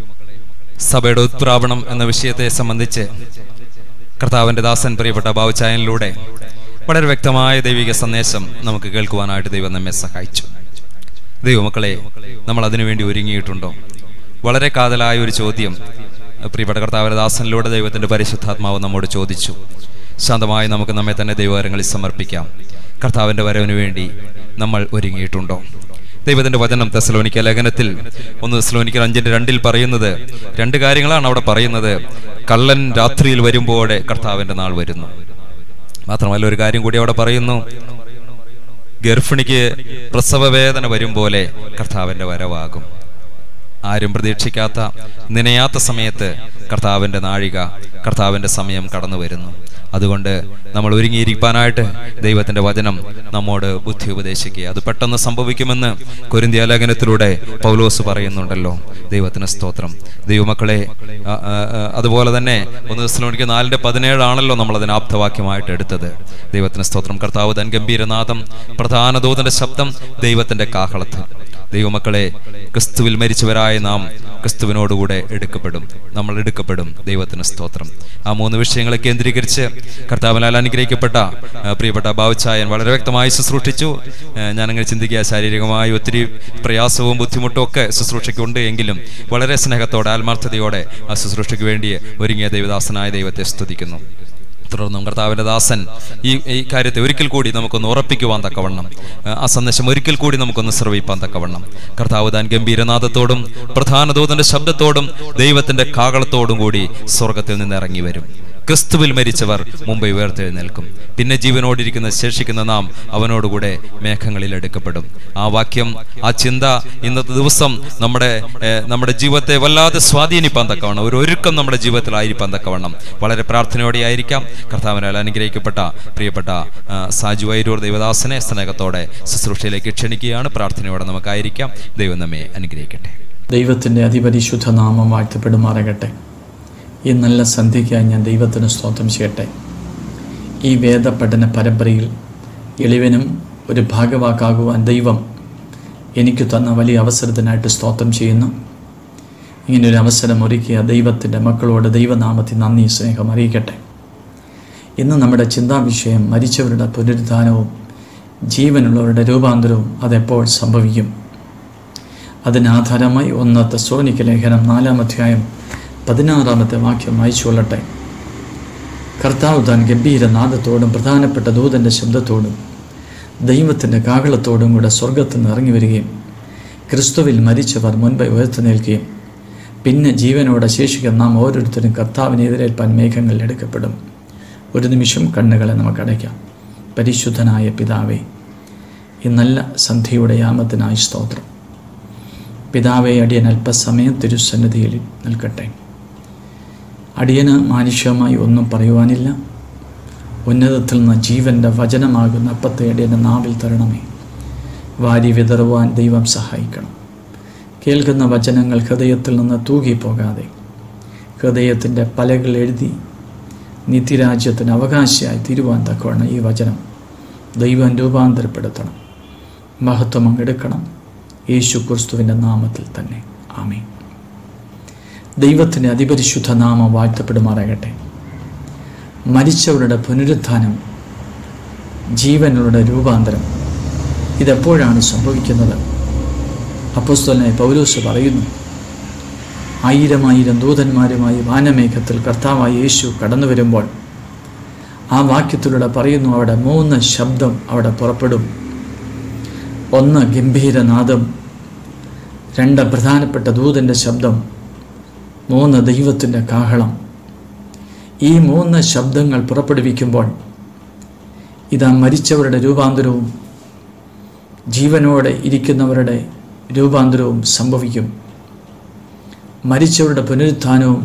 സഭയുടെ ഉത്പ്രാപണം എന്ന വിഷയത്തെ സംബന്ധിച്ച് കർത്താവിന്റെ ദാസൻ പ്രിയപ്പെട്ട ബാവുച്ചായനിലൂടെ വളരെ വ്യക്തമായ ദൈവിക സന്ദേശം നമുക്ക് കേൾക്കുവാനായിട്ട് ദൈവം നമ്മെ സഹായിച്ചു ദൈവമക്കളെ നമ്മൾ അതിനുവേണ്ടി ഒരുങ്ങിയിട്ടുണ്ടോ വളരെ കാതലായ ഒരു ചോദ്യം പ്രിയപ്പെട്ട കർത്താവിന്റെ ദാസനിലൂടെ ദൈവത്തിന്റെ പരിശുദ്ധാത്മാവ് നമ്മോട് ചോദിച്ചു ശാന്തമായി നമുക്ക് നമ്മെ തന്നെ ദൈവകരങ്ങളിൽ സമർപ്പിക്കാം കർത്താവിന്റെ വരവിന് വേണ്ടി നമ്മൾ ഒരുങ്ങിയിട്ടുണ്ടോ ദൈവത്തിന്റെ വചനം തെസലോനിക്ക ലേഖനത്തിൽ ഒന്ന് തെസലോനിക്കൽ അഞ്ചിന്റെ രണ്ടിൽ പറയുന്നത് രണ്ട് കാര്യങ്ങളാണ് അവിടെ പറയുന്നത് കള്ളൻ രാത്രിയിൽ വരുമ്പോഴേ കർത്താവിന്റെ നാൾ വരുന്നു മാത്രമല്ല ഒരു കാര്യം കൂടി അവിടെ പറയുന്നു ഗർഭിണിക്ക് പ്രസവ വേദന വരും പോലെ കർത്താവിന്റെ വരവാകും ആരും പ്രതീക്ഷിക്കാത്ത നനയാത്ത സമയത്ത് കർത്താവിന്റെ നാഴിക കർത്താവിന്റെ സമയം കടന്നു വരുന്നു അതുകൊണ്ട് നമ്മൾ ഒരുങ്ങിയിരിക്കാനായിട്ട് ദൈവത്തിന്റെ വചനം നമ്മോട് ബുദ്ധി ഉപദേശിക്കുക അത് പെട്ടെന്ന് സംഭവിക്കുമെന്ന് കൊരിന്ത്യ ലേഖനത്തിലൂടെ പൗലോസ് പറയുന്നുണ്ടല്ലോ ദൈവത്തിന് സ്തോത്രം ദൈവമക്കളെ ആ, ആ, ആ, അതുപോലെ തന്നെ ഒന്ന് ദിവസത്തിലേക്ക് നാലിന്റെ പതിനേഴാണല്ലോ നമ്മൾ അതിന് ആപ്തവാക്യമായിട്ട് എടുത്തത് ദൈവത്തിന് സ്തോത്രം കർത്താവ് തൻ ഗംഭീരനാഥം പ്രധാന ദൂതന്റെ ശബ്ദം ദൈവത്തിന്റെ കാഹളത്ത് ദൈവമക്കളെ ക്രിസ്തുവിൽ മരിച്ചവരായ നാം ക്രിസ്തുവിനോടുകൂടെ എടുക്കപ്പെടും നമ്മൾ എടുക്കപ്പെടും ദൈവത്തിന് സ്തോത്രം ആ മൂന്ന് വിഷയങ്ങളെ കേന്ദ്രീകരിച്ച് കർത്താവിനാൽ അനുഗ്രഹിക്കപ്പെട്ട ആ, പ്രിയപ്പെട്ട ബാവുച്ചായൻ വളരെ വ്യക്തമായി ശുശ്രൂഷിച്ചു ആ, ഞാനങ്ങനെ ചിന്തിക്കുക ശാരീരികമായി ഒത്തിരി പ്രയാസവും ബുദ്ധിമുട്ടും ഒക്കെ ശുശ്രൂഷയ്ക്കുണ്ട് എങ്കിലും വളരെ സ്നേഹത്തോടെ ആത്മാർത്ഥതയോടെ ആ ശുശ്രൂഷയ്ക്ക് വേണ്ടി ഒരുങ്ങിയ ദൈവദാസനായ ദൈവത്തെ സ്തുതിക്കുന്നു തുടർന്നും കർത്താവിന്റെ ദാസൻ ഈ ഈ കാര്യത്തെ ഒരിക്കൽ കൂടി നമുക്കൊന്ന് ഉറപ്പിക്കുവാൻ തക്കവണ്ണം ആ സന്ദേശം ഒരിക്കൽ കൂടി നമുക്കൊന്ന് ശ്രവിപ്പാൻ തക്കവണ്ണം കർത്താവ് താൻ ഗംഭീരനാഥത്തോടും പ്രധാന ദൂതന്റെ ശബ്ദത്തോടും ദൈവത്തിന്റെ കാകളത്തോടും കൂടി സ്വർഗത്തിൽ നിന്ന് ഇറങ്ങി വരും ക്രിസ്തുവിൽ മരിച്ചവർ മുമ്പേ ഉയർത്തെഴുന്നേൽക്കും പിന്നെ ജീവനോടിരിക്കുന്ന ശേഷിക്കുന്ന നാം അവനോടുകൂടെ മേഘങ്ങളിൽ എടുക്കപ്പെടും ആ വാക്യം ആ ചിന്ത ഇന്നത്തെ ദിവസം നമ്മുടെ ഏഹ്, നമ്മുടെ ജീവിതത്തെ വല്ലാതെ സ്വാധീനിപ്പാൻ തക്കവണ്ണം ഒരു ഒരുക്കം നമ്മുടെ ജീവിതത്തിലായിരിക്കാൻ തക്കവണ്ണം വളരെ പ്രാർത്ഥനയോടെ ആയിരിക്കാം കർത്താവിനാൽ അനുഗ്രഹിക്കപ്പെട്ട പ്രിയപ്പെട്ട ആ, സാജു വൈരൂർ ദൈവദാസനെ സ്നേഹത്തോടെ ശുശ്രൂഷയിലേക്ക് ക്ഷണിക്കുകയാണ് പ്രാർത്ഥനയോടെ നമുക്കായിരിക്കാം ദൈവം നമ്മെ അനുഗ്രഹിക്കട്ടെ ദൈവത്തിൻ്റെ അതിപരിശുദ്ധ നാമം വാഴ്ത്തപ്പെടുമാറാകട്ടെ ഈ നല്ല സന്ധ്യയ്ക്കായി ഞാൻ ദൈവത്തിന് സ്തോത്രം ചെയ്യട്ടെ ഈ വേദപഠന പരമ്പരയിൽ എളിവനും ഒരു ഭാഗവാക്കാകുവാൻ ദൈവം എനിക്ക് തന്ന വലിയ അവസരത്തിനായിട്ട് സ്തോത്രം ചെയ്യുന്നു ഇങ്ങനൊരു അവസരം ഒരുക്കിയ ദൈവത്തിൻ്റെ മക്കളോട് ദൈവനാമത്തിൽ നന്ദി സ്നേഹം അറിയിക്കട്ടെ ഇന്ന് നമ്മുടെ ചിന്താവിഷയം മരിച്ചവരുടെ പുനരുദ്ധാനവും ജീവനുള്ളവരുടെ രൂപാന്തരവും അതെപ്പോൾ സംഭവിക്കും അതിനാധാരമായി ഒന്ന് തെസ്സോനിക്ക ലേഖനം നാലാം അധ്യായം പതിനാറാമത്തെ വാക്യം വായിച്ചുകൊള്ളട്ടെ കർത്താവ് താൻ ഗംഭീരനാദത്തോടും പ്രധാനപ്പെട്ട ദൂതൻ്റെ ശബ്ദത്തോടും ദൈവത്തിൻ്റെ കാകളത്തോടും കൂടെ സ്വർഗത്തിൽ നിന്ന് ഇറങ്ങി വരികയും ക്രിസ്തുവിൽ മരിച്ചവർ മുൻപ് ഉയർത്തുനിൽക്കുകയും പിന്നെ ജീവനോടെ ശേഷിക്കുന്ന നാം ഓരോരുത്തരും കർത്താവിനെ എതിരേൽപ്പാൻ മേഘങ്ങളിൽ എടുക്കപ്പെടും ഒരു നിമിഷം കണ്ണുകളെ നമുക്ക് അടയ്ക്കാം പരിശുദ്ധനായ പിതാവേ ഈ നല്ല സന്ധ്യയുടെ യാമത്തിനായി സ്തോത്രം പിതാവെ അടിയൻ അല്പസമയം തിരുസന്നിധിയിൽ നിൽക്കട്ടെ അടിയന് മാനുഷ്യമായി ഒന്നും പറയുവാനില്ല ഉന്നതത്തിൽ നിന്ന് ജീവൻ്റെ വചനമാകുന്ന അപ്പത്തെ അടിയൻ്റെ നാവിൽ തരണമേ വാരി വിതറുവാൻ ദൈവം സഹായിക്കണം കേൾക്കുന്ന വചനങ്ങൾ ഹൃദയത്തിൽ നിന്ന് തൂകിപ്പോകാതെ ഹൃദയത്തിൻ്റെ പലകൾ എഴുതി നിത്യരാജ്യത്തിന് അവകാശിയായി തീരുവാൻ തക്കവണ്ണം ഈ വചനം ദൈവം രൂപാന്തരപ്പെടുത്തണം മഹത്വം അങ്ങെടുക്കണം യേശു ക്രിസ്തുവിൻ്റെ നാമത്തിൽ തന്നെ ആമേ ദൈവത്തിൻ്റെ അതിപരിശുദ്ധ നാമം വാഴ്ത്തപ്പെടുമാറാകട്ടെ മരിച്ചവരുടെ പുനരുത്ഥാനം ജീവനുകളുടെ രൂപാന്തരം ഇതെപ്പോഴാണ് സംഭവിക്കുന്നത് അപ്പസ്തലനായ പൗലോസ് പറയുന്നു ആയിരം ആയിരം ദൂതന്മാരുമായി വാനമേഘത്തിൽ കർത്താവായ യേശു കടന്നു വരുമ്പോൾ ആ വാക്യത്തിലൂടെ പറയുന്നു അവിടെ മൂന്ന് ശബ്ദം അവിടെ പുറപ്പെടും ഒന്ന് ഗംഭീരനാദം രണ്ട് പ്രധാനപ്പെട്ട ദൂതൻ്റെ ശബ്ദം മൂന്ന് ദൈവത്തിൻ്റെ കാഹളം ഈ മൂന്ന് ശബ്ദങ്ങൾ പുറപ്പെടുവിക്കുമ്പോൾ ഇതാ മരിച്ചവരുടെ രൂപാന്തരവും ജീവനോടെ ഇരിക്കുന്നവരുടെ രൂപാന്തരവും സംഭവിക്കും മരിച്ചവരുടെ പുനരുത്ഥാനവും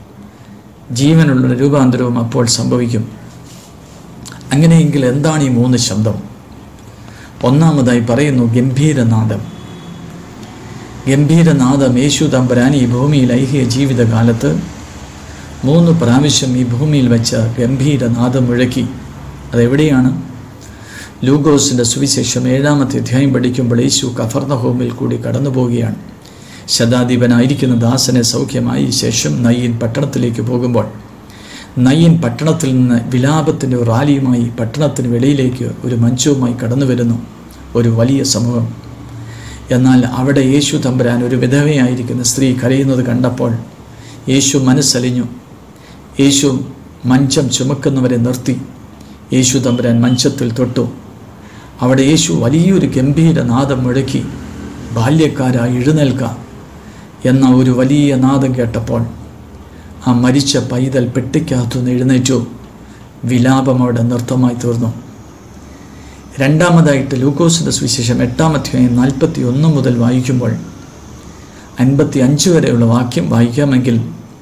ജീവനുള്ള രൂപാന്തരവും അപ്പോൾ സംഭവിക്കും അങ്ങനെയെങ്കിൽ എന്താണ് ഈ മൂന്ന് ശബ്ദം ഒന്നാമതായി പറയുന്നു ഗംഭീരനാദം ഗംഭീരനാദം യേശു തമ്പുരാൻ ഈ ഭൂമിയിൽ ഐഹിക ജീവിതകാലത്ത് മൂന്ന് പ്രാവശ്യം ഈ ഭൂമിയിൽ വെച്ച് ഗംഭീരനാദം മുഴക്കി അതെവിടെയാണ് ലൂഗോസിൻ്റെ സുവിശേഷം ഏഴാമത്തെ അധ്യായം പഠിക്കുമ്പോൾ യേശു കഫർണഹോമിൽ കൂടി കടന്നു പോവുകയാണ് ശതാധിപനായിരിക്കുന്ന ദാസനെ സൗഖ്യമായി ശേഷം നയ്യൻ പട്ടണത്തിലേക്ക് പോകുമ്പോൾ നയ്യൻ പട്ടണത്തിൽ നിന്ന് വിലാപത്തിൻ്റെ റാലിയുമായി പട്ടണത്തിന് വെളിയിലേക്ക് ഒരു മഞ്ചവുമായി കടന്നു വരുന്നു ഒരു വലിയ സമൂഹം എന്നാൽ അവിടെ യേശു തമ്പുരാൻ ഒരു വിധവയായിരിക്കുന്ന സ്ത്രീ കരയുന്നത് കണ്ടപ്പോൾ യേശു മനസ്സലിഞ്ഞു യേശു മഞ്ചം ചുമക്കുന്നവരെ നിർത്തി യേശു തമ്പുരാൻ മഞ്ചത്തിൽ തൊട്ടു അവിടെ യേശു വലിയൊരു ഗംഭീര നാദം മുഴക്കി ബാല്യക്കാരായി എഴുന്നേൽക്ക എന്ന ഒരു വലിയ നാദം കേട്ടപ്പോൾ ആ മരിച്ച പൈതൽ പെട്ടിക്കകത്തുനിന്ന് എഴുന്നേറ്റു വിലാപം അവിടെ നൃത്തമായി തീർന്നു രണ്ടാമതായിട്ട് ലൂക്കോസിൻ്റെ സുവിശേഷം എട്ടാം അധ്യായം നാൽപ്പത്തി ഒന്ന് മുതൽ വായിക്കുമ്പോൾ അൻപത്തി അഞ്ച് വരെയുള്ള വാക്യം വായിക്കാമെങ്കിൽ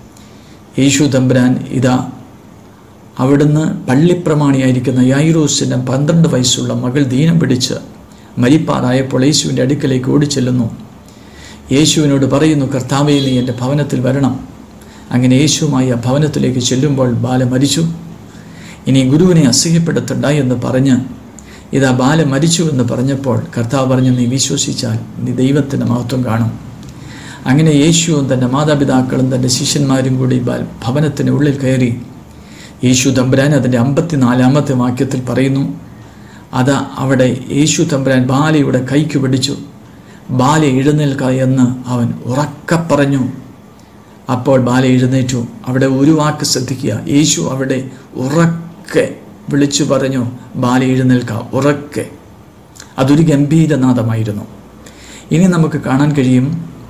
യേശു തമ്പുരാൻ ഇതാ അവിടുന്ന് പള്ളിപ്രമാണിയായിരിക്കുന്ന യായിറോസിൻ്റെ പന്ത്രണ്ട് വയസ്സുള്ള മകൾ ദീനം പിടിച്ച് മരിപ്പാറായപ്പോൾ യേശുവിൻ്റെ അടുക്കലേക്ക് ഓടിച്ചെല്ലുന്നു യേശുവിനോട് പറയുന്നു കർത്താവേ നീ എൻ്റെ ഭവനത്തിൽ വരണം അങ്ങനെ യേശുവുമായി ആ ഭവനത്തിലേക്ക് ചെല്ലുമ്പോൾ ബാല മരിച്ചു ഇനി ഗുരുവിനെ അസഹ്യപ്പെടുത്തണ്ട എന്ന് പറഞ്ഞ് ഇതാ ബാല മരിച്ചു എന്ന് പറഞ്ഞപ്പോൾ കർത്താവ് പറഞ്ഞു നീ വിശ്വസിച്ചാൽ നീ ദൈവത്തിൻ്റെ മഹത്വം കാണും അങ്ങനെ യേശുവും തൻ്റെ മാതാപിതാക്കളും തൻ്റെ ശിഷ്യന്മാരും കൂടി ബാൽ ഭവനത്തിന് ഉള്ളിൽ കയറി യേശു തമ്പുരാൻ അതിൻ്റെ അമ്പത്തിനാലാമത്തെ വാക്യത്തിൽ പറയുന്നു അതാ അവിടെ യേശു തമ്പുരാൻ ബാലയുടെ കൈക്ക് പിടിച്ചു ബാല എഴുന്നേൽക്ക എന്ന് അവൻ ഉറക്ക പറഞ്ഞു അപ്പോൾ ബാല എഴുന്നേറ്റു അവിടെ ഒരു വാക്ക് ശ്രദ്ധിക്കുക യേശു അവിടെ ഉറക്കെ വിളിച്ചു പറഞ്ഞു ബാല എഴുന്നേൽക്ക ഉറക്കെ അതൊരു ഗംഭീരനാദമായിരുന്നു ഇനി നമുക്ക് കാണാൻ കഴിയും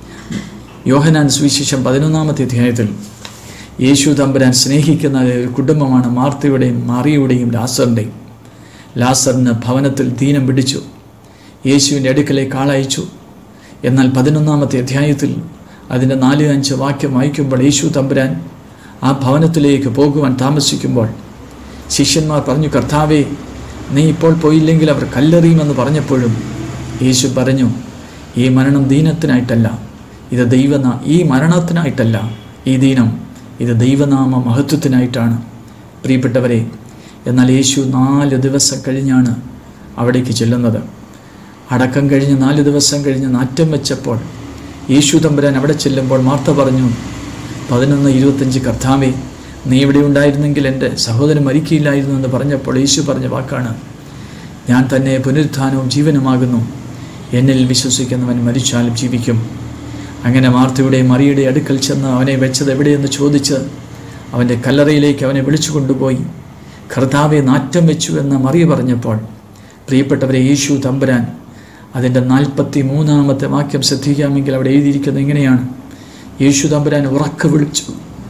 യോഹനാൻ സുവിശേഷം പതിനൊന്നാമത്തെ അധ്യായത്തിൽ യേശു തമ്പുരാൻ സ്നേഹിക്കുന്ന ഒരു കുടുംബമാണ് മാർത്തയുടെയും മാറിയുടെയും ലാസറിൻ്റെയും ലാസറിന് ഭവനത്തിൽ ദീനം പിടിച്ചു യേശുവിൻ്റെ അടുക്കലേക്ക് ആളയച്ചു എന്നാൽ പതിനൊന്നാമത്തെ അധ്യായത്തിൽ അതിൻ്റെ നാല് അഞ്ച് വാക്യം വായിക്കുമ്പോൾ യേശു തമ്പുരാൻ ആ ഭവനത്തിലേക്ക് പോകുവാൻ താമസിക്കുമ്പോൾ ശിഷ്യന്മാർ പറഞ്ഞു കർത്താവേ നീ ഇപ്പോൾ പോയില്ലെങ്കിൽ അവർ കല്ലെറിയുമെന്ന് പറഞ്ഞപ്പോഴും യേശു പറഞ്ഞു ഈ മരണം ദീനത്തിനായിട്ടല്ല ഇത് ദൈവന ഈ മരണത്തിനായിട്ടല്ല ഈ ദീനം ഇത് ദൈവനാമ മഹത്വത്തിനായിട്ടാണ് പ്രിയപ്പെട്ടവരെ എന്നാൽ യേശു നാല് ദിവസം കഴിഞ്ഞാണ് അവിടേക്ക് ചെല്ലുന്നത് അടക്കം കഴിഞ്ഞ് നാല് ദിവസം കഴിഞ്ഞ് നാറ്റം വെച്ചപ്പോൾ യേശു തമ്പുരാൻ അവിടെ ചെല്ലുമ്പോൾ മാർത്ത പറഞ്ഞു പതിനൊന്ന് ഇരുപത്തഞ്ച് കർത്താവേ നീ ഇവിടെ ഉണ്ടായിരുന്നെങ്കിൽ എൻ്റെ സഹോദരൻ മരിക്കില്ലായിരുന്നു എന്ന് പറഞ്ഞപ്പോൾ യേശു പറഞ്ഞ വാക്കാണ് ഞാൻ തന്നെ പുനരുത്ഥാനവും ജീവനുമാകുന്നു എന്നിൽ വിശ്വസിക്കുന്നവൻ മരിച്ചാലും ജീവിക്കും അങ്ങനെ മാർത്തയുടെയും മറിയുടെ അടുക്കൽ ചെന്ന് അവനെ വെച്ചത് എവിടെയെന്ന് ചോദിച്ച് അവൻ്റെ കല്ലറയിലേക്ക് അവനെ വിളിച്ചു കൊണ്ടുപോയി കർത്താവെ നാറ്റം വെച്ചു എന്ന് മറിയ പറഞ്ഞപ്പോൾ പ്രിയപ്പെട്ടവരെ യേശു തമ്പുരാൻ അതിൻ്റെ നാൽപ്പത്തി മൂന്നാമത്തെ വാക്യം ശ്രദ്ധിക്കാമെങ്കിൽ അവിടെ എഴുതിയിരിക്കുന്നത് ഇങ്ങനെയാണ് യേശു തമ്പുരാൻ ഉറക്ക വിളിച്ചു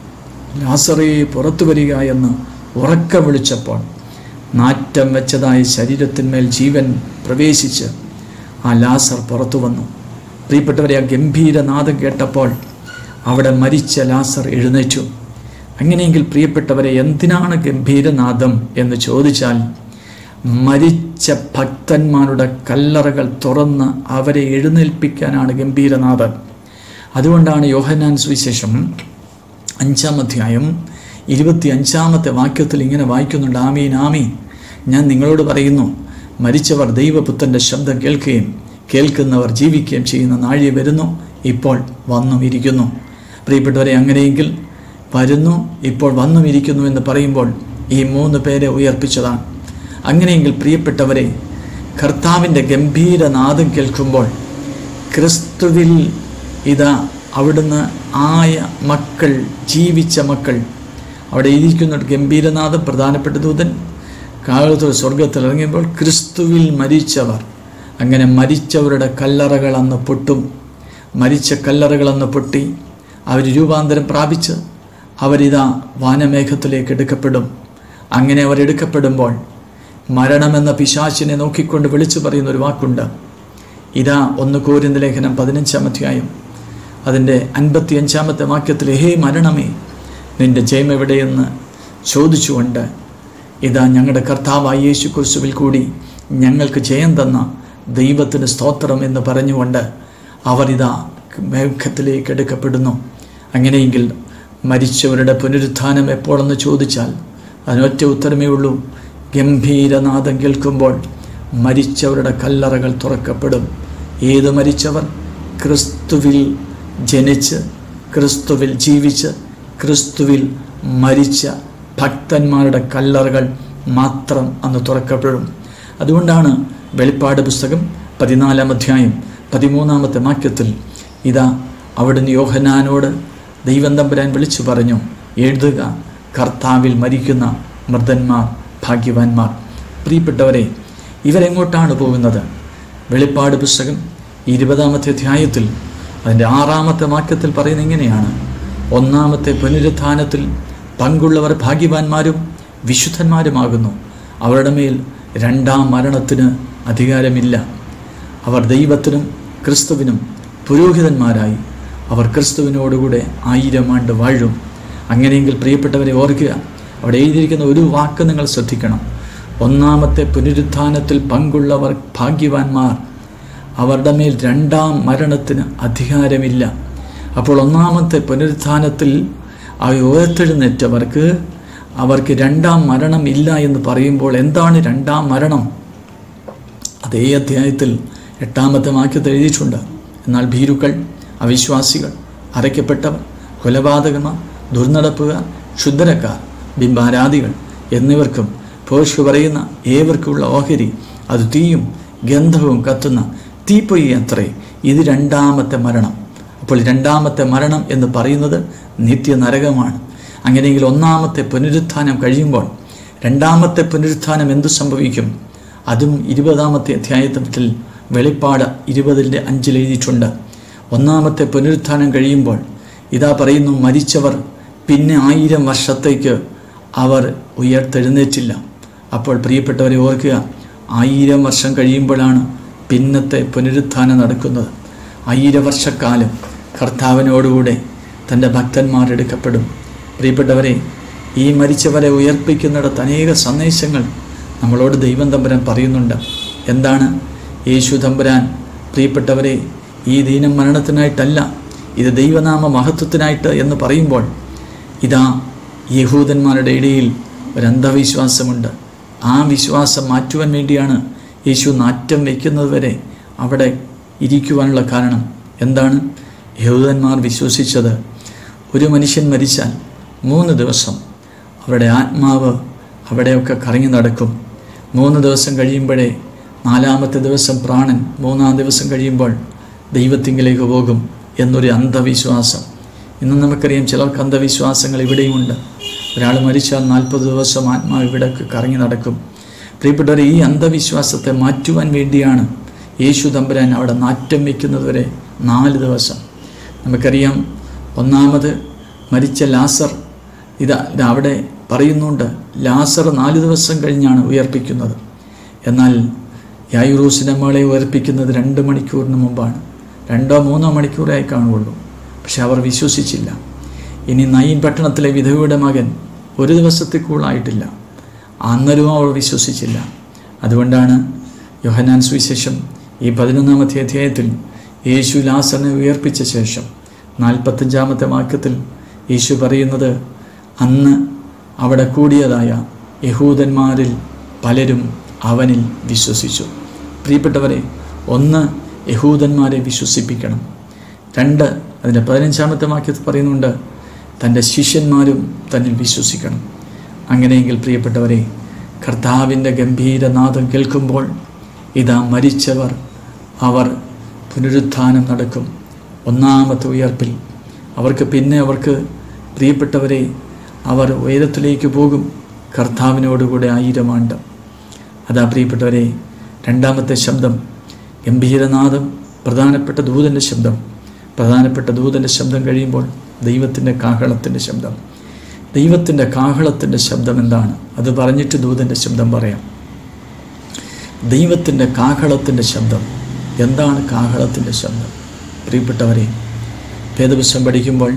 ലാസറേ പുറത്തു വരിക എന്ന് ഉറക്ക വിളിച്ചപ്പോൾ നാറ്റം വെച്ചതായ ശരീരത്തിന്മേൽ ജീവൻ പ്രവേശിച്ച് ആ ലാസർ പുറത്തു വന്നു പ്രിയപ്പെട്ടവരെ ആ ഗംഭീരനാദം കേട്ടപ്പോൾ അവിടെ മരിച്ച ലാസർ എഴുന്നേറ്റു അങ്ങനെയെങ്കിൽ പ്രിയപ്പെട്ടവരെ എന്തിനാണ് ഗംഭീരനാദം എന്ന് ചോദിച്ചാൽ മരിച്ച ഭക്തന്മാരുടെ കല്ലറകൾ തുറന്ന് അവരെ എഴുന്നേൽപ്പിക്കാനാണ് ഗംഭീരനാഥൻ അതുകൊണ്ടാണ് യോഹന്നാൻ സുവിശേഷം അഞ്ചാം അധ്യായം ഇരുപത്തി അഞ്ചാമത്തെ വാക്യത്തിൽ ഇങ്ങനെ വായിക്കുന്നുണ്ട് ആമീൻ ആമീൻ ഞാൻ നിങ്ങളോട് പറയുന്നു മരിച്ചവർ ദൈവപുത്രൻ്റെ ശബ്ദം കേൾക്കുകയും കേൾക്കുന്നവർ ജീവിക്കുകയും ചെയ്യുന്ന നാഴിക വരുന്നു ഇപ്പോൾ വന്നും ഇരിക്കുന്നു പ്രിയപ്പെട്ടവരെ അങ്ങനെയെങ്കിൽ വരുന്നു ഇപ്പോൾ വന്നും ഇരിക്കുന്നു എന്ന് പറയുമ്പോൾ ഈ മൂന്ന് പേരെ ഉയർപ്പിച്ചതാണ് അങ്ങനെയെങ്കിൽ പ്രിയപ്പെട്ടവരെ കർത്താവിൻ്റെ ഗംഭീരനാദം കേൾക്കുമ്പോൾ ക്രിസ്തുവിൽ ഇതാ അവിടുന്ന് ആയ മക്കൾ ജീവിച്ച മക്കൾ അവിടെ ഇരിക്കുന്ന ഗംഭീരനാഥം പ്രധാനപ്പെട്ട ദൂതൻ കാലത്തോട് സ്വർഗത്തിൽ ഇറങ്ങിയപ്പോൾ ക്രിസ്തുവിൽ മരിച്ചവർ അങ്ങനെ മരിച്ചവരുടെ കല്ലറകൾ അന്ന് പൊട്ടും മരിച്ച കല്ലറകൾ അന്ന് പൊട്ടി അവർ രൂപാന്തരം പ്രാപിച്ച് അവരിതാ വാനമേഘത്തിലേക്ക് എടുക്കപ്പെടും അങ്ങനെ അവർ എടുക്കപ്പെടുമ്പോൾ മരണമെന്ന പിശാചിനെ നോക്കിക്കൊണ്ട് വിളിച്ചു പറയുന്ന ഒരു വാക്കുണ്ട് ഇതാ ഒന്ന് കോരിന്ത ലേഖനം പതിനഞ്ചാം അധ്യായം അതിൻ്റെ അൻപത്തി അഞ്ചാമത്തെ വാക്യത്തിൽ ഹേ മരണമേ നിന്റെ ജയം എവിടെയെന്ന് ചോദിച്ചുകൊണ്ട് ഇതാ ഞങ്ങളുടെ കർത്താവായ യേശു കുരിശുവിൽ കൂടി ഞങ്ങൾക്ക് ജയം തന്ന ദൈവത്തിന് സ്തോത്രം എന്ന് പറഞ്ഞുകൊണ്ട് അവർ ഇതാ മേഘത്തിലേക്ക് എടുക്കപ്പെടുന്നു അങ്ങനെയെങ്കിൽ മരിച്ചവരുടെ പുനരുത്ഥാനം എപ്പോഴെന്ന് ചോദിച്ചാൽ അതിനൊറ്റ ഉത്തരമേ ഉള്ളൂ ഗംഭീരനാദം കേൾക്കുമ്പോൾ മരിച്ചവരുടെ കല്ലറകൾ തുറക്കപ്പെടും ഏത് മരിച്ചവർ ക്രിസ്തുവിൽ ജനിച്ച് ക്രിസ്തുവിൽ ജീവിച്ച് ക്രിസ്തുവിൽ മരിച്ച ഭക്തന്മാരുടെ കല്ലറകൾ മാത്രം അന്ന് തുറക്കപ്പെടും അതുകൊണ്ടാണ് വെളിപ്പാട് പുസ്തകം പതിനാലാം അധ്യായം പതിമൂന്നാമത്തെ വാക്യത്തിൽ ഇതാ അവിടുന്ന് യോഹനാനോട് ദൈവം തമ്പുരാൻ വിളിച്ചു പറഞ്ഞു എഴുതുക കർത്താവിൽ മരിക്കുന്ന മൃതന്മാർ ഭാഗ്യവാന്മാർ പ്രിയപ്പെട്ടവരെ ഇവരെങ്ങോട്ടാണ് പോകുന്നത് വെളിപ്പാട് പുസ്തകം ഇരുപതാമത്തെ അധ്യായത്തിൽ അതിൻ്റെ ആറാമത്തെ വാക്യത്തിൽ പറയുന്നത് ഇങ്ങനെയാണ് ഒന്നാമത്തെ പുനരുത്ഥാനത്തിൽ പങ്കുള്ളവർ ഭാഗ്യവാന്മാരും വിശുദ്ധന്മാരുമാകുന്നു അവരുടെ മേൽ രണ്ടാം മരണത്തിന് അധികാരമില്ല അവർ ദൈവത്തിനും ക്രിസ്തുവിനും പുരോഹിതന്മാരായി അവർ ക്രിസ്തുവിനോടുകൂടെ ആയിരം ആണ്ട് വാഴും അങ്ങനെയെങ്കിൽ പ്രിയപ്പെട്ടവരെ ഓർക്കുക അവിടെ എഴുതിയിരിക്കുന്ന ഒരു വാക്ക് നിങ്ങൾ ശ്രദ്ധിക്കണം ഒന്നാമത്തെ പുനരുത്ഥാനത്തിൽ പങ്കുള്ളവർ ഭാഗ്യവാന്മാർ അവരുടെ മേൽ രണ്ടാം മരണത്തിന് അധികാരമില്ല അപ്പോൾ ഒന്നാമത്തെ പുനരുത്ഥാനത്തിൽ ആ ഉയർത്തെഴുന്നേറ്റവർക്ക് അവർക്ക് രണ്ടാം മരണം ഇല്ല എന്ന് പറയുമ്പോൾ എന്താണ് രണ്ടാം മരണം അതേ അധ്യായത്തിൽ എട്ടാമത്തെ വാക്യത്തിൽ എഴുതിയിട്ടുണ്ട് എന്നാൽ ഭീരുക്കൾ അവിശ്വാസികൾ അരയ്ക്കപ്പെട്ടവർ കൊലപാതകന്മാർ ദുർനടപ്പുകാർ ക്ഷുദ്രക്കാർ ബിംബാരാധികൾ എന്നിവർക്കും പോഷ് പറയുന്ന ഏവർക്കുമുള്ള ഓഹരി അത് തീയും ഗന്ധവും കത്തുന്ന തീപ്പൊയ്യ അത്രേ ഇത് രണ്ടാമത്തെ മരണം അപ്പോൾ രണ്ടാമത്തെ മരണം എന്ന് പറയുന്നത് നിത്യനരകമാണ് അങ്ങനെയെങ്കിൽ ഒന്നാമത്തെ പുനരുത്ഥാനം കഴിയുമ്പോൾ രണ്ടാമത്തെ പുനരുത്ഥാനം എന്തു സംഭവിക്കും അതും ഇരുപതാമത്തെ അധ്യായത്തിൽ വെളിപ്പാട് ഇരുപതിൻ്റെ അഞ്ചിൽ എഴുതിയിട്ടുണ്ട് ഒന്നാമത്തെ പുനരുത്ഥാനം കഴിയുമ്പോൾ ഇതാ പറയുന്നു മരിച്ചവർ പിന്നെ ആയിരം വർഷത്തേക്ക് അവർ ഉയർത്തെഴുന്നേറ്റില്ല അപ്പോൾ പ്രിയപ്പെട്ടവരെ ഓർക്കുക ആയിരം വർഷം കഴിയുമ്പോഴാണ് പിന്നത്തെ പുനരുത്ഥാനം നടക്കുന്നത് ആയിരം വർഷക്കാലം കർത്താവിനോടുകൂടെ തൻ്റെ ഭക്തന്മാരെടുക്കപ്പെടും പ്രിയപ്പെട്ടവരെ ഈ മരിച്ചവരെ ഉയർപ്പിക്കുന്നിടത്ത് അനേക സന്ദേശങ്ങൾ നമ്മളോട് ദൈവം തമ്പുരാൻ പറയുന്നുണ്ട് എന്താണ് യേശു തമ്പുരാൻ പ്രിയപ്പെട്ടവരെ ഈ ദീനം മരണത്തിനായിട്ടല്ല ഇത് ദൈവനാമ മഹത്വത്തിനായിട്ട് എന്ന് പറയുമ്പോൾ ഇതാ യഹൂദന്മാരുടെ ഇടയിൽ ഒരു അന്ധവിശ്വാസമുണ്ട് ആ വിശ്വാസം മാറ്റുവാൻ വേണ്ടിയാണ് യേശു നാറ്റം വയ്ക്കുന്നത് വരെ അവിടെ ഇരിക്കുവാനുള്ള കാരണം എന്താണ് യഹൂദന്മാർ വിശ്വസിച്ചത് ഒരു മനുഷ്യൻ മരിച്ചാൽ മൂന്ന് ദിവസം അവരുടെ ആത്മാവ് അവിടെയൊക്കെ കറങ്ങി നടക്കും മൂന്ന് ദിവസം കഴിയുമ്പോഴേ നാലാമത്തെ ദിവസം പ്രാണൻ മൂന്നാം ദിവസം കഴിയുമ്പോൾ ദൈവത്തിങ്കിലേക്ക് പോകും എന്നൊരു അന്ധവിശ്വാസം ഇന്ന് നമുക്കറിയാം ചിലർക്ക് അന്ധവിശ്വാസങ്ങൾ ഇവിടെയുമുണ്ട് ഒരാൾ മരിച്ചാൽ നാൽപ്പത് ദിവസം ആത്മാവ് ഇവിടെയൊക്കെ കറങ്ങി നടക്കും പ്രിയപ്പെട്ടവരെ ഈ അന്ധവിശ്വാസത്തെ മാറ്റുവാൻ വേണ്ടിയാണ് യേശു തമ്പുരാൻ അവിടെ നാറ്റം വയ്ക്കുന്നത് വരെ നാല് ദിവസം നമുക്കറിയാം ഒന്നാമത് മരിച്ച ലാസർ ഇത് ഇത് അവിടെ പറയുന്നുണ്ട് ലാസർ നാല് ദിവസം കഴിഞ്ഞാണ് ഉയർപ്പിക്കുന്നത് എന്നാൽ യായുറൂസിനെ മോളെ ഉയർപ്പിക്കുന്നത് രണ്ട് മണിക്കൂറിന് മുമ്പാണ് രണ്ടോ മൂന്നോ മണിക്കൂറായി കാണുകയുള്ളൂ പക്ഷെ അവർ വിശ്വസിച്ചില്ല ഇനി നയീൻ പട്ടണത്തിലെ വിധവയുടെ മകൻ ഒരു ദിവസത്തിൽ കൂടുതലായിട്ടില്ല അന്നേരവും അവർ വിശ്വസിച്ചില്ല അതുകൊണ്ടാണ് യോഹനാൻ സുവിശേഷം ഈ പതിനൊന്നാമത്തെ അധ്യായത്തിൽ യേശു ലാസറിനെ ഉയർപ്പിച്ച ശേഷം നാൽപ്പത്തഞ്ചാമത്തെ വാക്യത്തിൽ യേശു പറയുന്നത് അന്ന് അവിടെ കൂടിയതായ യഹൂദന്മാരിൽ പലരും അവനിൽ വിശ്വസിച്ചു പ്രിയപ്പെട്ടവരെ ഒന്ന് യഹൂദന്മാരെ വിശ്വസിപ്പിക്കണം രണ്ട് അതിൻ്റെ പതിനഞ്ചാമത്തെ വാക്യത്തിൽ പറയുന്നുണ്ട് തൻ്റെ ശിഷ്യന്മാരും തന്നിൽ വിശ്വസിക്കണം അങ്ങനെയെങ്കിൽ പ്രിയപ്പെട്ടവരെ കർത്താവിൻ്റെ ഗംഭീരനാദം കേൾക്കുമ്പോൾ ഇതാ മരിച്ചവർ അവർ പുനരുത്ഥാനം നടക്കും ഒന്നാമത്തെ ഉയർപ്പിൽ അവർക്ക് പിന്നെ അവർക്ക് പ്രിയപ്പെട്ടവരെ അവർ ഉയരത്തിലേക്ക് പോകും കർത്താവിനോടുകൂടെ ആയിരം ആണ്ട് അതാ പ്രിയപ്പെട്ടവരെ രണ്ടാമത്തെ ശബ്ദം ഗംഭീരനാദം പ്രധാനപ്പെട്ട ദൂതൻ്റെ ശബ്ദം പ്രധാനപ്പെട്ട ദൂതൻ്റെ ശബ്ദം കഴിയുമ്പോൾ ദൈവത്തിൻ്റെ കാഹളത്തിൻ്റെ ശബ്ദം ദൈവത്തിൻ്റെ കാഹളത്തിൻ്റെ ശബ്ദം എന്താണ് അത് പറഞ്ഞിട്ട് ദൂതൻ്റെ ശബ്ദം പറയാം ദൈവത്തിൻ്റെ കാഹളത്തിൻ്റെ ശബ്ദം എന്താണ് കാഹളത്തിൻ്റെ ശബ്ദം പ്രിയപ്പെട്ടവരെ വേദപുസ്തകം പഠിക്കുമ്പോൾ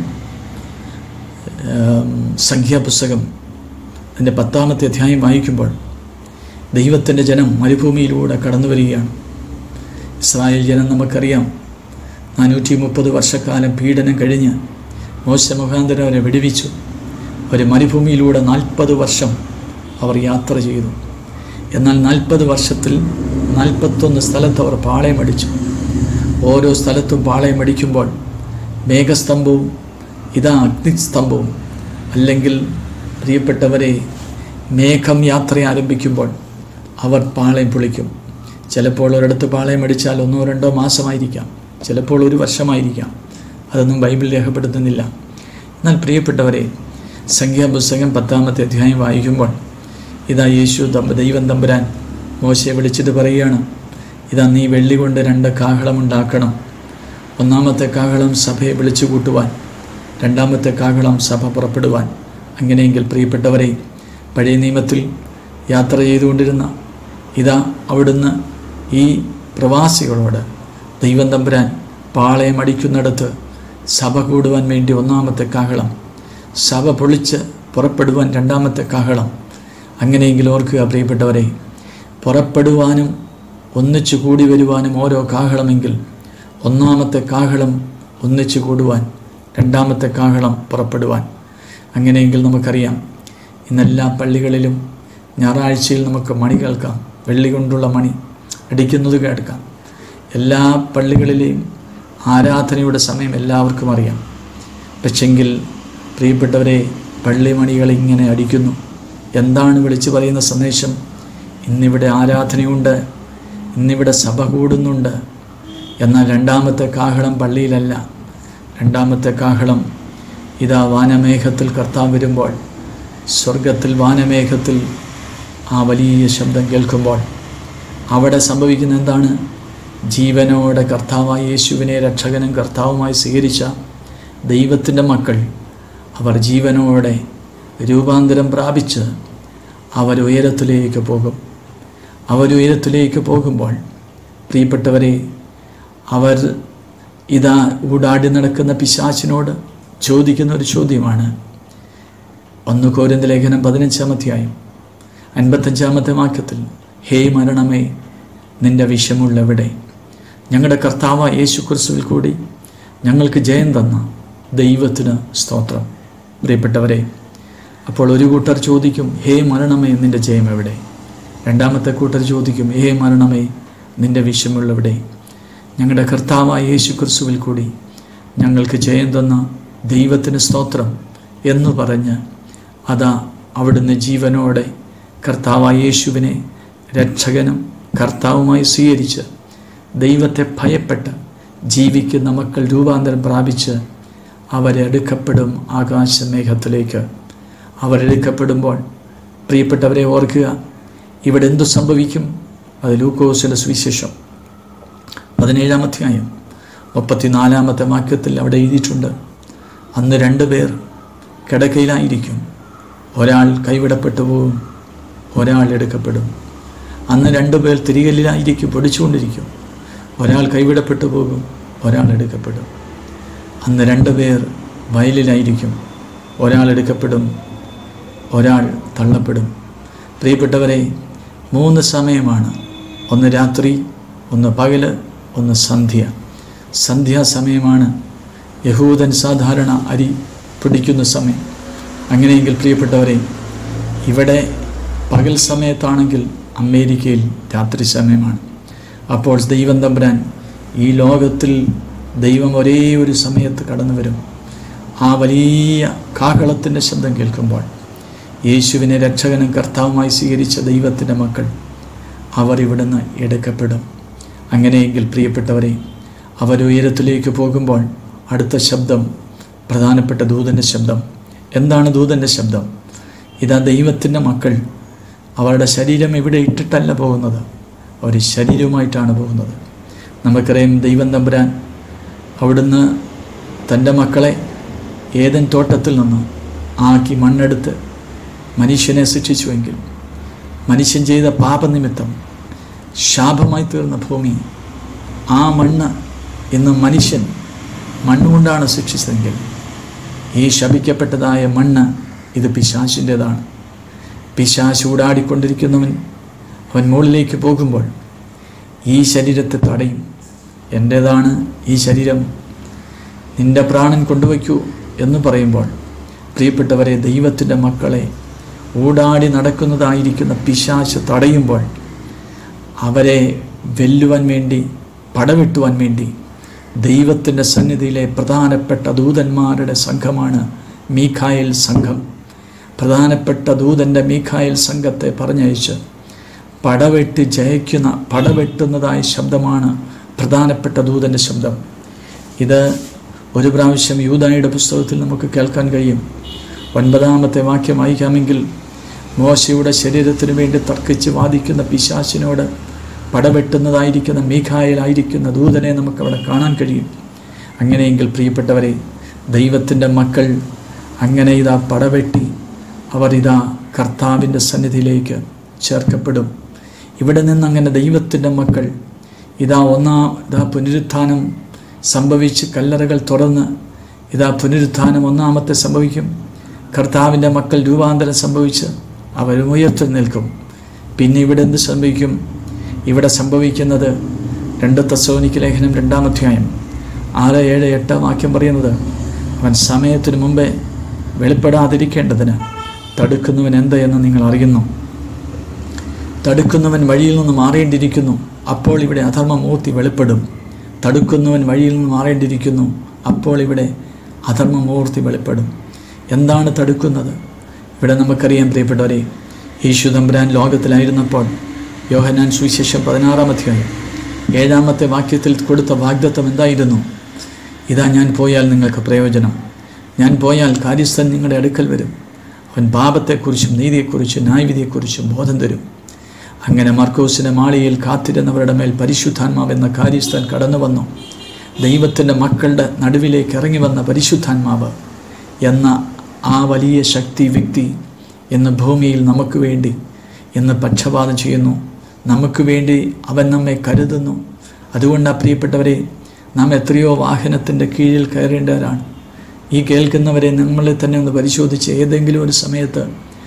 ഏം, സംഖ്യാപുസ്തകം അതിൻ്റെ പത്താമത്തെ അധ്യായം വായിക്കുമ്പോൾ ദൈവത്തിൻ്റെ ജനം മരുഭൂമിയിലൂടെ കടന്നു വരികയാണ് ഇസ്രായേൽ ജനം നമുക്കറിയാം നാനൂറ്റി മുപ്പത് വർഷക്കാലം പീഡനം കഴിഞ്ഞ് മോശ മുഖാന്തരം അവരെ വിടുവിച്ചു അവർ മരുഭൂമിയിലൂടെ നാൽപ്പത് വർഷം അവർ യാത്ര ചെയ്തു എന്നാൽ നാൽപ്പത് വർഷത്തിൽ നാൽപ്പത്തൊന്ന് സ്ഥലത്ത് അവർ പാളയമടിച്ചു ഓരോ സ്ഥലത്തും പാളയമടിക്കുമ്പോൾ മേഘസ്തംഭവും ഇതാ അഗ്നിസ്തംഭവും അല്ലെങ്കിൽ പ്രിയപ്പെട്ടവരെ മേഘം യാത്ര ആരംഭിക്കുമ്പോൾ അവർ പാളയം പൊളിക്കും ചിലപ്പോൾ ഒരിടത്ത് പാളയം അടിച്ചാൽ ഒന്നോ രണ്ടോ മാസമായിരിക്കാം ചിലപ്പോൾ ഒരു വർഷമായിരിക്കാം അതൊന്നും ബൈബിൾ രേഖപ്പെടുത്തുന്നില്ല എന്നാൽ പ്രിയപ്പെട്ടവരെ സംഖ്യാപുസ്തകം പത്താമത്തെ അധ്യായം വായിക്കുമ്പോൾ ഇതാ യേശു തമ്പ ദൈവം തമ്പുരാൻ മോശയെ വിളിച്ചിട്ട് പറയുകയാണ് ഇതാ നീ വെള്ളി കൊണ്ട് രണ്ട് കാഹളമുണ്ടാക്കണം ഒന്നാമത്തെ കാഹളം സഭയെ വിളിച്ചു കൂട്ടുവാൻ രണ്ടാമത്തെ കാഹളം സഭ പുറപ്പെടുവാൻ അങ്ങനെയെങ്കിൽ പ്രിയപ്പെട്ടവരെ പഴയ നിയമത്തിൽ യാത്ര ചെയ്തുകൊണ്ടിരുന്ന ഇതാ അവിടുന്ന് ഈ പ്രവാസികളോട് ദൈവം തമ്പുരാൻ പാളയം അടിക്കുന്നിടത്ത് സഭ കൂടുവാൻ വേണ്ടി ഒന്നാമത്തെ കാഹളം സഭ പൊളിച്ച് പുറപ്പെടുവാൻ രണ്ടാമത്തെ കാഹളം അങ്ങനെയെങ്കിൽ ഓർക്കുക പ്രിയപ്പെട്ടവരെ പുറപ്പെടുവാനും ഒന്നിച്ചു കൂടി വരുവാനും ഓരോ കാഹളമെങ്കിൽ ഒന്നാമത്തെ കാഹളം ഒന്നിച്ചു കൂടുവാൻ രണ്ടാമത്തെ കാഹളം പുറപ്പെടുവാൻ അങ്ങനെയെങ്കിൽ നമുക്കറിയാം ഇന്നെല്ലാ പള്ളികളിലും ഞായറാഴ്ചയിൽ നമുക്ക് മണി കേൾക്കാം വെള്ളി കൊണ്ടുള്ള മണി അടിക്കുന്നത് കേൾക്കാം എല്ലാ പള്ളികളിലെയും ആരാധനയുടെ സമയം എല്ലാവർക്കും അറിയാം പക്ഷെങ്കിൽ പ്രിയപ്പെട്ടവരെ പള്ളിമണികൾ ഇങ്ങനെ അടിക്കുന്നു എന്താണ് വിളിച്ചു പറയുന്ന സന്ദേശം ഇന്നിവിടെ ആരാധനയുണ്ട് ഇന്നിവിടെ സഭ കൂടുന്നുണ്ട് എന്നാൽ രണ്ടാമത്തെ കാഹളം പള്ളിയിലല്ല രണ്ടാമത്തെ കാഹളം ഇതാ വാനമേഘത്തിൽ കർത്താൻ വരുമ്പോൾ സ്വർഗത്തിൽ വാനമേഘത്തിൽ ആ വലിയ ശബ്ദം കേൾക്കുമ്പോൾ അവിടെ സംഭവിക്കുന്ന എന്താണ് ജീവനോടെ കർത്താവായ യേശുവിനെ രക്ഷകനും കർത്താവുമായി സ്വീകരിച്ച ദൈവത്തിൻ്റെ മക്കൾ അവർ ജീവനോടെ രൂപാന്തരം പ്രാപിച്ച് അവർ ഉയരത്തിലേക്ക് പോകും അവർ ഉയരത്തിലേക്ക് പോകുമ്പോൾ പ്രിയപ്പെട്ടവരെ അവർ ഇതാ ഊടാടി നടക്കുന്ന പിശാച്ചിനോട് ചോദിക്കുന്ന ഒരു ചോദ്യമാണ് ഒന്ന് കോരിന്ത ലേഖനം പതിനഞ്ചാമധ്യായം അൻപത്തഞ്ചാമത്തെ വാക്യത്തിൽ ഹേ മരണമേ നിന്റെ വിഷമുള്ളവിടെ ഞങ്ങളുടെ കർത്താവ് യേശു ക്രിസ്തുവിൽ കൂടി ഞങ്ങൾക്ക് ജയം തന്ന ദൈവത്തിന് സ്തോത്രം പ്രിയപ്പെട്ടവരെ അപ്പോൾ ഒരു കൂട്ടർ ചോദിക്കും ഹേ മരണമേ നിന്റെ ജയം എവിടെ രണ്ടാമത്തെ കൂട്ടർ ചോദിക്കും ഹേ മരണമേ നിന്റെ വിഷമുള്ളവിടെ ഞങ്ങളുടെ കർത്താവായ യേശു ക്രിസ്തുവിൽ കൂടി ഞങ്ങൾക്ക് ജയം തന്ന ദൈവത്തിന് സ്തോത്രം എന്ന് പറഞ്ഞ് അതാ അവിടുന്ന് ജീവനോടെ കർത്താവായ യേശുവിനെ രക്ഷകനും കർത്താവുമായി സ്വീകരിച്ച് ദൈവത്തെ ഭയപ്പെട്ട് ജീവിക്കുന്ന മക്കൾ രൂപാന്തരം പ്രാപിച്ച് അവരെടുക്കപ്പെടും ആകാശമേഘത്തിലേക്ക് അവരെടുക്കപ്പെടുമ്പോൾ പ്രിയപ്പെട്ടവരെ ഓർക്കുക ഇവിടെ എന്തു സംഭവിക്കും അത് ലൂക്കോസിൻ്റെ സുവിശേഷം പതിനേഴാം അധ്യായം മുപ്പത്തിനാലാമത്തെ വാക്യത്തിൽ അവിടെ എഴുതിയിട്ടുണ്ട് അന്ന് രണ്ട് പേർ കിടക്കയിലായിരിക്കും ഒരാൾ കൈവിടപ്പെട്ടു പോകും ഒരാൾ എടുക്കപ്പെടും അന്ന് രണ്ടു പേർ തിരികല്ലിലായിരിക്കും പൊടിച്ചുകൊണ്ടിരിക്കും ഒരാൾ കൈവിടപ്പെട്ടു പോകും ഒരാൾ എടുക്കപ്പെടും അന്ന് രണ്ട് പേർ വയലിലായിരിക്കും ഒരാൾ എടുക്കപ്പെടും ഒരാൾ തള്ളപ്പെടും പ്രിയപ്പെട്ടവരെ മൂന്ന് സമയമാണ് ഒന്ന് രാത്രി ഒന്ന് പകല് ഒന്ന് സന്ധ്യ സന്ധ്യാസമയമാണ് യഹൂദൻ സാധാരണ അരി പിടിക്കുന്ന സമയം അങ്ങനെയെങ്കിൽ പ്രിയപ്പെട്ടവരെ ഇവിടെ പകൽ സമയത്താണെങ്കിൽ അമേരിക്കയിൽ രാത്രി സമയമാണ് അപ്പോൾ ദൈവം തമ്പുരാൻ ഈ ലോകത്തിൽ ദൈവം ഒരേ ഒരു സമയത്ത് കടന്നു വരും ആ വലിയ കാഹളത്തിൻ്റെ ശബ്ദം കേൾക്കുമ്പോൾ യേശുവിനെ രക്ഷകനും കർത്താവുമായി സ്വീകരിച്ച ദൈവത്തിൻ്റെ മക്കൾ അവർ ഇവിടുന്ന് എടുക്കപ്പെടും അങ്ങനെയെങ്കിൽ പ്രിയപ്പെട്ടവരെ അവർ ഉയരത്തിലേക്ക് പോകുമ്പോൾ അടുത്ത ശബ്ദം പ്രധാനപ്പെട്ട ദൂതൻ്റെ ശബ്ദം എന്താണ് ദൂതൻ്റെ ശബ്ദം ഇതാ ദൈവത്തിൻ്റെ മക്കൾ അവരുടെ ശരീരം ഇവിടെ ഇട്ടിട്ടല്ല പോകുന്നത് അവർ ശരീരവുമായിട്ടാണ് പോകുന്നത് നമുക്കറിയാം ദൈവം തമ്പുരാൻ അവിടുന്ന് തൻ്റെ മക്കളെ ഏതൻ തോട്ടത്തിൽ നിന്ന് ആക്കി മണ്ണെടുത്ത് മനുഷ്യനെ ശിക്ഷിച്ചുവെങ്കിൽ മനുഷ്യൻ ചെയ്ത പാപനിമിത്തം ശാപമായി തീർന്ന ഭൂമി ആ മണ്ണ് ഇന്ന് മനുഷ്യൻ മണ്ണുകൊണ്ടാണ് ശിക്ഷിച്ചതെങ്കിൽ ഈ ശപിക്കപ്പെട്ടതായ മണ്ണ് ഇത് പിശാശിൻ്റെതാണ് പിശാശ് ഊടാടിക്കൊണ്ടിരിക്കുന്നവൻ അവൻ മുകളിലേക്ക് പോകുമ്പോൾ ഈ ശരീരത്തെ തടയും എൻ്റേതാണ് ഈ ശരീരം നിന്റെ പ്രാണൻ കൊണ്ടുവയ്ക്കൂ എന്ന് പറയുമ്പോൾ പ്രിയപ്പെട്ടവരെ ദൈവത്തിൻ്റെ മക്കളെ ഊടാടി നടക്കുന്നതായിരിക്കുന്ന പിശാശ് തടയുമ്പോൾ അവരെ വെല്ലുവാൻ വേണ്ടി പടവെട്ടുവാൻ വേണ്ടി ദൈവത്തിൻ്റെ സന്നിധിയിലെ പ്രധാനപ്പെട്ട ദൂതന്മാരുടെ സംഘമാണ് മീഖായൽ സംഘം പ്രധാനപ്പെട്ട ദൂതൻ്റെ മീഖായൽ സംഘത്തെ പറഞ്ഞയച്ച് പടവെട്ടി ജയിക്കുന്ന പടവെട്ടുന്നതായ ശബ്ദമാണ് പ്രധാനപ്പെട്ട ദൂതൻ്റെ ശബ്ദം ഇത് ഒരു പ്രാവശ്യം യൂതായുടെ പുസ്തകത്തിൽ നമുക്ക് കേൾക്കാൻ കഴിയും ഒൻപതാമത്തെ വാക്യം വായിക്കാമെങ്കിൽ മോശയുടെ ശരീരത്തിനു വേണ്ടി തർക്കിച്ച് വാദിക്കുന്ന പിശാശിനോട് പടവെട്ടുന്നതായിരിക്കുന്ന മീഖായിലായിരിക്കുന്ന ദൂതനെ നമുക്കവിടെ കാണാൻ കഴിയും അങ്ങനെയെങ്കിൽ പ്രിയപ്പെട്ടവരെ ദൈവത്തിൻ്റെ മക്കൾ അങ്ങനെ ഇതാ പടവെട്ടി അവർ ഇതാ കർത്താവിൻ്റെ സന്നിധിയിലേക്ക് ചേർക്കപ്പെടും ഇവിടെ നിന്ന് അങ്ങനെ ദൈവത്തിൻ്റെ മക്കൾ ഇതാ ഒന്നാം ഇതാ പുനരുത്ഥാനം സംഭവിച്ച് കല്ലറകൾ തുറന്ന് ഇതാ പുനരുത്ഥാനം ഒന്നാമത്തെ സംഭവിക്കും കർത്താവിൻ്റെ മക്കൾ രൂപാന്തരം സംഭവിച്ച് അവരും ഉയർത്തി നിൽക്കും പിന്നെ ഇവിടെ എന്ത് സംഭവിക്കും ഇവിടെ സംഭവിക്കുന്നത് രണ്ട് തസോനിക്ക് ലേഖനം രണ്ടാം അധ്യായം ആറ് ഏഴ് എട്ട് വാക്യം പറയുന്നത് അവൻ സമയത്തിനു മുമ്പേ വെളിപ്പെടാതിരിക്കേണ്ടതിന് തടുക്കുന്നവൻ എന്ത് എന്ന് നിങ്ങൾ അറിയുന്നു തടുക്കുന്നവൻ വഴിയിൽ നിന്ന് മാറേണ്ടിയിരിക്കുന്നു അപ്പോൾ ഇവിടെ അധർമ്മമൂർത്തി വെളിപ്പെടും തടുക്കുന്നവൻ വഴിയിൽ നിന്ന് മാറേണ്ടിയിരിക്കുന്നു അപ്പോൾ ഇവിടെ അധർമ്മമൂർത്തി വെളിപ്പെടും എന്താണ് തടുക്കുന്നത് ഇവിടെ നമുക്കറിയാം പ്രിയപ്പെട്ടവരെ യേശു തമ്പുരാൻ ലോകത്തിലായിരുന്നപ്പോൾ യോഹനാൻ സുവിശേഷം പതിനാറാം അധ്യായം ഏഴാമത്തെ വാക്യത്തിൽ കൊടുത്ത വാഗ്ദത്വം എന്തായിരുന്നു ഇതാ ഞാൻ പോയാൽ നിങ്ങൾക്ക് പ്രയോജനം ഞാൻ പോയാൽ കാര്യസ്ഥൻ നിങ്ങളുടെ അടുക്കൽ വരും അവൻ പാപത്തെക്കുറിച്ചും നീതിയെക്കുറിച്ചും ന്യായവിധിയെക്കുറിച്ചും ബോധം തരും അങ്ങനെ മർക്കോസിനെ മാളിയിൽ കാത്തിരുന്നവരുടെ മേൽ പരിശുദ്ധാത്മാവെന്ന കാര്യസ്ഥൻ കടന്നു വന്നു ദൈവത്തിൻ്റെ മക്കളുടെ നടുവിലേക്ക് ഇറങ്ങി വന്ന പരിശുദ്ധാത്മാവ് എന്ന ആ വലിയ ശക്തി വ്യക്തി ഇന്ന് ഭൂമിയിൽ നമുക്ക് വേണ്ടി ഇന്ന് പക്ഷപാതം ചെയ്യുന്നു നമുക്ക് വേണ്ടി അവൻ നമ്മെ കരുതുന്നു അതുകൊണ്ട് ആ പ്രിയപ്പെട്ടവരെ നാം എത്രയോ വാഹനത്തിൻ്റെ കീഴിൽ കയറേണ്ടവരാണ് ഈ കേൾക്കുന്നവരെ നമ്മളെ തന്നെ ഒന്ന് പരിശോധിച്ച് ഏതെങ്കിലും ഒരു സമയത്ത്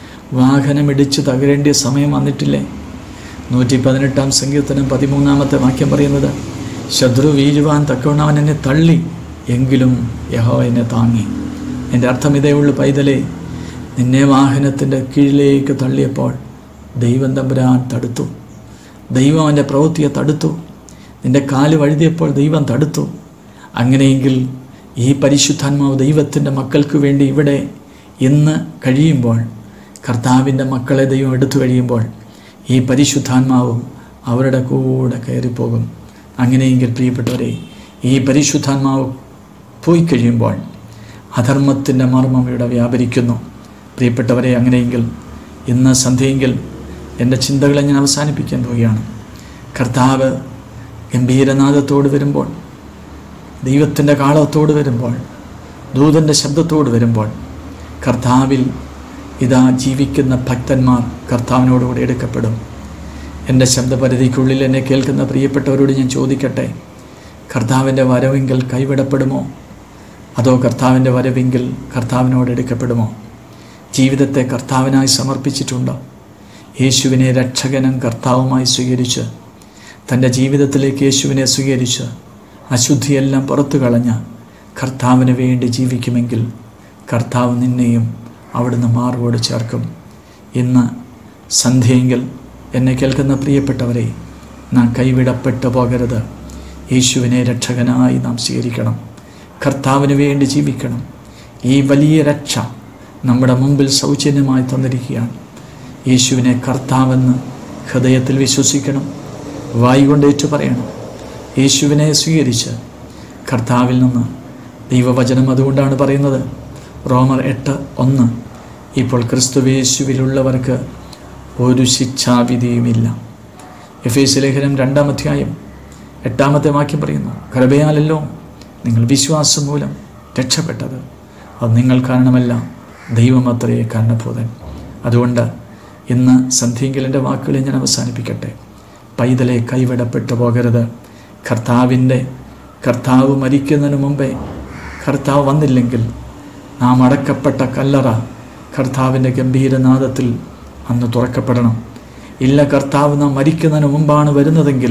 വാഹനം ഇടിച്ച് തകരേണ്ടിയ സമയം വന്നിട്ടില്ലേ നൂറ്റി പതിനെട്ടാം സങ്കീർത്തനം പതിമൂന്നാമത്തെ വാക്യം പറയുന്നത് ശത്രു വീഴുവാൻ തക്കവണ്ണം അവൻ എന്നെ തള്ളി എങ്കിലും യഹോ എന്നെ താങ്ങി എൻ്റെ അർത്ഥം ഇതേ ഉള്ളൂ പൈതലേ നിന്നെ വാഹനത്തിൻ്റെ കീഴിലേക്ക് തള്ളിയപ്പോൾ ദൈവം തമ്പുരാൻ തടുത്തു ദൈവം അവൻ്റെ പ്രവൃത്തിയെ തടുത്തു നിന്റെ കാല് വഴുതിയപ്പോൾ ദൈവം തടുത്തു അങ്ങനെയെങ്കിൽ ഈ പരിശുദ്ധാത്മാവ് ദൈവത്തിൻ്റെ മക്കൾക്ക് വേണ്ടി ഇവിടെ ഇന്ന് കഴിയുമ്പോൾ കർത്താവിൻ്റെ മക്കളെ ദൈവം എടുത്തു കഴിയുമ്പോൾ ഈ പരിശുദ്ധാത്മാവും അവരുടെ കൂടെ കയറിപ്പോകും അങ്ങനെയെങ്കിൽ പ്രിയപ്പെട്ടവരെ ഈ പരിശുദ്ധാത്മാവ് പോയി കഴിയുമ്പോൾ അധർമ്മത്തിൻ്റെ മർമ്മം ഇവിടെ വ്യാപരിക്കുന്നു പ്രിയപ്പെട്ടവരെ അങ്ങനെയെങ്കിൽ ഇന്ന് സന്ധ്യയെങ്കിൽ എൻ്റെ ചിന്തകളെ ഞാൻ അവസാനിപ്പിക്കാൻ പോവുകയാണ് കർത്താവ് ഗംഭീരനാഥത്തോട് വരുമ്പോൾ ദൈവത്തിൻ്റെ കാളത്തോട് വരുമ്പോൾ ദൂതൻ്റെ ശബ്ദത്തോട് വരുമ്പോൾ കർത്താവിൽ ഇതാ ജീവിക്കുന്ന ഭക്തന്മാർ കർത്താവിനോടുകൂടി എടുക്കപ്പെടും എൻ്റെ ശബ്ദപരിധിക്കുള്ളിൽ എന്നെ കേൾക്കുന്ന പ്രിയപ്പെട്ടവരോട് ഞാൻ ചോദിക്കട്ടെ കർത്താവിൻ്റെ വരവെങ്കിൽ കൈവിടപ്പെടുമോ അതോ കർത്താവിൻ്റെ വരവെങ്കിൽ കർത്താവിനോട് എടുക്കപ്പെടുമോ ജീവിതത്തെ കർത്താവിനായി സമർപ്പിച്ചിട്ടുണ്ടോ യേശുവിനെ രക്ഷകനും കർത്താവുമായി സ്വീകരിച്ച് തൻ്റെ ജീവിതത്തിലേക്ക് യേശുവിനെ സ്വീകരിച്ച് അശുദ്ധിയെല്ലാം പുറത്തു കളഞ്ഞ് കർത്താവിന് വേണ്ടി ജീവിക്കുമെങ്കിൽ കർത്താവ് നിന്നെയും അവിടുന്ന് മാർവോട് ചേർക്കും ഇന്ന് സന്ധ്യയെങ്കിൽ എന്നെ കേൾക്കുന്ന പ്രിയപ്പെട്ടവരെ നാം കൈവിടപ്പെട്ടു പോകരുത് യേശുവിനെ രക്ഷകനായി നാം സ്വീകരിക്കണം കർത്താവിന് വേണ്ടി ജീവിക്കണം ഈ വലിയ രക്ഷ നമ്മുടെ മുമ്പിൽ സൗജന്യമായി തന്നിരിക്കുകയാണ് യേശുവിനെ കർത്താവെന്ന് ഹൃദയത്തിൽ വിശ്വസിക്കണം വായി കൊണ്ട് ഏറ്റു പറയണം യേശുവിനെ സ്വീകരിച്ച് കർത്താവിൽ നിന്ന് ദൈവവചനം അതുകൊണ്ടാണ് പറയുന്നത് റോമർ എട്ട് ഒന്ന് ഇപ്പോൾ ക്രിസ്തുവേശുവിലുള്ളവർക്ക് ഒരു ശിക്ഷാവിധിയുമില്ല എഫ് എസ് ലേഖനം രണ്ടാം അധ്യായം എട്ടാമത്തെ വാക്യം പറയുന്നു കൃപയാലല്ലോ നിങ്ങൾ വിശ്വാസം മൂലം രക്ഷപ്പെട്ടത് അത് നിങ്ങൾ കാരണമല്ല ദൈവമത്രയെ കാരണഭൂതൻ അതുകൊണ്ട് ഇന്ന് സന്ധ്യങ്കിലിൻ്റെ വാക്കുകളെ ഞാൻ അവസാനിപ്പിക്കട്ടെ പൈതലെ കൈവിടപ്പെട്ടു പോകരുത് കർത്താവിൻ്റെ കർത്താവ് മരിക്കുന്നതിന് മുമ്പേ കർത്താവ് വന്നില്ലെങ്കിൽ നാം അടക്കപ്പെട്ട കല്ലറ കർത്താവിൻ്റെ ഗംഭീരനാദത്തിൽ അന്ന് തുറക്കപ്പെടണം ഇല്ല കർത്താവ് നാം മരിക്കുന്നതിന് മുമ്പാണ് വരുന്നതെങ്കിൽ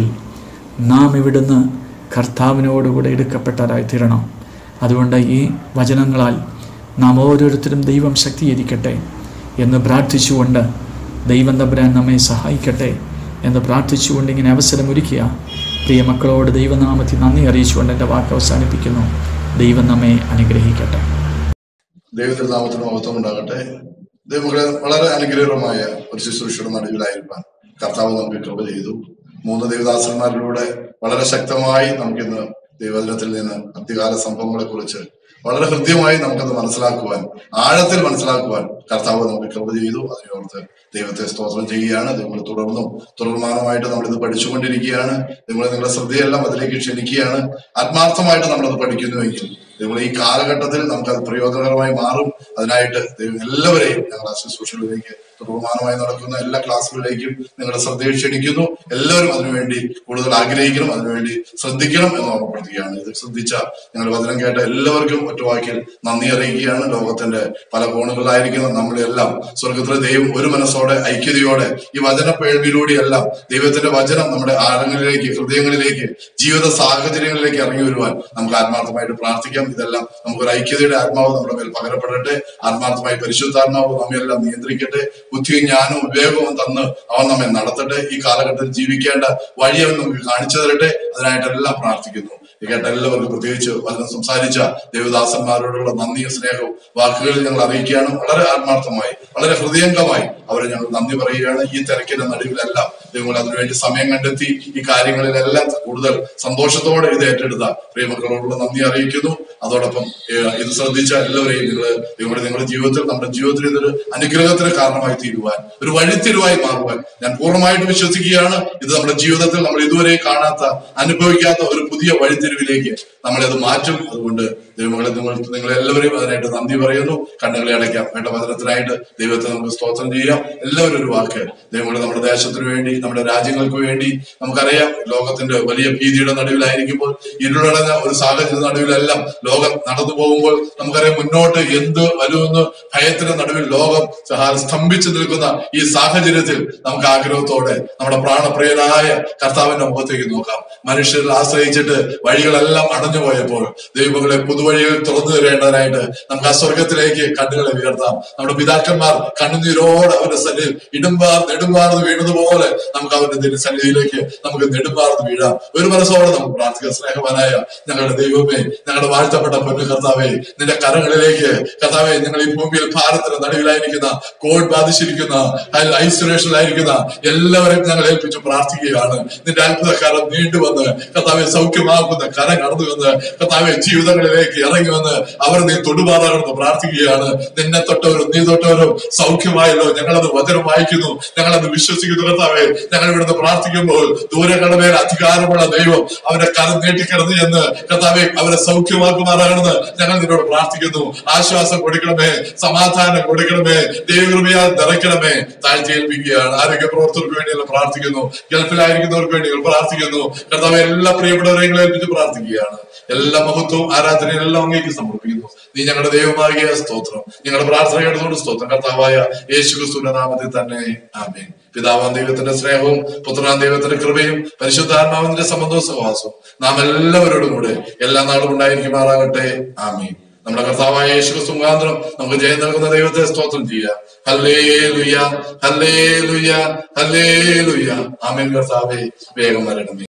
നാം ഇവിടുന്ന് കർത്താവിനോടുകൂടെ എടുക്കപ്പെട്ടവരായി തീരണം അതുകൊണ്ട് ഈ വചനങ്ങളാൽ നാം ഓരോരുത്തരും ദൈവം ശക്തീകരിക്കട്ടെ എന്ന് പ്രാർത്ഥിച്ചുകൊണ്ട് ദൈവം തമ്പുരാൻ നമ്മെ സഹായിക്കട്ടെ എന്ന് പ്രാർത്ഥിച്ചുകൊണ്ട് ഇങ്ങനെ അവസരമൊരുക്കിയ പ്രിയ മക്കളോട് ദൈവനാമത്തിൽ നന്ദി അറിയിച്ചുകൊണ്ട് എൻ്റെ വാക്ക് അവസാനിപ്പിക്കുന്നു ദൈവം നമ്മെ അനുഗ്രഹിക്കട്ടെ ദൈവത്തിന്റെ നാമത്തിന് മഹത്വം ഉണ്ടാകട്ടെ ദൈവങ്ങളെ വളരെ അനുഗ്രഹീതമായ ഒരു ശുശ്രൂഷയുടെ നടുവിലായിരിക്കാൻ കർത്താവ് നമുക്ക് കൃപ ചെയ്തു മൂന്ന് ദൈവദാസന്മാരിലൂടെ വളരെ ശക്തമായി നമുക്കിന്ന് ദൈവദിനത്തിൽ നിന്ന് അന്ത്യകാല സംഭവങ്ങളെ കുറിച്ച് വളരെ ഹൃദ്യമായി നമുക്കത് മനസ്സിലാക്കുവാൻ ആഴത്തിൽ മനസ്സിലാക്കുവാൻ കർത്താവ് നമുക്ക് കൃപ ചെയ്തു അതിനോർത്ത് ദൈവത്തെ സ്തോത്രം ചെയ്യുകയാണ് നിങ്ങൾ തുടർന്നും തുടർമാനമായിട്ട് നമ്മൾ ഇത് പഠിച്ചുകൊണ്ടിരിക്കുകയാണ് നിങ്ങൾ നിങ്ങളുടെ ശ്രദ്ധയെല്ലാം അതിലേക്ക് ക്ഷണിക്കുകയാണ് ആത്മാർത്ഥമായിട്ട് നമ്മളത് പഠിക്കുന്നുവെങ്കിൽ നിങ്ങൾ ഈ കാലഘട്ടത്തിൽ നമുക്കത് പ്രയോജനകരമായി മാറും അതിനായിട്ട് ദൈവം എല്ലാവരെയും ഞങ്ങൾ ആ ശുശ്രൂഷകളിലേക്ക് തുടർമാനമായി നടക്കുന്ന എല്ലാ ക്ലാസ്സുകളിലേക്കും നിങ്ങളുടെ ശ്രദ്ധയെ ക്ഷണിക്കുന്നു എല്ലാവരും അതിനുവേണ്ടി കൂടുതൽ ആഗ്രഹിക്കണം അതിനുവേണ്ടി ശ്രദ്ധിക്കണം എന്ന് ഓർമ്മപ്പെടുത്തുകയാണ് ഇത് ശ്രദ്ധിച്ച ഞങ്ങൾ വചനം കേട്ട എല്ലാവർക്കും ഒറ്റവാക്കിൽ നന്ദി അറിയിക്കുകയാണ് ലോകത്തിന്റെ പല കോണുകളിലായിരിക്കുന്ന നമ്മളെല്ലാം സ്വർഗത്തിലെ ദൈവം ഒരു മനസ്സോടെ ഐക്യതയോടെ ഈ വചന പേഴ്വിലൂടെയെല്ലാം ദൈവത്തിന്റെ വചനം നമ്മുടെ ആഴങ്ങളിലേക്ക് ഹൃദയങ്ങളിലേക്ക് ജീവിത സാഹചര്യങ്ങളിലേക്ക് ഇറങ്ങി വരുവാൻ നമുക്ക് ആത്മാർത്ഥമായിട്ട് പ്രാർത്ഥിക്കാം ഇതെല്ലാം നമുക്കൊരു ഐക്യതയുടെ ആത്മാവ് നമ്മുടെ മേൽ പകരപ്പെടട്ടെ ആത്മാർത്ഥമായി പരിശുദ്ധാത്മാവ് നമ്മയെല്ലാം നിയന്ത്രിക്കട്ടെ ബുദ്ധിയും ജ്ഞാനവും വിവേകവും തന്ന് അവൻ നമ്മെ നടത്തട്ടെ ഈ കാലഘട്ടത്തിൽ ജീവിക്കേണ്ട വഴി അവൻ നമുക്ക് കാണിച്ചു തരട്ടെ അതിനായിട്ടെല്ലാം പ്രാർത്ഥിക്കുന്നു ഈ കേട്ട എല്ലാവർക്കും പ്രത്യേകിച്ച് വചനം സംസാരിച്ച ദേവദാസന്മാരോടുള്ള നന്ദിയും സ്നേഹവും വാക്കുകളിൽ ഞങ്ങൾ അറിയിക്കുകയാണ് വളരെ ആത്മാർത്ഥമായി വളരെ ഹൃദയംഗമായി അവരെ ഞങ്ങൾ നന്ദി പറയുകയാണ് ഈ തിരക്കിന്റെ നടുവിലെല്ലാം ദൈവങ്ങൾ അതിനുവേണ്ടി സമയം കണ്ടെത്തി ഈ കാര്യങ്ങളിലെല്ലാം കൂടുതൽ സന്തോഷത്തോടെ ഇത് ഏറ്റെടുത്ത പ്രിയമക്കളോടുള്ള നന്ദി അറിയിക്കുന്നു അതോടൊപ്പം ഏഹ്, ഇത് ശ്രദ്ധിച്ച എല്ലാവരെയും നിങ്ങൾ നിങ്ങളുടെ നിങ്ങളുടെ ജീവിതത്തിൽ നമ്മുടെ ജീവിതത്തിൽ ഇതൊരു അനുഗ്രഹത്തിന് കാരണമായി തീരുവാൻ ഒരു വഴിത്തിരിവായി മാറുവാൻ ഞാൻ പൂർണ്ണമായിട്ട് വിശ്വസിക്കുകയാണ് ഇത് നമ്മുടെ ജീവിതത്തിൽ നമ്മൾ ഇതുവരെ കാണാത്ത അനുഭവിക്കാത്ത ഒരു പുതിയ വഴിത്തിരിവിലേക്ക് നമ്മളെ അത് മാറ്റും അതുകൊണ്ട് ദൈവങ്ങളെ നിങ്ങൾ നിങ്ങൾ എല്ലാവരെയും അതിനായിട്ട് നന്ദി പറയുന്നു കണ്ണുകളെ അടയ്ക്കാം വേണ്ട വചനത്തിനായിട്ട് ദൈവത്തെ നമുക്ക് സ്തോത്രം ചെയ്യാം എല്ലാവരും ഒരു വാക്ക് ദൈവങ്ങളെ നമ്മുടെ ദേശത്തിന് വേണ്ടി നമ്മുടെ രാജ്യങ്ങൾക്ക് വേണ്ടി നമുക്കറിയാം ലോകത്തിന്റെ വലിയ ഭീതിയുടെ നടുവിലായിരിക്കുമ്പോൾ ഇരുളടഞ്ഞ ഒരു സാഹചര്യ നടുവിലെല്ലാം ലോകം നടന്നു പോകുമ്പോൾ നമുക്കറിയാം മുന്നോട്ട് എന്ത് വരുമെന്ന് ഭയത്തിന്റെ നടുവിൽ ലോകം സഹ- സ്തംഭിച്ചു നിൽക്കുന്ന ഈ സാഹചര്യത്തിൽ നമുക്ക് ആഗ്രഹത്തോടെ നമ്മുടെ പ്രാണപ്രിയനായ കർത്താവിന്റെ മുഖത്തേക്ക് നോക്കാം മനുഷ്യരിൽ ആശ്രയിച്ചിട്ട് വഴികളെല്ലാം അടഞ്ഞു പോയപ്പോൾ ദൈവങ്ങളെ പുതുവഴികൾ തുറന്നു തരേണ്ടതിനായിട്ട് നമുക്ക് ആ സ്വർഗത്തിലേക്ക് കണ്ണുകളെ ഉയർത്താം നമ്മുടെ പിതാക്കന്മാർ കണ്ണുനീരോട് അവരുടെ സന്നിധിയിൽ ഇടുമ്പാർ നെടുമ്പാർന്ന് വീണതുപോലെ നമുക്ക് അവരുടെ തിരു സന്നിധിയിലേക്ക് നമുക്ക് നെടുമ്പാർന്ന് വീഴാം ഒരു മനസ്സോടെ നമുക്ക് പ്രാർത്ഥിക്കാം സ്നേഹവാനായ ഞങ്ങളുടെ ദൈവമേ ഞങ്ങളുടെ വാഴ്ത്തപ്പെട്ട പൊന്നു കർത്താവേ നിന്റെ കരങ്ങളിലേക്ക് കർത്താവെ ഞങ്ങൾ ഈ ഭൂമിയിൽ ഭാരത്തിന് നടുവിലായിരിക്കുന്ന കോവിഡ് ബാധിച്ചിരിക്കുന്ന ഐസൊലേഷനിലായിരിക്കുന്ന എല്ലാവരെയും ഞങ്ങൾ ഏൽപ്പിച്ച് പ്രാർത്ഥിക്കുകയാണ് നിന്റെ അത്ഭുതക്കാലം നീണ്ടുവന്ന് കർത്താവെ സൗഖ്യമാക്കുന്ന കരം കടന്നു വന്ന് കർത്താവെ ജീവിതങ്ങളിലേക്ക് ഇറങ്ങി വന്ന് അവർ നീ തൊടുപാറകണമെന്ന് പ്രാർത്ഥിക്കുകയാണ് നിന്നെ തൊട്ടവരും നീ തൊട്ടവരും സൗഖ്യമായല്ലോ ഞങ്ങളത് വചനം വായിക്കുന്നു ഞങ്ങളത് വിശ്വസിക്കുന്നു കർത്താവെ ഞങ്ങൾ ഇവിടുന്ന് പ്രാർത്ഥിക്കുമ്പോൾ ദൂരങ്ങളുടെ മേൽ അധികാരമുള്ള ദൈവം അവരെ കരം നീട്ടിക്കിടന്ന് എന്ന് കർത്താവെ അവരെ സൗഖ്യമാക്കുമാറാകണമെന്ന് ഞങ്ങൾ നിന്നോട് പ്രാർത്ഥിക്കുന്നു ആശ്വാസം കൊടുക്കണമേ സമാധാനം കൊടുക്കണമേ ദൈവകൃപയാൽ നിറയ്ക്കണമേ താഴ്ചയേൽപ്പിക്കുകയാണ് ആരോഗ്യ പ്രവർത്തകർക്ക് വേണ്ടിയുള്ള പ്രാർത്ഥിക്കുന്നു ഗൾഫിലായിരിക്കുന്നവർക്ക് വേണ്ടി ഞങ്ങൾ പ്രാർത്ഥിക്കുന്നു കർത്താവ് എല്ലാ പ്രിയപ്പെട്ടവരെയും ഏൽപ്പിച്ച് പ്രാർത്ഥിക്കുകയാണ് എല്ലാ മഹത്വവും ആരാധനയും എല്ലാം അങ്ങേക്ക് സമർപ്പിക്കുന്നു നീ ഞങ്ങളുടെ ദൈവമാകിയ സ്തോത്രം ഞങ്ങളുടെ പ്രാർത്ഥന കേട്ടതോട് സ്തോത്രം കർത്താവായ യേശു ക്രിസ്തുവിന്റെ നാമത്തിൽ തന്നെ ആമേൻ പിതാവാം ദൈവത്തിന്റെ സ്നേഹവും പുത്രാൻ ദൈവത്തിന്റെ കൃപയും പരിശുദ്ധാത്മാവിന്റെ സംബന്ധവും സഹവാസവും നാം എല്ലാവരോടും കൂടെ എല്ലാ നാളും ഉണ്ടായിരിക്കുമാറാകട്ടെ ആമീൻ നമ്മുടെ കർത്താവായ യേശു ക്രിസ്തു മുഖാന്തരം നമുക്ക് ജയം നൽകുന്ന ദൈവത്തെ സ്തോത്രം ചെയ്യാം ഹല്ലേ ലുയ്യ ഹല്ലേ ലുയ്യ ഹല്ലേ ലുയ്യ ആമേൻ കർത്താവേ വേഗം വരണമേ